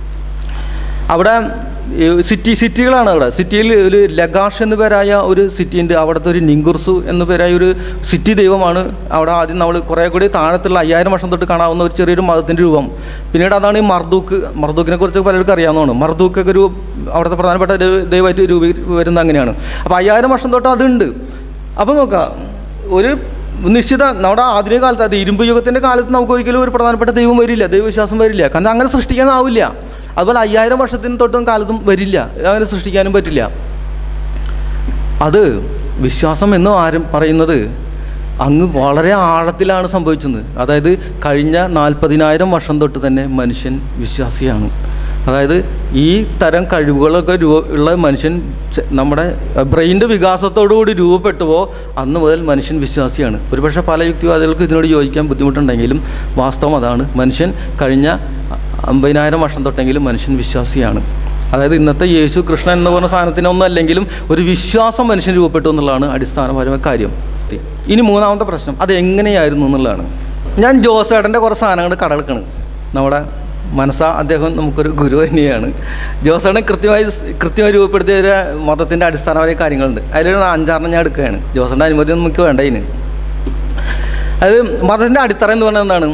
അവിടെ ഈ സിറ്റി സിറ്റികളാണ് അവിടെ സിറ്റിയിൽ ഒരു ലഗാഷ് എന്ന് പേരായ ഒരു സിറ്റി ഉണ്ട് അവിടുത്തെ ഒരു നിങ്കുർസു എന്ന് പേരായ ഒരു സിറ്റി ദൈവമാണ് അവിടെ ആദ്യം നമ്മൾ കുറേ കൂടി താഴത്തുള്ള അയ്യായിരം വർഷം തൊട്ട് കാണാവുന്ന ഒരു ചെറിയൊരു മതത്തിൻ്റെ രൂപം പിന്നീട് അതാണ് ഈ മർദൂക്ക് മർദൂക്കിനെ കുറിച്ച് പലർക്കും അറിയാവുന്നതാണ് മർദൂക്കൊക്കെ ഒരു അവിടുത്തെ പ്രധാനപ്പെട്ട ഒരു ദൈവമായിട്ട് രൂപീ വരുന്നത് അങ്ങനെയാണ് അപ്പോൾ അയ്യായിരം വർഷം തൊട്ട് അതുണ്ട് അപ്പോൾ നോക്കാം ഒരു നിശ്ചിത നമ്മുടെ ആധുനിക കാലത്ത് അത് ഇരുമ്പ് യുഗത്തിൻ്റെ കാലത്ത് നമുക്ക് ഒരിക്കലും ഒരു പ്രധാനപ്പെട്ട ദൈവം വരില്ല ദൈവവിശ്വാസം വരില്ല കാരണം അങ്ങനെ സൃഷ്ടിക്കാനാവില്ല അതുപോലെ അയ്യായിരം വർഷത്തിന് തൊട്ടും കാലത്തും വരില്ല അങ്ങനെ സൃഷ്ടിക്കാനും പറ്റില്ല അത് വിശ്വാസം എന്ന് ആരും പറയുന്നത് അങ്ങ് വളരെ ആഴത്തിലാണ് സംഭവിച്ചത് അതായത് കഴിഞ്ഞ നാൽപ്പതിനായിരം വർഷം തൊട്ട് തന്നെ മനുഷ്യൻ വിശ്വാസിയാണ് അതായത് ഈ തരം കഴിവുകളൊക്കെ രൂപ ഉള്ള മനുഷ്യൻ ചെ- നമ്മുടെ ബ്രെയിൻ്റെ വികാസത്തോടുകൂടി രൂപപ്പെട്ടുവോ അന്ന് മുതൽ മനുഷ്യൻ വിശ്വാസിയാണ് ഒരുപക്ഷെ പല യുക്തിവാദികൾക്ക് ഇതിനോട് യോജിക്കാൻ ബുദ്ധിമുട്ടുണ്ടെങ്കിലും വാസ്തവം അതാണ് മനുഷ്യൻ കഴിഞ്ഞ അമ്പതിനായിരം വർഷം തൊട്ടെങ്കിലും മനുഷ്യൻ വിശ്വാസിയാണ് അതായത് ഇന്നത്തെ യേശു കൃഷ്ണൻ എന്ന് പറഞ്ഞ സാധനത്തിനൊന്നും അല്ലെങ്കിലും ഒരു വിശ്വാസം മനുഷ്യൻ രൂപപ്പെട്ടു എന്നുള്ളതാണ് അടിസ്ഥാനപരമായ കാര്യം ഇനി മൂന്നാമത്തെ പ്രശ്നം അത് എങ്ങനെയായിരുന്നു എന്നുള്ളതാണ് ഞാൻ ജോസേട്ടൻ്റെ കുറേ സാധനങ്ങൾ കടൽക്കാണ് നമ്മുടെ മനസ്സ അദ്ദേഹം നമുക്കൊരു ഗുരു തന്നെയാണ് ജോസേട്ടൻ കൃത്യമായി സ് കൃത്യമായി രൂപപ്പെടുത്തിയ ഒരു മതത്തിൻ്റെ അടിസ്ഥാനപരമായ കാര്യങ്ങളുണ്ട് അതിലൊരു അഞ്ചാറെണ്ണം ഞാൻ എടുക്കുകയാണ് ജോസേട്ടൻ്റെ അനുമതി ഒന്നും നമുക്ക് വേണ്ട ഇതിന് അത് മതത്തിൻ്റെ അടിത്തറ എന്ന് പറയുന്നത് എന്താണ്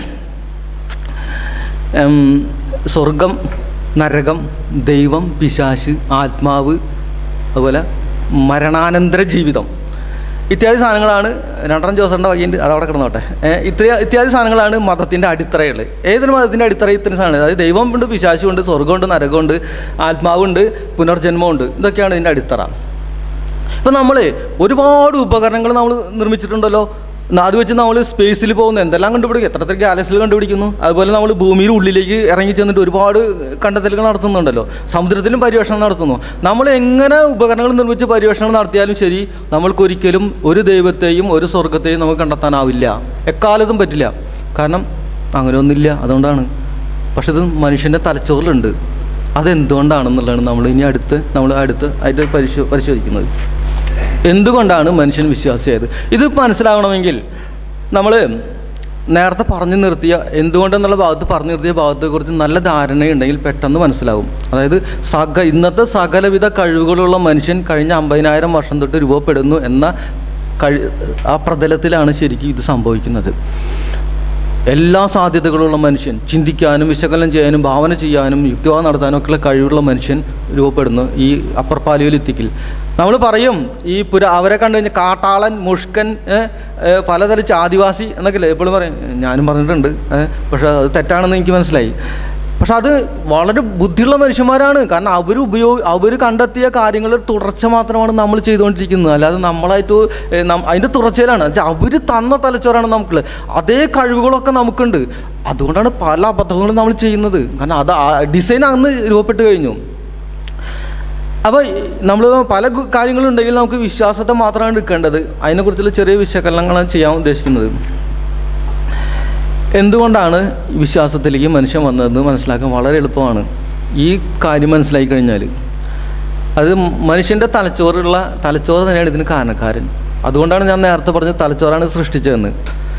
ഉം, സ്വർഗം നരകം ദൈവം പിശാശ് ആത്മാവ് അതുപോലെ മരണാനന്തര ജീവിതം ഇത്യാദി സാധനങ്ങളാണ് രണ്ടെണ്ണം ജോസറിൻ്റെ വകയുണ്ട് അതവിടെ കിടന്നോട്ടെ ഏഹ് ഇത്ര ഇത്യാദി സാധനങ്ങളാണ് മതത്തിൻ്റെ അടിത്തറകൾ ഏതൊരു മതത്തിൻ്റെ അടിത്തറ ഇത്രയും സാധനം അതായത് ദൈവമുണ്ട് പിശാശുണ്ട് സ്വർഗമുണ്ട് നരകമുണ്ട് ആത്മാവുണ്ട് പുനർജന്മമുണ്ട് ഇതൊക്കെയാണ് ഇതിൻ്റെ അടിത്തറ ഇപ്പം നമ്മൾ ഒരുപാട് ഉപകരണങ്ങൾ നമ്മൾ നിർമ്മിച്ചിട്ടുണ്ടല്ലോ ന- അത് വെച്ച് നമ്മൾ സ്പേസിൽ പോകുന്നു എന്തെല്ലാം കണ്ടുപിടിക്കും എത്ര എത്ര ഗാലക്സികൾ കണ്ടുപിടിക്കുന്നു അതുപോലെ നമ്മൾ ഭൂമിയുടെ ഉള്ളിലേക്ക് ഇറങ്ങി ചെന്നിട്ട് ഒരുപാട് കണ്ടെത്തലുകൾ നടത്തുന്നുണ്ടല്ലോ സമുദ്രത്തിലും പര്യവേഷണം നടത്തുന്നു നമ്മൾ എങ്ങനെ ഉപകരണങ്ങൾ നിർമ്മിച്ച് പര്യവേഷണം നടത്തിയാലും ശരി നമ്മൾക്കൊരിക്കലും ഒരു ദൈവത്തെയും ഒരു സ്വർഗത്തെയും നമുക്ക് കണ്ടെത്താനാവില്ല എക്കാലത്തും പറ്റില്ല കാരണം അങ്ങനെ ഒന്നുമില്ല അതുകൊണ്ടാണ് പക്ഷെ ഇത് മനുഷ്യൻ്റെ തലച്ചോറിലുണ്ട് അതെന്തുകൊണ്ടാണെന്നുള്ളതാണ് നമ്മൾ ഇനി അടുത്ത് നമ്മൾ അടുത്ത് അതിൻ്റെ പരിശോ പരിശോധിക്കുന്നത് എന്തുകൊണ്ടാണ് മനുഷ്യൻ വിശ്വാസിയായത് ഇത് മനസ്സിലാവണമെങ്കിൽ നമ്മൾ നേരത്തെ പറഞ്ഞു നിർത്തിയ എന്തുകൊണ്ടെന്നുള്ള ഭാഗത്ത് പറഞ്ഞു നിർത്തിയ ഭാഗത്തെക്കുറിച്ച് നല്ല ധാരണയുണ്ടെങ്കിൽ പെട്ടെന്ന് മനസ്സിലാവും അതായത് സക ഇന്നത്തെ സകലവിധ കഴിവുകളുള്ള മനുഷ്യൻ കഴിഞ്ഞ അമ്പതിനായിരം വർഷം തൊട്ട് രൂപപ്പെടുന്നു എന്ന കഴി ആ പ്രതലത്തിലാണ് ശരിക്കും ഇത് സംഭവിക്കുന്നത് എല്ലാ സാധ്യതകളുള്ള മനുഷ്യൻ ചിന്തിക്കാനും വിശകലനം ചെയ്യാനും ഭാവന ചെയ്യാനും യുക്തിവാദം നടത്താനും ഒക്കെയുള്ള കഴിവുള്ള മനുഷ്യൻ രൂപപ്പെടുന്നു ഈ അപ്പർ പാലിയോലിത്തിക്കിൽ നമ്മൾ പറയും ഈ പുര അവരെ കണ്ടു കഴിഞ്ഞാൽ കാട്ടാളൻ മുഷ്കൻ ഏ, ഏ, പലതരം ആദിവാസി എന്നൊക്കെ എപ്പോഴും പറയും ഞാനും പറഞ്ഞിട്ടുണ്ട് ഏ, പക്ഷേ അത് തെറ്റാണെന്ന് എനിക്ക് മനസ്സിലായി പക്ഷെ അത് വളരെ ബുദ്ധിയുള്ള മനുഷ്യന്മാരാണ് കാരണം അവർ ഉപയോഗ അവർ കണ്ടെത്തിയ കാര്യങ്ങളുടെ തുടർച്ച മാത്രമാണ് നമ്മൾ ചെയ്തുകൊണ്ടിരിക്കുന്നത് അല്ലാതെ നമ്മളായിട്ട് ഏ, നം- അതിൻ്റെ തുടർച്ചയിലാണ് അവർ തന്ന തലച്ചോറാണ് നമുക്കുള്ളത് അതേ കഴിവുകളൊക്കെ നമുക്കുണ്ട് അതുകൊണ്ടാണ് പല അബദ്ധങ്ങളും നമ്മൾ ചെയ്യുന്നത് കാരണം അത് ഡിസൈൻ അന്ന് രൂപപ്പെട്ട് കഴിഞ്ഞു അപ്പോൾ നമ്മൾ പല ഗു- കാര്യങ്ങളുണ്ടെങ്കിൽ നമുക്ക് വിശ്വാസത്തെ മാത്രമാണ് എടുക്കേണ്ടത് അതിനെക്കുറിച്ചുള്ള ചെറിയ വിശകലനങ്ങളാണ് ചെയ്യാൻ ഉദ്ദേശിക്കുന്നത് എന്തുകൊണ്ടാണ് ഈ വിശ്വാസത്തിലേക്ക് മനുഷ്യൻ വന്നതെന്ന് മനസ്സിലാക്കാൻ വളരെ എളുപ്പമാണ് ഈ കാര്യം മനസ്സിലാക്കി കഴിഞ്ഞാൽ അത് മനുഷ്യൻ്റെ തലച്ചോറുള്ള തലച്ചോറ് തന്നെയാണ് ഇതിന് കാരണക്കാരൻ അതുകൊണ്ടാണ് ഞാൻ നേരത്തെ പറഞ്ഞത് തലച്ചോറാണ് സൃഷ്ടിച്ചതെന്ന്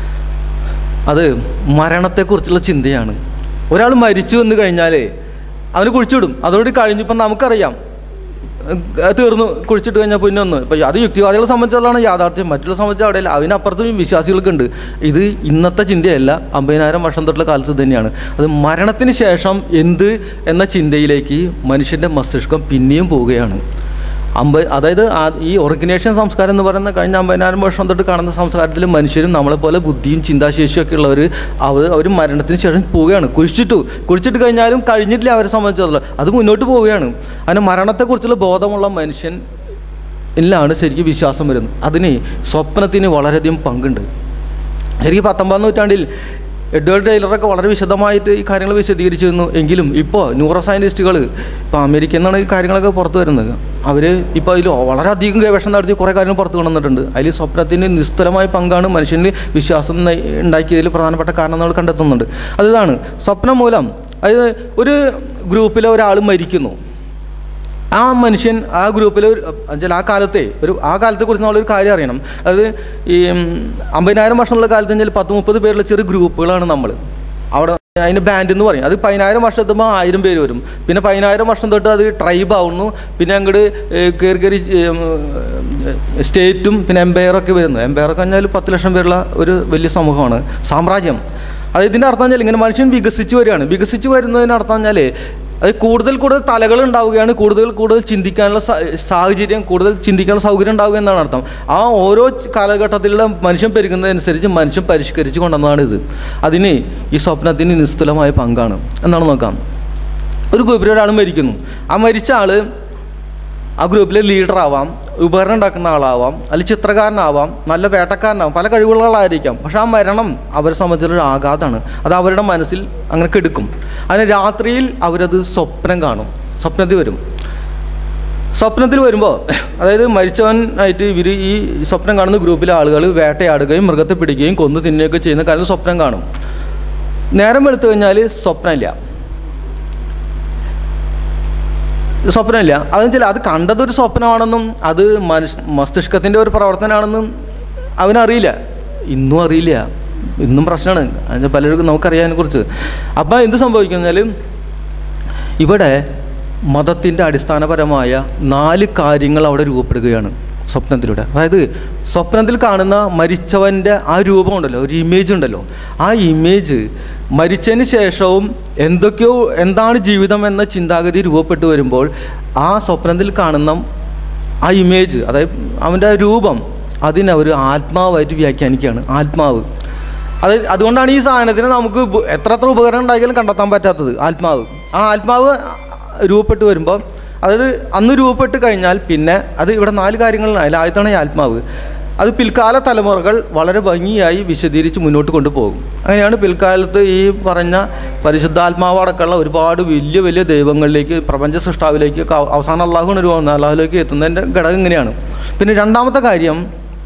അത് മരണത്തെക്കുറിച്ചുള്ള ചിന്തയാണ് ഒരാൾ മരിച്ചു എന്ന് കഴിഞ്ഞാൽ അവന് കുഴിച്ചിടും അതോടെ കഴിഞ്ഞിപ്പം നമുക്കറിയാം ഏഹ് തീർന്നു കുഴിച്ചിട്ട് കഴിഞ്ഞാൽ പിന്നെ ഒന്ന് ഇപ്പം അത് യുക്തിവാദികളെ സംബന്ധിച്ചുള്ളതാണ് യാഥാർത്ഥ്യം മറ്റുള്ള സംബന്ധിച്ച് അവിടെയല്ല അതിനപ്പുറത്തും വിശ്വാസികൾക്കുണ്ട് ഇത് ഇന്നത്തെ ചിന്തയല്ല അമ്പതിനായിരം വർഷം തൊട്ടുള്ള കാലത്ത് തന്നെയാണ് അത് മരണത്തിന് ശേഷം എന്ത് എന്ന ചിന്തയിലേക്ക് മനുഷ്യൻ്റെ മസ്തിഷ്കം പിന്നെയും പോവുകയാണ് അമ്പ അതായത് ആ- ഈ ഒറിജിനേഷൻ സംസ്കാരം എന്ന് പറയുന്ന കഴിഞ്ഞ അമ്പതിനായിരം വർഷം തൊട്ട് കാണുന്ന സംസ്കാരത്തിൽ മനുഷ്യരും നമ്മളെപ്പോലെ ബുദ്ധിയും ചിന്താശേഷിയും ഒക്കെ ഉള്ളവർ അവർ അവർ മരണത്തിന് ശേഷം പോവുകയാണ് കുഴിച്ചിട്ടു കുഴിച്ചിട്ട് കഴിഞ്ഞാലും കഴിഞ്ഞിട്ടില്ല അവരെ സംബന്ധിച്ചുള്ള അത് മുന്നോട്ട് പോവുകയാണ് അതിന് മരണത്തെക്കുറിച്ചുള്ള ബോധമുള്ള മനുഷ്യൻ ിലാണ് ശരിക്കും വിശ്വാസം വരുന്നത് അതിന് സ്വപ്നത്തിന് വളരെയധികം പങ്കുണ്ട് ശരിക്കും പത്തൊമ്പതാം നൂറ്റാണ്ടിൽ എഡ്വേർഡ് ടൈലറൊക്കെ വളരെ വിശദമായിട്ട് ഈ കാര്യങ്ങൾ വിശദീകരിച്ചിരുന്നു എങ്കിലും ഇപ്പോൾ ന്യൂറോ സയൻറ്റിസ്റ്റുകൾ ഇപ്പോൾ അമേരിക്കയിൽ നിന്നാണ് ഈ കാര്യങ്ങളൊക്കെ പുറത്തു വരുന്നത് അവർ ഇപ്പോൾ അതിൽ വളരെയധികം ഗവേഷണം നടത്തി കുറേ കാര്യങ്ങൾ പുറത്തു കൊണ്ടുവന്നിട്ടുണ്ട് അതിൽ സ്വപ്നത്തിന് നിസ്തുലമായ പങ്കാണ് മനുഷ്യന് വിശ്വാസം നയി- ഉണ്ടാക്കിയതിൽ പ്രധാനപ്പെട്ട കാരണം നമ്മൾ കണ്ടെത്തുന്നുണ്ട് അതിതാണ് സ്വപ്നം മൂലം അത് ഒരു ഗ്രൂപ്പിലെ ഒരാൾ മരിക്കുന്നു ആ മനുഷ്യൻ ആ ഗ്രൂപ്പിൽ ഒരു എന്നുവെച്ചാൽ ആ കാലത്തെ ഒരു ആ കാലത്തെക്കുറിച്ച് നമ്മളൊരു കാര്യം അറിയണം അത് ഈ ഉം, അമ്പതിനായിരം വർഷമുള്ള കാലത്ത് കഴിഞ്ഞാൽ പത്ത് മുപ്പത് പേരുള്ള ചെറിയ ഗ്രൂപ്പുകളാണ് നമ്മൾ അവിടെ അതിന് ബാൻഡ് എന്ന് പറയും അത് പതിനായിരം വർഷം എത്തുമ്പോൾ ആയിരം പേര് വരും പിന്നെ പതിനായിരം വർഷം തൊട്ട് അത് ട്രൈബ് ആവുന്നു പിന്നെ അങ്ങോട്ട് കയറി കയറി സ്റ്റേറ്റും പിന്നെ എംപയറൊക്കെ വരുന്നു എംപയറൊക്കെ കഴിഞ്ഞാൽ പത്ത് ലക്ഷം പേരുള്ള ഒരു വലിയ സമൂഹമാണ് സാമ്രാജ്യം അത് ഇതിൻ്റെ അർത്ഥം വെച്ചാൽ ഇങ്ങനെ മനുഷ്യൻ വികസിച്ച് വരികയാണ് വികസിച്ച് വരുന്നതിന് അർത്ഥം പറഞ്ഞാൽ അത് കൂടുതൽ കൂടുതൽ തലകൾ ഉണ്ടാവുകയാണ് കൂടുതൽ കൂടുതൽ ചിന്തിക്കാനുള്ള സ- സാഹചര്യം കൂടുതൽ ചിന്തിക്കാനുള്ള സൗകര്യം ഉണ്ടാവുക എന്നാണ് അർത്ഥം ആ ഓരോ ച- കാലഘട്ടത്തിലുള്ള മനുഷ്യൻ പെരുകുന്നതനുസരിച്ച് മനുഷ്യൻ പരിഷ്കരിച്ച് കൊണ്ടുവന്നതാണ് ഇത് അതിന് ഈ സ്വപ്നത്തിന് നിസ്തുലമായ പങ്കാണ് എന്നാണ് നോക്കാം ഒരു ഗ്രൂപ്പിൽ ഒരാൾ മരിക്കുന്നു ആ മരിച്ച ആൾ ആ ഗ്രൂപ്പിലെ ലീഡർ ആവാം ഉപകരണം ഉണ്ടാക്കുന്ന ആളാവാം അല്ലെങ്കിൽ ചിത്രകാരനാവാം നല്ല വേട്ടക്കാരനാവാം പല കഴിവുകളായിരിക്കാം പക്ഷെ ആ മരണം അവരെ സംബന്ധിച്ചൊരു ആഘാതമാണ് അത് അവരുടെ മനസ്സിൽ അങ്ങനെ കെടുക്കും അതിന് രാത്രിയിൽ അവരത് സ്വപ്നം കാണും സ്വപ്നത്തിൽ വരും സ്വപ്നത്തിൽ വരുമ്പോൾ അതായത് മരിച്ചവനായിട്ട് ഇവർ ഈ സ്വപ്നം കാണുന്ന ഗ്രൂപ്പിലെ ആളുകൾ വേട്ടയാടുകയും മൃഗത്തെ പിടിക്കുകയും കൊന്നു തിന്നുകയൊക്കെ ചെയ്യുന്ന കാര്യം സ്വപ്നം കാണും നേരം വെളുത്തു കഴിഞ്ഞാൽ സ്വപ്നമില്ല സ്വപ്നമില്ല അതെന്ന് വെച്ചാൽ അത് കണ്ടതൊരു സ്വപ്നമാണെന്നും അത് മനസ് മസ്തിഷ്കത്തിൻ്റെ ഒരു പ്രവർത്തനമാണെന്നും അവനറിയില്ല ഇന്നും അറിയില്ല ഇന്നും പ്രശ്നമാണ് അതിന് പലർക്കും നമുക്കറിയാതിനെ കുറിച്ച് അപ്പോൾ എന്ത് സംഭവിക്കുന്നാൽ ഇവിടെ മതത്തിൻ്റെ അടിസ്ഥാനപരമായ നാല് കാര്യങ്ങൾ അവിടെ രൂപപ്പെടുകയാണ് സ്വപ്നത്തിലൂടെ അതായത് സ്വപ്നത്തിൽ കാണുന്ന മരിച്ചവൻ്റെ ആ രൂപം ഉണ്ടല്ലോ ഒരു ഇമേജ് ഉണ്ടല്ലോ ആ ഇമേജ് മരിച്ചതിന് ശേഷവും എന്തൊക്കെയോ എന്താണ് ജീവിതം എന്ന ചിന്താഗതി രൂപപ്പെട്ടു വരുമ്പോൾ ആ സ്വപ്നത്തിൽ കാണുന്ന ആ ഇമേജ് അതായത് അവൻ്റെ ആ രൂപം അതിനെ അവർ ആത്മാവായിട്ട് വ്യാഖ്യാനിക്കുകയാണ് ആത്മാവ് അത് അതുകൊണ്ടാണ് ഈ സാധനത്തിന് നമുക്ക് ഉപ- എത്ര എത്ര ഉപകരണം ഉണ്ടാക്കിയാലും കണ്ടെത്താൻ പറ്റാത്തത് ആത്മാവ് ആ ആത്മാവ് രൂപപ്പെട്ട് വരുമ്പോൾ അതായത് അന്ന് രൂപപ്പെട്ട് കഴിഞ്ഞാൽ പിന്നെ അത് ഇവിടെ നാല് കാര്യങ്ങളിലാണ് അതിൽ ആദ്യത്താണ് ഈ ആത്മാവ് അത് പിൽക്കാല തലമുറകൾ വളരെ ഭംഗിയായി വിശദീകരിച്ച് മുന്നോട്ട് കൊണ്ടുപോകും അങ്ങനെയാണ് പിൽക്കാലത്ത് ഈ പറഞ്ഞ പരിശുദ്ധാത്മാവ് അടക്കമുള്ള ഒരുപാട് വലിയ വലിയ ദൈവങ്ങളിലേക്ക് പ്രപഞ്ച സൃഷ്ടാവിലേക്ക് ഒക്കെ അവ- അവസാനം അള്ളാഹുവിന് ഒരു അള്ളാഹുലേക്ക് എത്തുന്നതിൻ്റെ ഘടകം ഇങ്ങനെയാണ് പിന്നെ രണ്ടാമത്തെ കാര്യം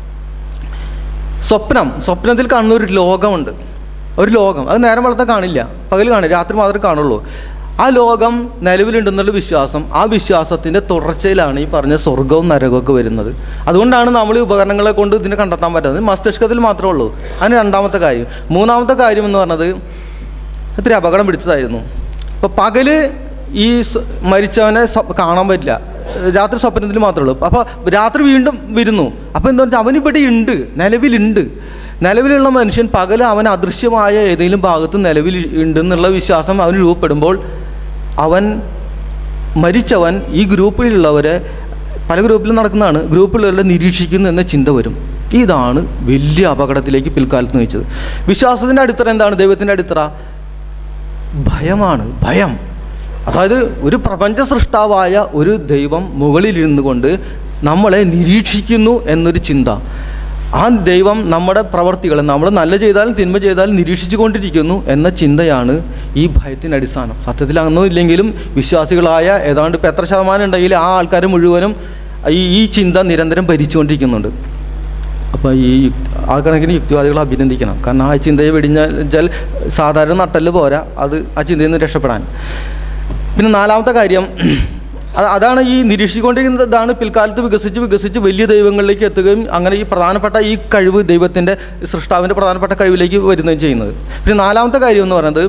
സ്വപ്നം സ്വപ്നത്തിൽ കാണുന്ന ഒരു ലോകമുണ്ട് ഒരു ലോകം അത് നേരം വളർത്താൻ കാണില്ല പകൽ കാണില്ല രാത്രി മാത്രമേ കാണുള്ളൂ ആ ലോകം നിലവിലുണ്ടെന്നുള്ള വിശ്വാസം ആ വിശ്വാസത്തിൻ്റെ തുടർച്ചയിലാണ് ഈ പറഞ്ഞ സ്വർഗവും നരകമൊക്കെ വരുന്നത് അതുകൊണ്ടാണ് നമ്മൾ ഈ ഉപകരണങ്ങളെ കൊണ്ട് ഇതിനെ കണ്ടെത്താൻ പറ്റുന്നത് മസ്തിഷ്കത്തിൽ മാത്രമേ ഉള്ളൂ അതിന് രണ്ടാമത്തെ കാര്യം മൂന്നാമത്തെ കാര്യം എന്ന് പറഞ്ഞത് ഇത്തിരി അപകടം പിടിച്ചതായിരുന്നു അപ്പോൾ പകല് ഈ സ്വ- മരിച്ചവനെ സ്വ- കാണാൻ പറ്റില്ല രാത്രി സ്വപ്നത്തിൽ മാത്രമേ ഉള്ളൂ അപ്പോൾ രാത്രി വീണ്ടും വരുന്നു അപ്പോൾ എന്താ വെച്ചാൽ അവനിവിടെ ഉണ്ട് നിലവിലുണ്ട് നിലവിലുള്ള മനുഷ്യൻ പകൽ അവൻ അദൃശ്യമായ ഏതെങ്കിലും ഭാഗത്ത് നിലവിൽ ഉണ്ടെന്നുള്ള വിശ്വാസം അവന് രൂപപ്പെടുമ്പോൾ അവൻ മരിച്ചവൻ ഈ ഗ്രൂപ്പിലുള്ളവരെ പല ഗ്രൂപ്പിലും നടക്കുന്നതാണ് ഗ്രൂപ്പിലുള്ളവരെ നിരീക്ഷിക്കുന്നു എന്ന ചിന്ത വരും ഇതാണ് വലിയ അപകടത്തിലേക്ക് പിൽക്കാലത്ത് നയിച്ചത് വിശ്വാസത്തിൻ്റെ അടിത്തറ എന്താണ് ദൈവത്തിൻ്റെ അടിത്തറ ഭയമാണ് ഭയം അതായത് ഒരു പ്രപഞ്ച സൃഷ്ടാവായ ഒരു ദൈവം മുകളിലിരുന്നു കൊണ്ട് നമ്മളെ നിരീക്ഷിക്കുന്നു എന്നൊരു ചിന്ത ആ ദൈവം നമ്മുടെ പ്രവർത്തികളെ നമ്മൾ നല്ല ചെയ്താലും തിന്മ ചെയ്താലും നിരീക്ഷിച്ചു കൊണ്ടിരിക്കുന്നു എന്ന ചിന്തയാണ് ഈ ഭയത്തിൻ്റെ അടിസ്ഥാനം സത്യത്തിൽ അങ്ങനൊന്നും ഇല്ലെങ്കിലും വിശ്വാസികളായ ഏതാണ്ട് ഇപ്പം എത്ര ശതമാനം ഉണ്ടെങ്കിൽ ആ ആൾക്കാർ മുഴുവനും ഈ ഈ ചിന്ത നിരന്തരം ഭരിച്ചുകൊണ്ടിരിക്കുന്നുണ്ട് അപ്പോൾ ഈ ആ കണക്കിന് യുക്തിവാദികളെ അഭിനന്ദിക്കണം കാരണം ആ ചിന്തയെ വെടിഞ്ഞാൽ വെച്ചാൽ സാധാരണ നട്ടല് പോരാ അത് ആ ചിന്തയിൽ നിന്ന് രക്ഷപ്പെടാൻ പിന്നെ നാലാമത്തെ കാര്യം അത് അതാണ് ഈ നിരീക്ഷിച്ചുകൊണ്ടിരിക്കുന്നത് ഇതാണ് പിൽക്കാലത്ത് വികസിച്ച് വികസിച്ച് വലിയ ദൈവങ്ങളിലേക്ക് എത്തുകയും അങ്ങനെ ഈ പ്രധാനപ്പെട്ട ഈ കഴിവ് ദൈവത്തിൻ്റെ സൃഷ്ടാവിൻ്റെ പ്രധാനപ്പെട്ട കഴിവിലേക്ക് വരുന്നതും ചെയ്യുന്നത് പിന്നെ നാലാമത്തെ കാര്യം എന്ന് പറയുന്നത്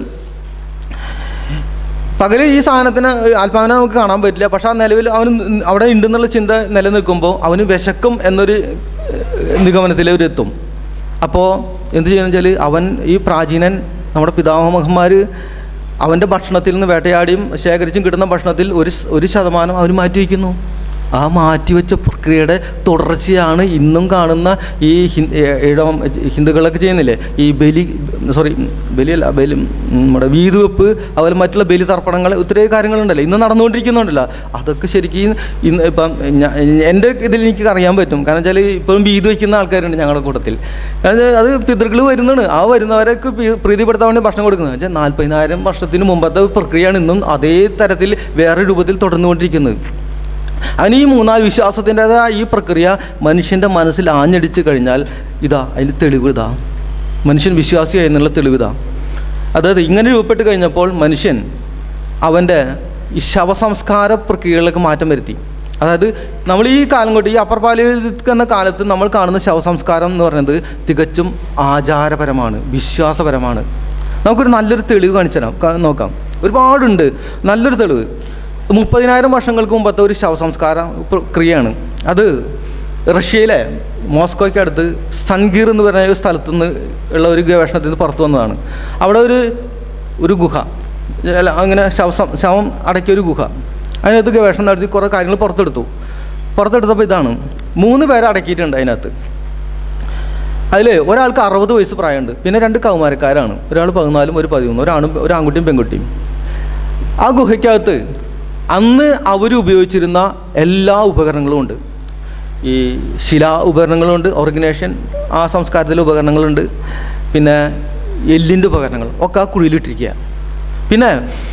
പകല് ഈ സാധനത്തിന് ആത്മാവിനെ നമുക്ക് കാണാൻ പറ്റില്ല പക്ഷെ ആ നിലവിൽ അവന് ന- അവിടെ ഉണ്ടെന്നുള്ള ചിന്ത നിലനിൽക്കുമ്പോൾ അവന് വിശക്കും എന്നൊരു ഏഹ്, നിഗമനത്തിൽ അവരെത്തും അപ്പോൾ എന്ത് ചെയ്യുന്നത് വെച്ചാൽ അവൻ ഈ പ്രാചീനൻ നമ്മുടെ പിതാമഹന്മാർ അവൻ്റെ ഭക്ഷണത്തിൽ നിന്ന് വേട്ടയാടിയും ശേഖരിച്ചും കിട്ടുന്ന ഭക്ഷണത്തിൽ ഒരു സ്- ഒരു ശതമാനം അവർ മാറ്റി വയ്ക്കുന്നു ആ മാറ്റിവെച്ച പ്രക്രിയയുടെ തുടർച്ചയാണ് ഇന്നും കാണുന്ന ഈ ഹിന്ദ ഇടം ഹിന്ദുക്കളൊക്കെ ചെയ്യുന്നില്ലേ ഈ ബലി സോറി ബലിയല്ല ബലി ഉം, നമ്മുടെ വീതുവെപ്പ് അതുപോലെ മറ്റുള്ള ബലി തർപ്പണങ്ങൾ ഒത്തിരി കാര്യങ്ങളുണ്ടല്ലോ ഇന്ന് നടന്നുകൊണ്ടിരിക്കുന്നുണ്ടല്ലോ അതൊക്കെ ശരിക്കും ഇന്ന് ഇപ്പം ഞാ- എൻ്റെ ഇതിൽ എനിക്ക് അറിയാൻ പറ്റും കാരണം വെച്ചാൽ ഇപ്പോഴും വീത് വയ്ക്കുന്ന ആൾക്കാരുണ്ട് ഞങ്ങളുടെ കൂട്ടത്തിൽ കാരണം വെച്ചാൽ അത് പിതൃകൾ വരുന്നതാണ് ആ വരുന്നവരൊക്കെ പി- പ്രീതിപ്പെടുത്താൻ വേണ്ടി ഭക്ഷണം കൊടുക്കുന്നത് വെച്ചാൽ നാൽപ്പതിനായിരം വർഷത്തിന് മുമ്പത്തെ പ്രക്രിയയാണ് ഇന്നും അതേ തരത്തിൽ വേറെ രൂപത്തിൽ തുടർന്നുകൊണ്ടിരിക്കുന്നത് അതിന് ഈ മൂന്നാല് വിശ്വാസത്തിൻ്റെതായ ഈ പ്രക്രിയ മനുഷ്യൻ്റെ മനസ്സിൽ ആഞ്ഞടിച്ച് കഴിഞ്ഞാൽ ഇതാ അതിന് തെളിവ് ഇതാ മനുഷ്യൻ വിശ്വാസിയായി എന്നുള്ള തെളിവ് ഇതാ അതായത് ഇങ്ങനെ രൂപപ്പെട്ട് കഴിഞ്ഞപ്പോൾ മനുഷ്യൻ അവൻ്റെ ഈ ശവസംസ്കാര പ്രക്രിയകളിലേക്ക് മാറ്റം വരുത്തി അതായത് നമ്മൾ ഈ കാലം കൊണ്ട് ഈ അപ്പർ പാലിയോലിത്തിക് എന്ന കാലത്ത് നമ്മൾ കാണുന്ന ശവസംസ്കാരം എന്ന് പറയുന്നത് തികച്ചും ആചാരപരമാണ് വിശ്വാസപരമാണ് നമുക്കൊരു നല്ലൊരു തെളിവ് കാണിച്ചു തരാം ക- നോക്കാം ഒരുപാടുണ്ട് നല്ലൊരു തെളിവ് മുപ്പതിനായിരം വർഷങ്ങൾക്ക് മുമ്പത്തെ ഒരു ശവസംസ്കാര പ്രക്രിയയാണ് അത് റഷ്യയിലെ മോസ്കോയ്ക്ക് അടുത്ത് സൺഗീർ എന്ന് പറയുന്ന ഒരു സ്ഥലത്ത് നിന്ന് ഉള്ള ഒരു ഗവേഷണത്തിൽ നിന്ന് പുറത്തു വന്നതാണ് അവിടെ ഒരു ഒരു ഗുഹ അല്ല അങ്ങനെ ശവസം ശവം അടക്കിയ ഒരു ഗുഹ അതിനകത്ത് ഗവേഷണം നടത്തി കുറേ കാര്യങ്ങൾ പുറത്തെടുത്തു പുറത്തെടുത്തപ്പോൾ ഇതാണ് മൂന്ന് പേരെ അടക്കിയിട്ടുണ്ട് അതിനകത്ത് അതിൽ ഒരാൾക്ക് അറുപത് വയസ്സ് പ്രായമുണ്ട് പിന്നെ രണ്ട് കൗമാരക്കാരാണ് ഒരാൾ പതിനാലും ഒരു പതിമൂന്നും ഒരാണും ഒരു ആൺകുട്ടിയും പെൺകുട്ടിയും ആ ഗുഹയ്ക്കകത്ത് അന്ന് അവർ ഉപയോഗിച്ചിരുന്ന എല്ലാ ഉപകരണങ്ങളും ഉണ്ട് ഈ ശിലാ ഉപകരണങ്ങളുണ്ട് ഓർഗനൈസേഷൻ ആ സംസ്കാരത്തിലെ ഉപകരണങ്ങളുണ്ട് പിന്നെ എല്ലിൻ്റെ ഉപകരണങ്ങൾ ഒക്കെ ആ കുഴിയിലിട്ടിരിക്കുക പിന്നെ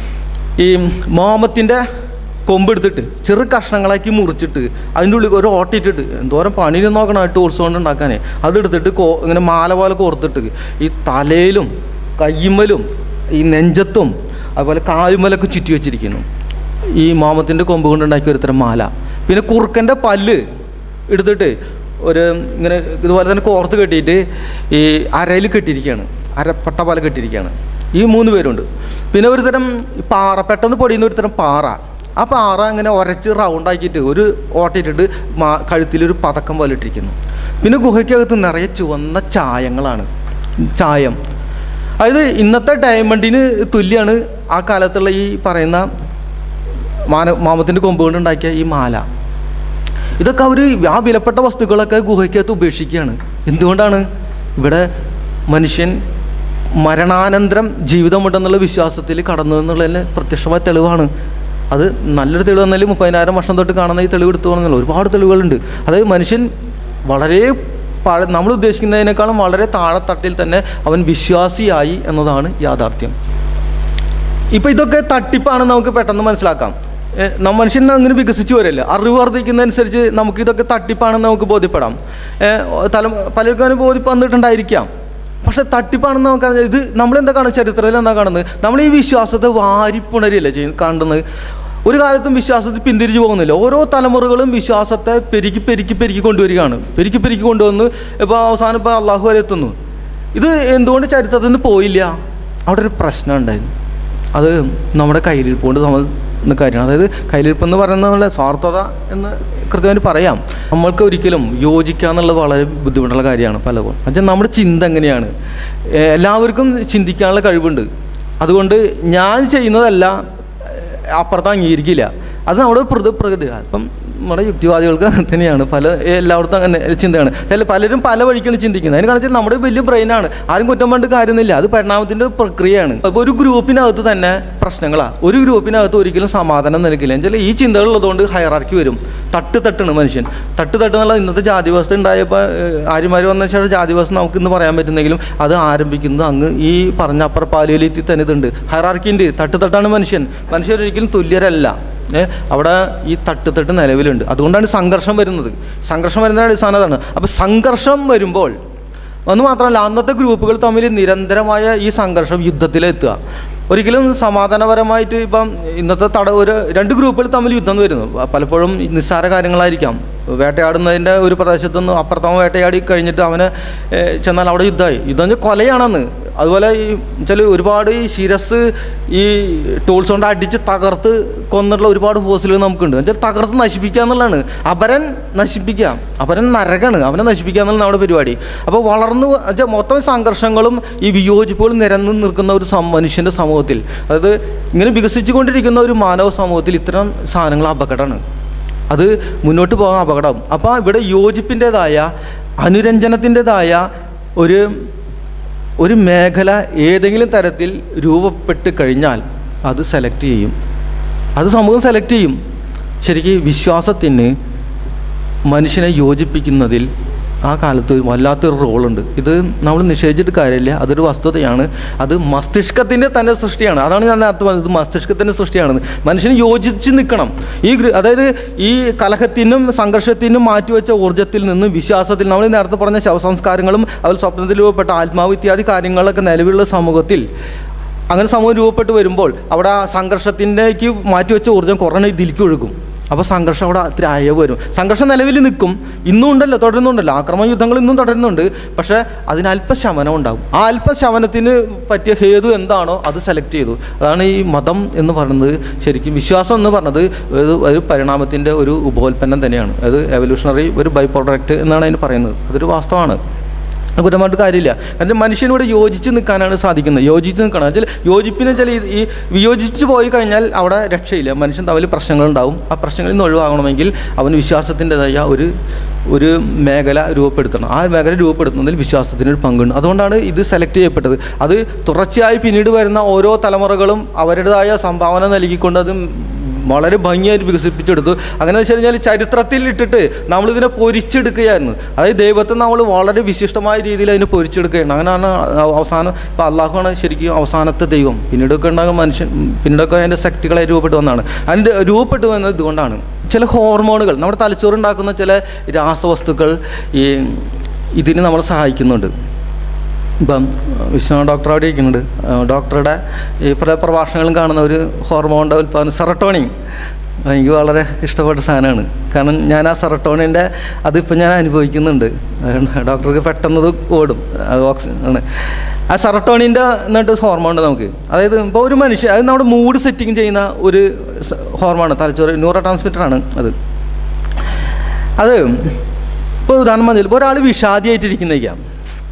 ഈ മോമത്തിൻ്റെ കൊമ്പെടുത്തിട്ട് ചെറു കഷ്ണങ്ങളാക്കി മുറിച്ചിട്ട് അതിൻ്റെ ഉള്ളിൽ ഒരു ഓട്ടിട്ടിട്ട് എന്തോരം പണി നോക്കണം ടൂൾസ് കൊണ്ട് ഉണ്ടാക്കാനേ അതെടുത്തിട്ട് കോ ഇങ്ങനെ മാല പോലെ കോർത്തിട്ട് ഈ തലയിലും കയ്യുമ്മലും ഈ നെഞ്ചത്തും അതുപോലെ കാലുമ്മലൊക്കെ ചുറ്റി വെച്ചിരിക്കുന്നു ഈ മോമത്തിൻ്റെ കൊമ്പ് കൊണ്ട് ഉണ്ടാക്കിയ ഒരു തരം മാല പിന്നെ കുറുക്കൻ്റെ പല്ല് എടുത്തിട്ട് ഒരു ഇങ്ങനെ ഇതുപോലെ തന്നെ കോർത്ത് കെട്ടിയിട്ട് ഈ അരയിൽ കെട്ടിയിരിക്കുകയാണ് അരപ്പട്ട പോലെ കെട്ടിയിരിക്കുകയാണ് ഈ മൂന്ന് പേരുണ്ട് പിന്നെ ഒരു തരം പാറ പെട്ടെന്ന് പൊടിയുന്ന ഒരു തരം പാറ ആ പാറ ഇങ്ങനെ ഉരച്ച് റൗണ്ടാക്കിയിട്ട് ഒരു ഓട്ടിട്ടിട്ട് മാ കഴുത്തിലൊരു പതക്കം പോലെ ഇട്ടിരിക്കുന്നു പിന്നെ ഗുഹയ്ക്കകത്ത് നിറയെ ചുവന്ന ചായങ്ങളാണ് ചായം അതായത് ഇന്നത്തെ ഡയമണ്ടിന് തുല്യമാണ് ആ കാലത്തുള്ള ഈ പറയുന്ന മാന മാമത്തിൻ്റെ കൊമ്പ് കൊണ്ട് ഉണ്ടാക്കിയ ഈ മാല ഇതൊക്കെ അവർ ആ വിലപ്പെട്ട വസ്തുക്കളൊക്കെ ഗുഹയ്ക്കകത്ത് ഉപേക്ഷിക്കുകയാണ് എന്തുകൊണ്ടാണ് ഇവിടെ മനുഷ്യൻ മരണാനന്തരം ജീവിതമുണ്ടെന്നുള്ള വിശ്വാസത്തിൽ കടന്നു എന്നുള്ളതിന് പ്രത്യക്ഷമായ തെളിവാണ് അത് നല്ലൊരു തെളിവ് എന്നാൽ മുപ്പതിനായിരം വർഷം തൊട്ട് കാണുന്ന ഈ തെളിവ് എടുത്തു പോകുന്നില്ല ഒരുപാട് തെളിവുകളുണ്ട് അതായത് മനുഷ്യൻ വളരെ പഴ നമ്മൾ ഉദ്ദേശിക്കുന്നതിനേക്കാളും വളരെ താഴെത്തട്ടിൽ തന്നെ അവൻ വിശ്വാസിയായി എന്നതാണ് യാഥാർത്ഥ്യം ഇപ്പം ഇതൊക്കെ തട്ടിപ്പാണ് നമുക്ക് പെട്ടെന്ന് മനസ്സിലാക്കാം ഏ, നം മനുഷ്യൻ അങ്ങനെ വികസിച്ചു വരില്ല അറിവ് വർദ്ധിക്കുന്നതനുസരിച്ച് നമുക്ക് ഇതൊക്കെ തട്ടിപ്പാണെന്ന് നമുക്ക് ബോധ്യപ്പെടാം ഏ, തല പലർക്കും അതിന് ബോധ്യം വന്നിട്ടുണ്ടായിരിക്കാം പക്ഷെ തട്ടിപ്പാണെന്ന് നമുക്ക് അറിയാം. ഇത് നമ്മളെന്താ കാണുന്നത് ചരിത്രത്തിൽ എന്താ കാണുന്നത് നമ്മൾ ഈ വിശ്വാസത്തെ വാരിപ്പുണരിയല്ലേ ചെയ്യുന്നത് കാണുന്നത് ഒരു കാലത്തും വിശ്വാസത്തിൽ പിന്തിരിച്ചു പോകുന്നില്ല ഓരോ തലമുറകളും വിശ്വാസത്തെ പെരുക്കി പെരുക്കി പെരുക്കി കൊണ്ടുവരികയാണ് പെരുക്കി പെരുക്കി കൊണ്ടുവന്ന് ഇപ്പോൾ അവസാനം ഇപ്പോൾ അള്ളാഹു വരെ എത്തുന്നു ഇത് എന്തുകൊണ്ട് ചരിത്രത്തിൽ നിന്ന് പോയില്ല അവിടെ ഒരു പ്രശ്നം ഉണ്ടായിരുന്നു അത് നമ്മുടെ കയ്യിലിരിപ്പ് കൊണ്ട് നമ്മൾ ഇന്ന് കാര്യമാണ് അതായത് കയ്യിലിരിപ്പ് എന്ന് പറയുന്നത് നമ്മളെ സ്വാർത്ഥത എന്ന് കൃത്യമായിട്ട് പറയാം നമ്മൾക്ക് ഒരിക്കലും യോജിക്കുക എന്നുള്ളത് വളരെ ബുദ്ധിമുട്ടുള്ള കാര്യമാണ് പലപ്പോഴും എന്നുവെച്ചാൽ നമ്മുടെ ചിന്ത എങ്ങനെയാണ് ഏ, എല്ലാവർക്കും ചിന്തിക്കാനുള്ള കഴിവുണ്ട് അതുകൊണ്ട് ഞാൻ ചെയ്യുന്നതല്ല ഏ, അപ്പുറത്ത് അംഗീകരിക്കില്ല അത് നമ്മുടെ പ്രകൃതി പ്രകൃതി അപ്പം നമ്മുടെ യുക്തിവാദികൾക്ക് അങ്ങനെ തന്നെയാണ് പല എല്ലായിടത്തും അങ്ങനെ ചിന്തയാണ് ചില പലരും പല വഴിക്കാണ് ചിന്തിക്കുന്നത് അതിന് കാരണം വെച്ചാൽ നമ്മുടെ വലിയ ബ്രെയിനാണ് ആരും കുറ്റം പറഞ്ഞിട്ട് കാര്യമൊന്നുമില്ല അത് പരിണാമത്തിൻ്റെ പ്രക്രിയയാണ് അപ്പോൾ ഒരു ഗ്രൂപ്പിനകത്ത് തന്നെ പ്രശ്നങ്ങളാണ് ഒരു ഗ്രൂപ്പിനകത്ത് ഒരിക്കലും സമാധാനം നൽകില്ല എന്നുവെച്ചാൽ ഈ ചിന്തകളുള്ളതുകൊണ്ട് ഹയറാർക്കി വരും തട്ട് തട്ടാണ് മനുഷ്യൻ തട്ട് തട്ട് എന്നുള്ള ഇന്നത്തെ ജാതി വ്യവസ്ഥ ഉണ്ടായപ്പോൾ ആര്യമാർ വന്ന ശേഷം ജാതി വ്യവസ്ഥ നമുക്ക് ഇന്ന് പറയാൻ പറ്റുന്നെങ്കിലും അത് ആരംഭിക്കുന്നത് അങ്ങ് ഈ പറഞ്ഞ അപ്പുറ പാലിയലെത്തി തന്നെ ഇതുണ്ട് ഹയറാർക്കി ഉണ്ട് തട്ട് തട്ടാണ് മനുഷ്യൻ മനുഷ്യർ ഒരിക്കലും തുല്യരല്ല ഏ, അവിടെ ഈ തട്ട് തട്ട് നിലവിലുണ്ട് അതുകൊണ്ടാണ് സംഘർഷം വരുന്നത് സംഘർഷം വരുന്ന അടിസ്ഥാനം അതാണ് അപ്പോൾ സംഘർഷം വരുമ്പോൾ ഒന്ന് മാത്രമല്ല അന്നത്തെ ഗ്രൂപ്പുകൾ തമ്മിൽ നിരന്തരമായ ഈ സംഘർഷം യുദ്ധത്തിലെത്തുക ഒരിക്കലും സമാധാനപരമായിട്ട് ഇപ്പം ഇന്നത്തെ തട ഒരു രണ്ട് ഗ്രൂപ്പുകൾ തമ്മിൽ യുദ്ധം വരുന്നു പ- പലപ്പോഴും നിസ്സാര കാര്യങ്ങളായിരിക്കാം വേട്ടയാടുന്നതിൻ്റെ ഒരു പ്രദേശത്തു നിന്ന് അപ്പുറത്തവൻ വേട്ടയാടി കഴിഞ്ഞിട്ട് അവനെ ഏ, ചെന്നാൽ അവിടെ യുദ്ധമായി യുദ്ധം എന്ന് വെച്ചാൽ കൊലയാണെന്ന് അതുപോലെ ഈ വെച്ചാൽ ഒരുപാട് ഈ ശിരസ് ഈ ടൂൾസ് കൊണ്ട് അടിച്ച് തകർത്ത് കൊന്നിട്ടുള്ള ഒരുപാട് ഫോഴ്സുകൾ നമുക്കുണ്ട് വെച്ചാൽ തകർത്ത് നശിപ്പിക്കുക എന്നുള്ളതാണ് അപരൻ നശിപ്പിക്കുക അപരൻ നരകാണ് അവനെ നശിപ്പിക്കുക എന്നുള്ള നമ്മുടെ പരിപാടി അപ്പോൾ വളർന്നു വെച്ചാൽ മൊത്തം സംഘർഷങ്ങളും ഈ വിയോജിപ്പുകളും നിരന്നു നിൽക്കുന്ന ഒരു സം മനുഷ്യൻ്റെ സമൂഹത്തിൽ അതായത് ഇങ്ങനെ വികസിച്ചു കൊണ്ടിരിക്കുന്ന ഒരു മാനവ സമൂഹത്തിൽ ഇത്തരം സാധനങ്ങൾ അപകടമാണ് അത് മുന്നോട്ട് പോകാൻ അപകടം അപ്പോൾ ഇവിടെ യോജിപ്പിൻ്റെതായ അനുരഞ്ജനത്തിൻ്റെതായ ഒരു ഒരു മേഖല ഏതെങ്കിലും തരത്തിൽ രൂപപ്പെട്ട് കഴിഞ്ഞാൽ അത് സെലക്ട് ചെയ്യും അത് സമൂഹം സെലക്ട് ചെയ്യും ശരിക്കും വിശ്വാസത്തിന് മനുഷ്യനെ യോജിപ്പിക്കുന്നതിൽ ആ കാലത്ത് വല്ലാത്തൊരു റോളുണ്ട് ഇത് നമ്മൾ നിഷേധിച്ചിട്ട് കാര്യമില്ല അതൊരു വസ്തുതയാണ് അത് മസ്തിഷ്കത്തിൻ്റെ തന്നെ സൃഷ്ടിയാണ് അതാണ് ഞാൻ നേരത്തെ പറഞ്ഞത് ഇത് മസ്തിഷ്കത്തിൻ്റെ സൃഷ്ടിയാണെന്ന് മനുഷ്യന് യോജിച്ച് നിൽക്കണം ഈ ഗ്ര- അതായത് ഈ കലഹത്തിനും സംഘർഷത്തിനും മാറ്റിവെച്ച ഊർജ്ജത്തിൽ നിന്ന് വിശ്വാസത്തിൽ നമ്മൾ നേരത്തെ പറഞ്ഞ ശവസംസ്കാരങ്ങളും അതുപോലെ സ്വപ്നത്തിൽ രൂപപ്പെട്ട ആത്മാവ് ഇത്യാദി കാര്യങ്ങളൊക്കെ നിലവിലുള്ള സമൂഹത്തിൽ അങ്ങനെ സമൂഹം രൂപപ്പെട്ട് വരുമ്പോൾ അവിടെ ആ സംഘർഷത്തിൻ്റെക്ക് മാറ്റിവെച്ച ഊർജ്ജം കുറേ ഇതിലേക്ക് ഒഴുകും അപ്പോൾ സംഘർഷം അവിടെ ഇത്തിരി അയവ് വരും സംഘർഷം നിലവിൽ നിൽക്കും ഇന്നും ഉണ്ടല്ലോ തുടരുന്നുണ്ടല്ലോ ആക്രമണ യുദ്ധങ്ങൾ ഇന്നും തുടരുന്നുണ്ട് പക്ഷേ അതിന് അല്പ ശമനം ഉണ്ടാകും ആ അല്പ ശമനത്തിന് പറ്റിയ ഹേതു എന്താണോ അത് സെലക്ട് ചെയ്തു അതാണ് ഈ മതം എന്ന് പറയുന്നത് ശരിക്കും വിശ്വാസം എന്ന് പറഞ്ഞത് ഒരു ഒരു പരിണാമത്തിൻ്റെ ഒരു ഉപോൽപ്പന്നം തന്നെയാണ് അത് എവല്യൂഷണറി ഒരു ബൈ പ്രോഡക്റ്റ് എന്നാണ് അതിന് പറയുന്നത് അതൊരു വാസ്തവമാണ് അത് കുറ്റമായിട്ട് കാര്യമില്ല കാരണം മനുഷ്യനോട് യോജിച്ച് നിൽക്കാനാണ് സാധിക്കുന്നത് യോജിച്ച് നിൽക്കണം വെച്ചാൽ യോജിപ്പിന് വെച്ചാൽ ഈ- ഈ വിയോജിച്ച് പോയി കഴിഞ്ഞാൽ അവിടെ രക്ഷയില്ല മനുഷ്യൻ തമ്മിൽ പ്രശ്നങ്ങളുണ്ടാവും ആ പ്രശ്നങ്ങളിൽ നിന്ന് ഒഴിവാകണമെങ്കിൽ അവന് വിശ്വാസത്തിൻ്റെതായ ഒരു ഒരു മേഖല രൂപപ്പെടുത്തണം ആ മേഖല രൂപപ്പെടുത്തുന്നതിൽ വിശ്വാസത്തിനൊരു പങ്കുണ്ട് അതുകൊണ്ടാണ് ഇത് സെലക്ട് ചെയ്യപ്പെട്ടത് അത് തുടർച്ചയായി പിന്നീട് വരുന്ന ഓരോ തലമുറകളും അവരുടേതായ സംഭാവന നൽകിക്കൊണ്ട് അത് വളരെ ഭംഗിയായിട്ട് വികസിപ്പിച്ചെടുത്തു അങ്ങനെ വെച്ച് കഴിഞ്ഞാൽ ചരിത്രത്തിൽ ഇട്ടിട്ട് നമ്മളിതിനെ പൊരിച്ചെടുക്കുകയായിരുന്നു അതായത് ദൈവത്തെ നമ്മൾ വളരെ വിശിഷ്ടമായ രീതിയിൽ അതിനെ പൊരിച്ചെടുക്കുകയാണ് അങ്ങനെയാണ് അവസാനം ഇപ്പോൾ അള്ളാഹുവാണ് ശരിക്കും അവസാനത്തെ ദൈവം പിന്നീടൊക്കെ ഉണ്ടാകും മനുഷ്യൻ പിന്നീടൊക്കെ അതിൻ്റെ ശക്തികളെ രൂപപ്പെട്ടു വന്നതാണ് അതിൻ്റെ രൂപപ്പെട്ടു വന്നത് ഇതുകൊണ്ടാണ് ചില ഹോർമോണുകൾ നമ്മുടെ തലച്ചോറുണ്ടാക്കുന്ന ചില രാസവസ്തുക്കൾ ഈ ഇതിന് നമ്മളെ സഹായിക്കുന്നുണ്ട് ഇപ്പം വിഷ്ണു ഡോക്ടർ അവിടെ ഇരിക്കുന്നുണ്ട് ആ, ഡോക്ടറുടെ ഈ പല പ്രഭാഷണങ്ങളും കാണുന്ന ഒരു ഹോർമോണിൻ്റെ ഉൽപ്പാദനം സെറട്ടോണിൻ എനിക്ക് വളരെ ഇഷ്ടപ്പെട്ട സാധനമാണ് കാരണം ഞാൻ ആ സെറട്ടോണിൻ്റെ അതിപ്പോൾ ഞാൻ അനുഭവിക്കുന്നുണ്ട് അതുകൊണ്ട് ഡോക്ടർക്ക് പെട്ടെന്ന് അത് ഓടും അത് ഓക്സിജൻ ആണ് ആ സെറട്ടോണിൻ്റെ എന്നിട്ട് ഹോർമോൺ ഉണ്ട് നമുക്ക് അതായത് ഇപ്പോൾ ഒരു മനുഷ്യൻ അത് നമ്മുടെ മൂഡ് സെറ്റിംഗ് ചെയ്യുന്ന ഒരു ഹോർമോൺ തലച്ചോറ് ന്യൂറോ ട്രാൻസ്മിറ്ററാണ് അത് അത് ഇപ്പോൾ ഉദാഹരണം പറഞ്ഞാൽ ഇപ്പോൾ ഒരാൾ വിഷാദിയായിട്ടിരിക്കുന്നേക്കാം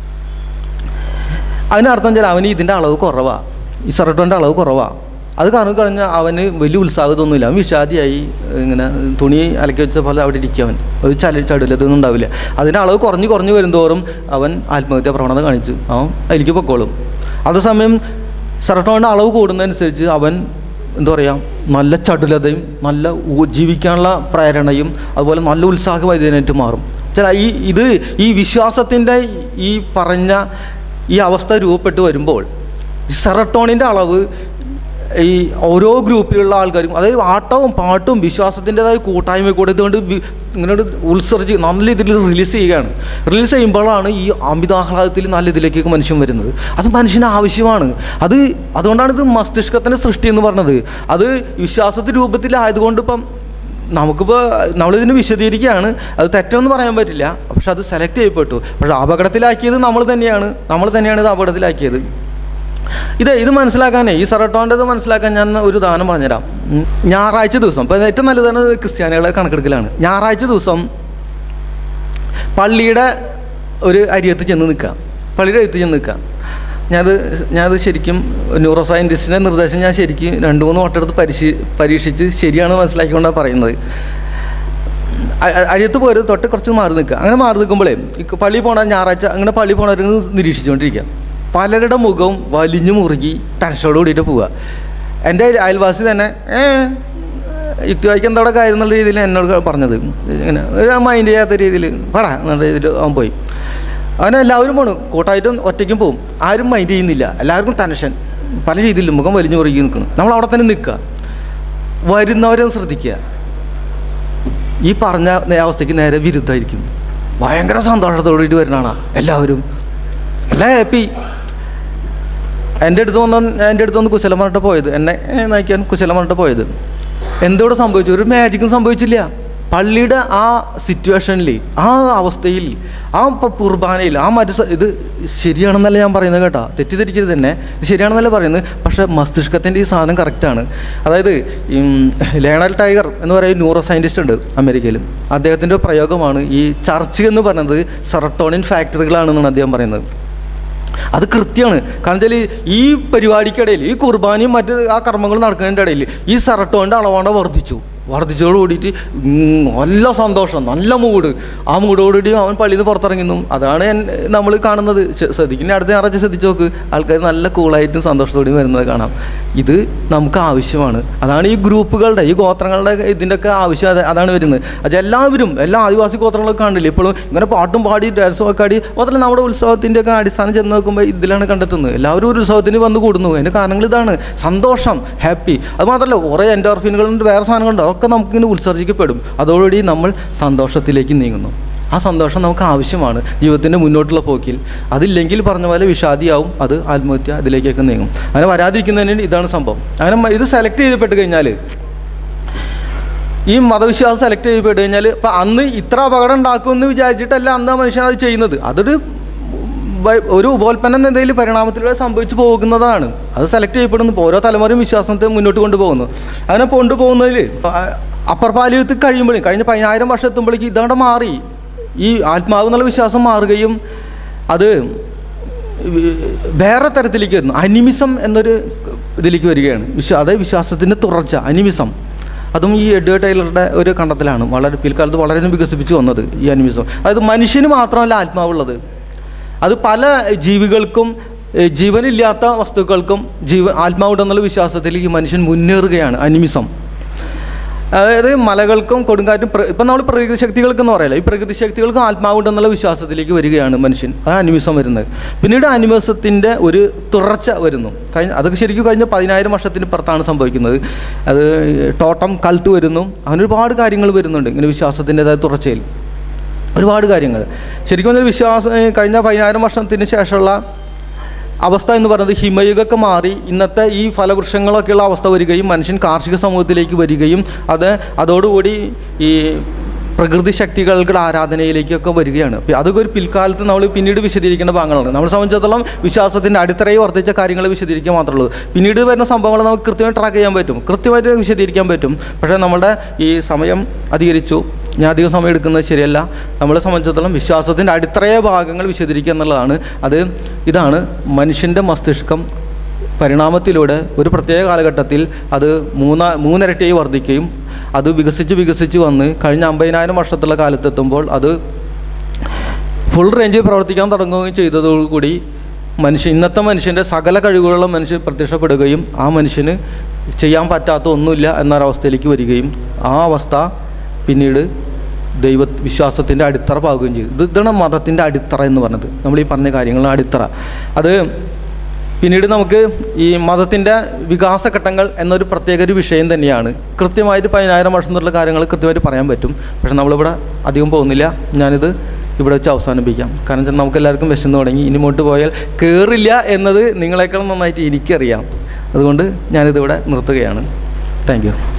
അതിനർത്ഥം വെച്ചാൽ അവന് ഇതിൻ്റെ അളവ് കുറവാണ് ഈ സെറട്ടോൻ്റെ അളവ് കുറവാണ് അത് കാരണം കഴിഞ്ഞാൽ അവന് വലിയ ഉത്സാഹത്തൊന്നുമില്ല അവൻ വിഷാദിയായി ഇങ്ങനെ തുണി അലക്കി വെച്ച പോലെ അവിടെ ഇരിക്കും അവൻ ഒരു ചല ചടുലതൊന്നും ഉണ്ടാവില്ല അതിൻ്റെ അളവ് കുറഞ്ഞ് കുറഞ്ഞ് വരുന്തോറും അവൻ ആത്മഹത്യാ പ്രവണത കാണിച്ചു അവൻ അതിലേക്ക് പൊക്കോളും അതേസമയം സെറട്ടോണിൻ്റെ അളവ് കൂടുന്നതനുസരിച്ച് അവൻ എന്താ പറയുക നല്ല ചടുലതയും നല്ല ഊ- ജീവിക്കാനുള്ള പ്രേരണയും അതുപോലെ നല്ല ഉത്സാഹം ഇതിനായിട്ട് മാറും ചില ഈ ഇത് ഈ വിശ്വാസത്തിൻ്റെ ഈ പറഞ്ഞ ഈ അവസ്ഥ രൂപപ്പെട്ട് വരുമ്പോൾ ഈ സെറട്ടോണിൻ്റെ അളവ് ഈ ഓരോ ഗ്രൂപ്പിലുള്ള ആൾക്കാരും അതായത് ആട്ടവും പാട്ടും വിശ്വാസത്തിൻ്റെതായ കൂട്ടായ്മ കൂടെ ഇതുകൊണ്ട് വി- ഇങ്ങനെ ഒരു ഉത്സർജി നല്ല ഇതിൽ റിലീസ് ചെയ്യുകയാണ് റിലീസ് ചെയ്യുമ്പോഴാണ് ഈ അമിതാഹ്ലാദത്തിൽ നല്ല ഇതിലേക്കൊക്കെ മനുഷ്യൻ വരുന്നത് അത് മനുഷ്യന് ആവശ്യമാണ് അത് അതുകൊണ്ടാണ് ഇത് മസ്തിഷ്കത്തിൻ്റെ സൃഷ്ടി എന്ന് പറഞ്ഞത് അത് വിശ്വാസത്തിൻ്റെ രൂപത്തിലായതുകൊണ്ട് ഇപ്പം നമുക്കിപ്പോൾ നമ്മളിതിന് വിശദീകരിക്കുകയാണ് അത് തെറ്റെന്ന് പറയാൻ പറ്റില്ല പക്ഷെ അത് സെലക്ട് ചെയ്യപ്പെട്ടു പക്ഷെ അപകടത്തിലാക്കിയത് നമ്മൾ തന്നെയാണ് നമ്മൾ തന്നെയാണ് ഇത് അപകടത്തിലാക്കിയത് ഇത് ഇത് മനസ്സിലാക്കാനേ ഈ സെറട്ടോൻ്റെത് മനസ്സിലാക്കാൻ ഞാൻ ഒരു ഉദാഹരണം പറഞ്ഞുതരാം ഉം. ഞായറാഴ്ച ദിവസം ഇപ്പോൾ ഏറ്റവും നല്ലതാണ് ക്രിസ്ത്യാനികളെ കണക്കെടുക്കലാണ് ഞായറാഴ്ച ദിവസം പള്ളിയുടെ ഒരു അരിയത്ത് ചെന്ന് നിൽക്കുക പള്ളിയുടെ അരിയത്ത് ചെന്ന് നിൽക്കുക ഞാനത് ഞാനത് ശരിക്കും ന്യൂറോ സയൻറ്റിസ്റ്റിൻ്റെ നിർദ്ദേശം ഞാൻ ശരിക്കും രണ്ട് മൂന്ന് വട്ടെടുത്ത് പരിശീ പരീക്ഷിച്ച് ശരിയാണ് മനസ്സിലാക്കിക്കൊണ്ടാണ് പറയുന്നത് അ- അ- അരിയത്ത് പോരുത് തൊട്ട് കുറച്ച് മാറി നിൽക്കുക അങ്ങനെ മാറി നിൽക്കുമ്പോഴേ ഈ പള്ളി പോണ ഞായറാഴ്ച അങ്ങനെ പള്ളി പോണവരെ നിരീക്ഷിച്ചുകൊണ്ടിരിക്കുക പലരുടെ മുഖവും വലിഞ്ഞു മുറുകി ടെൻഷനോട് കൂടിയിട്ട് പോവുക എൻ്റെ അയൽവാസി തന്നെ ഏ യുക്തിവായിക്ക് എന്തോടെ കാര്യം എന്നുള്ള രീതിയിൽ എന്നോട് പറഞ്ഞത് ഇങ്ങനെ ഒരു മൈൻഡ് ചെയ്യാത്ത രീതിയിൽ പടാ എന്നുള്ള രീതിയിൽ അവൻ പോയി അങ്ങനെ എല്ലാവരും പോണു കൂട്ടായിട്ടും ഒറ്റയ്ക്കും പോകും ആരും മൈൻഡ് ചെയ്യുന്നില്ല എല്ലാവർക്കും ടെൻഷൻ പല രീതിയിലും മുഖം വലിഞ്ഞു മുറുകി നിൽക്കണം നമ്മൾ അവിടെ തന്നെ നിൽക്കുക വരുന്നവരെ ഒന്ന് ശ്രദ്ധിക്കുക ഈ പറഞ്ഞ നേ- അവസ്ഥയ്ക്ക് നേരെ വിരുദ്ധമായിരിക്കും ഭയങ്കര സന്തോഷത്തോടുകൂടി വരുന്നതാണ് എല്ലാവരും എല്ലാം ഹാപ്പി എൻ്റെ അടുത്ത് വന്ന എൻ്റെ അടുത്ത് വന്ന് കുശലം പറഞ്ഞിട്ട് പോയത് എന്നെ ഏ, നയിക്കാൻ കുശലം പറഞ്ഞിട്ട് പോയത് എന്തോടെ സംഭവിച്ചു ഒരു മാജിക്കും സംഭവിച്ചില്ല പള്ളിയുടെ ആ സിറ്റുവേഷനിൽ ആ അവസ്ഥയിൽ ആ പ- കുർബാനയിൽ ആ മറ്റു സ- ഇത് ശരിയാണെന്നല്ല ഞാൻ പറയുന്നത് കേട്ടോ തെറ്റിദ്ധരിക്കരുത് തന്നെ ഇത് ശരിയാണെന്നല്ല പറയുന്നത് പക്ഷേ മസ്തിഷ്കത്തിൻ്റെ ഈ സാധനം കറക്റ്റാണ് അതായത് ഈ ലേണൽ ടൈഗർ എന്ന് പറയുന്ന ന്യൂറോ സയൻറ്റിസ്റ്റ് ഉണ്ട് അമേരിക്കയിൽ അദ്ദേഹത്തിൻ്റെ പ്രയോഗമാണ് ഈ ചർച്ച് എന്ന് പറയുന്നത് സെറട്ടോണിൻ ഫാക്ടറികളാണെന്നാണ് അദ്ദേഹം പറയുന്നത് അത് കൃത്യമാണ് കാരണം വെച്ചാൽ ഈ പരിപാടിക്കിടയിൽ ഈ കുർബാനയും മറ്റ് ആ കർമ്മങ്ങൾ നടക്കുന്നതിൻ്റെ ഇടയിൽ ഈ സെറട്ടോൻ്റെ അളവാണ് വർദ്ധിച്ചു വർദ്ധിച്ചതോട് കൂടിയിട്ട് ഉം, നല്ല സന്തോഷം നല്ല മൂഡ് ആ മൂടോടുകൂടി അവൻ പള്ളിയിൽ നിന്ന് പുറത്തിറങ്ങുന്നു അതാണ് നമ്മൾ കാണുന്നത് ശ- ശ്രദ്ധിക്കുന്ന അടുത്ത ഞായറാഴ്ച ശ്രദ്ധിച്ച് നോക്ക് ആൾക്കാർ നല്ല കൂളായിട്ടും സന്തോഷത്തോടെയും വരുന്നത് കാണാം ഇത് നമുക്ക് ആവശ്യമാണ് അതാണ് ഈ ഗ്രൂപ്പുകളുടെ ഈ ഗോത്രങ്ങളുടെ ഇതിൻ്റെയൊക്കെ ആവശ്യം അത് അതാണ് വരുന്നത് അത് എല്ലാവരും എല്ലാ ആദിവാസി ഗോത്രങ്ങളൊക്കെ കാണില്ലേ ഇപ്പോഴും ഇങ്ങനെ പാട്ടും പാടി ഡാൻസും ഒക്കെ ആടി മാത്രമല്ല നമ്മുടെ ഉത്സവത്തിൻ്റെ ഒക്കെ അടിസ്ഥാനം ചെന്ന് നോക്കുമ്പോൾ ഇതിലാണ് കണ്ടെത്തുന്നത് എല്ലാവരും ഒരു ഉത്സവത്തിന് വന്ന് കൂടുന്നു അതിൻ്റെ കാരണങ്ങൾ ഇതാണ് സന്തോഷം ഹാപ്പി അത് മാത്രമല്ല കുറേ എൻഡോർഫിനുകളുണ്ട് വേറെ സാധനങ്ങളുണ്ട് അതൊക്കെ നമുക്കിങ്ങനെ ഉത്സർജിക്കപ്പെടും അതോടുകൂടി നമ്മൾ സന്തോഷത്തിലേക്ക് നീങ്ങുന്നു ആ സന്തോഷം നമുക്ക് ആവശ്യമാണ് ജീവിതത്തിൻ്റെ മുന്നോട്ടുള്ള പോക്കിൽ അതില്ലെങ്കിൽ പറഞ്ഞ പോലെ വിഷാദിയാവും അത് ആത്മഹത്യ അതിലേക്കൊക്കെ നീങ്ങും അങ്ങനെ വരാതിരിക്കുന്നതിന് ഇതാണ് സംഭവം അങ്ങനെ മ- ഇത് സെലക്ട് ചെയ്യപ്പെട്ട് കഴിഞ്ഞാൽ ഈ മതവിശ്വാസം സെലക്ട് ചെയ്യപ്പെട്ട് കഴിഞ്ഞാൽ ഇപ്പം അന്ന് ഇത്ര അപകടം ഉണ്ടാക്കുമെന്ന് വിചാരിച്ചിട്ടല്ല അന്ന് ആ മനുഷ്യൻ അത് ചെയ്യുന്നത് അതൊരു വൈ- ഒരു ഉപോൽപ്പന്നം എന്തെങ്കിലും പരിണാമത്തിലൂടെ സംഭവിച്ചു പോകുന്നതാണ് അത് സെലക്ട് ചെയ്യപ്പെടുന്നു ഇപ്പോൾ ഓരോ തലമുറയും വിശ്വാസത്തെ മുന്നോട്ട് കൊണ്ടുപോകുന്നു അങ്ങനെ കൊണ്ടുപോകുന്നതിൽ അപ്പർ പാലിയത്തിൽ കഴിയുമ്പോഴേ കഴിഞ്ഞ പതിനായിരം വർഷം എത്തുമ്പോഴേക്ക് ഇതവിടെ മാറി ഈ ആത്മാവ് എന്നുള്ള വിശ്വാസം മാറുകയും അത് വേറെ തരത്തിലേക്ക് വരുന്നു അനിമിസം എന്നൊരു ഇതിലേക്ക് വരികയാണ് വിശ്വ അതായത് വിശ്വാസത്തിൻ്റെ തുടർച്ച അനിമിസം അതും ഈ എഡ്വേർഡ് ടൈലറുടെ ഒരു കണ്ടെത്തലാണ് വളരെ പിൽക്കാലത്ത് വളരെ വികസിപ്പിച്ചു വന്നത് ഈ അനിമിസം അതായത് മനുഷ്യന് മാത്രമല്ല ആത്മാവുള്ളത് അത് പല ജീവികൾക്കും ഏഹ്, ജീവനില്ലാത്ത വസ്തുക്കൾക്കും ജീവ ആത്മാവുണ്ടെന്നുള്ള വിശ്വാസത്തിൽ ഈ മനുഷ്യൻ മുന്നേറുകയാണ് അനിമിസം അതായത് മലകൾക്കും കൊടുങ്കാറ്റും പ്ര- ഇപ്പം നമ്മൾ പ്രകൃതി ശക്തികൾക്കെന്ന് പറയല്ല ഈ പ്രകൃതി ശക്തികൾക്കും ആത്മാവുണ്ടെന്നുള്ള വിശ്വാസത്തിലേക്ക് വരികയാണ് മനുഷ്യൻ ആ അനിമിസം വരുന്നത് പിന്നീട് അനിമിസത്തിൻ്റെ ഒരു തുടർച്ച വരുന്നു കഴിഞ്ഞ അതൊക്കെ ശരിക്കും കഴിഞ്ഞ പതിനായിരം വർഷത്തിന് പുറത്താണ് സംഭവിക്കുന്നത് അത് ടോട്ടം കൾട്ട് വരുന്നു അങ്ങനെ ഒരുപാട് കാര്യങ്ങൾ വരുന്നുണ്ട് ഇങ്ങനെ വിശ്വാസത്തിൻ്റെതായ തുടർച്ചയിൽ ഒരുപാട് കാര്യങ്ങൾ ശരിക്കും പറഞ്ഞാൽ വിശ്വാസം ഏ, കഴിഞ്ഞ പതിനായിരം വർഷത്തിന് ശേഷമുള്ള അവസ്ഥ എന്ന് പറയുന്നത് ഹിമയുഗമൊക്കെ മാറി ഇന്നത്തെ ഈ ഫലവൃക്ഷങ്ങളൊക്കെയുള്ള അവസ്ഥ വരികയും മനുഷ്യൻ കാർഷിക സമൂഹത്തിലേക്ക് വരികയും അത് അതോടുകൂടി ഈ പ്രകൃതി ശക്തികളുടെ ആരാധനയിലേക്കൊക്കെ വരികയാണ് അപ്പോൾ അതൊക്കെ ഒരു പിൽക്കാലത്ത് നമ്മൾ പിന്നീട് വിശദീകരിക്കേണ്ട ഭാഗങ്ങളാണ് നമ്മളെ സംബന്ധിച്ചിടത്തോളം വിശ്വാസത്തിൻ്റെ അടിത്തറയിൽ വർദ്ധിച്ച കാര്യങ്ങൾ വിശദീകരിക്കുക മാത്രമേ ഉള്ളൂ പിന്നീട് വരുന്ന സംഭവങ്ങൾ നമുക്ക് കൃത്യമായി ട്രാക്ക് ചെയ്യാൻ പറ്റും കൃത്യമായിട്ട് വിശദീകരിക്കാൻ പറ്റും പക്ഷേ നമ്മുടെ ഈ സമയം അധികരിച്ചു ഞാൻ അധികം സമയം എടുക്കുന്നത് ശരിയല്ല നമ്മളെ സംബന്ധിച്ചിടത്തോളം വിശ്വാസത്തിൻ്റെ അടിത്തറയ ഭാഗങ്ങൾ വിശദീകരിക്കുക എന്നുള്ളതാണ് അത് ഇതാണ് മനുഷ്യൻ്റെ മസ്തിഷ്കം പരിണാമത്തിലൂടെ ഒരു പ്രത്യേക കാലഘട്ടത്തിൽ അത് മൂന്നാ മൂന്നിരട്ടിയായി വർദ്ധിക്കുകയും അത് വികസിച്ച് വികസിച്ച് വന്ന് കഴിഞ്ഞ അമ്പതിനായിരം വർഷത്തുള്ള കാലത്തെത്തുമ്പോൾ അത് ഫുൾ റേഞ്ചിൽ പ്രവർത്തിക്കാൻ തുടങ്ങുകയും ചെയ്തതോടുകൂടി മനുഷ്യൻ ഇന്നത്തെ മനുഷ്യൻ്റെ സകല കഴിവുകളും മനുഷ്യൻ പ്രത്യക്ഷപ്പെടുകയും ആ മനുഷ്യന് ചെയ്യാൻ പറ്റാത്ത ഒന്നുമില്ല എന്നൊരവസ്ഥയിലേക്ക് വരികയും ആ അവസ്ഥ പിന്നീട് ദൈവ വിശ്വാസത്തിൻ്റെ അടിത്തറ പാകുകയും ചെയ്തു ഇത് ഇതാണ് മതത്തിൻ്റെ അടിത്തറ എന്ന് പറഞ്ഞത് നമ്മൾ ഈ പറഞ്ഞ കാര്യങ്ങളാണ് അടിത്തറ അത് പിന്നീട് നമുക്ക് ഈ മതത്തിൻ്റെ വികാസഘട്ടങ്ങൾ എന്നൊരു പ്രത്യേക ഒരു വിഷയം തന്നെയാണ് കൃത്യമായിട്ട് പതിനായിരം വർഷം എന്നുള്ള കാര്യങ്ങൾ കൃത്യമായിട്ട് പറയാൻ പറ്റും പക്ഷെ നമ്മളിവിടെ അധികം പോകുന്നില്ല ഞാനിത് ഇവിടെ വെച്ച് അവസാനിപ്പിക്കാം കാരണം വെച്ചാൽ നമുക്ക് എല്ലാവർക്കും വിശന്ന് തുടങ്ങി ഇനി മുമ്പോട്ട് പോയാൽ കയറില്ല എന്നത് നിങ്ങളെക്കാളും നന്നായിട്ട് എനിക്കറിയാം അതുകൊണ്ട് ഞാനിതിവിടെ നിർത്തുകയാണ് താങ്ക് യു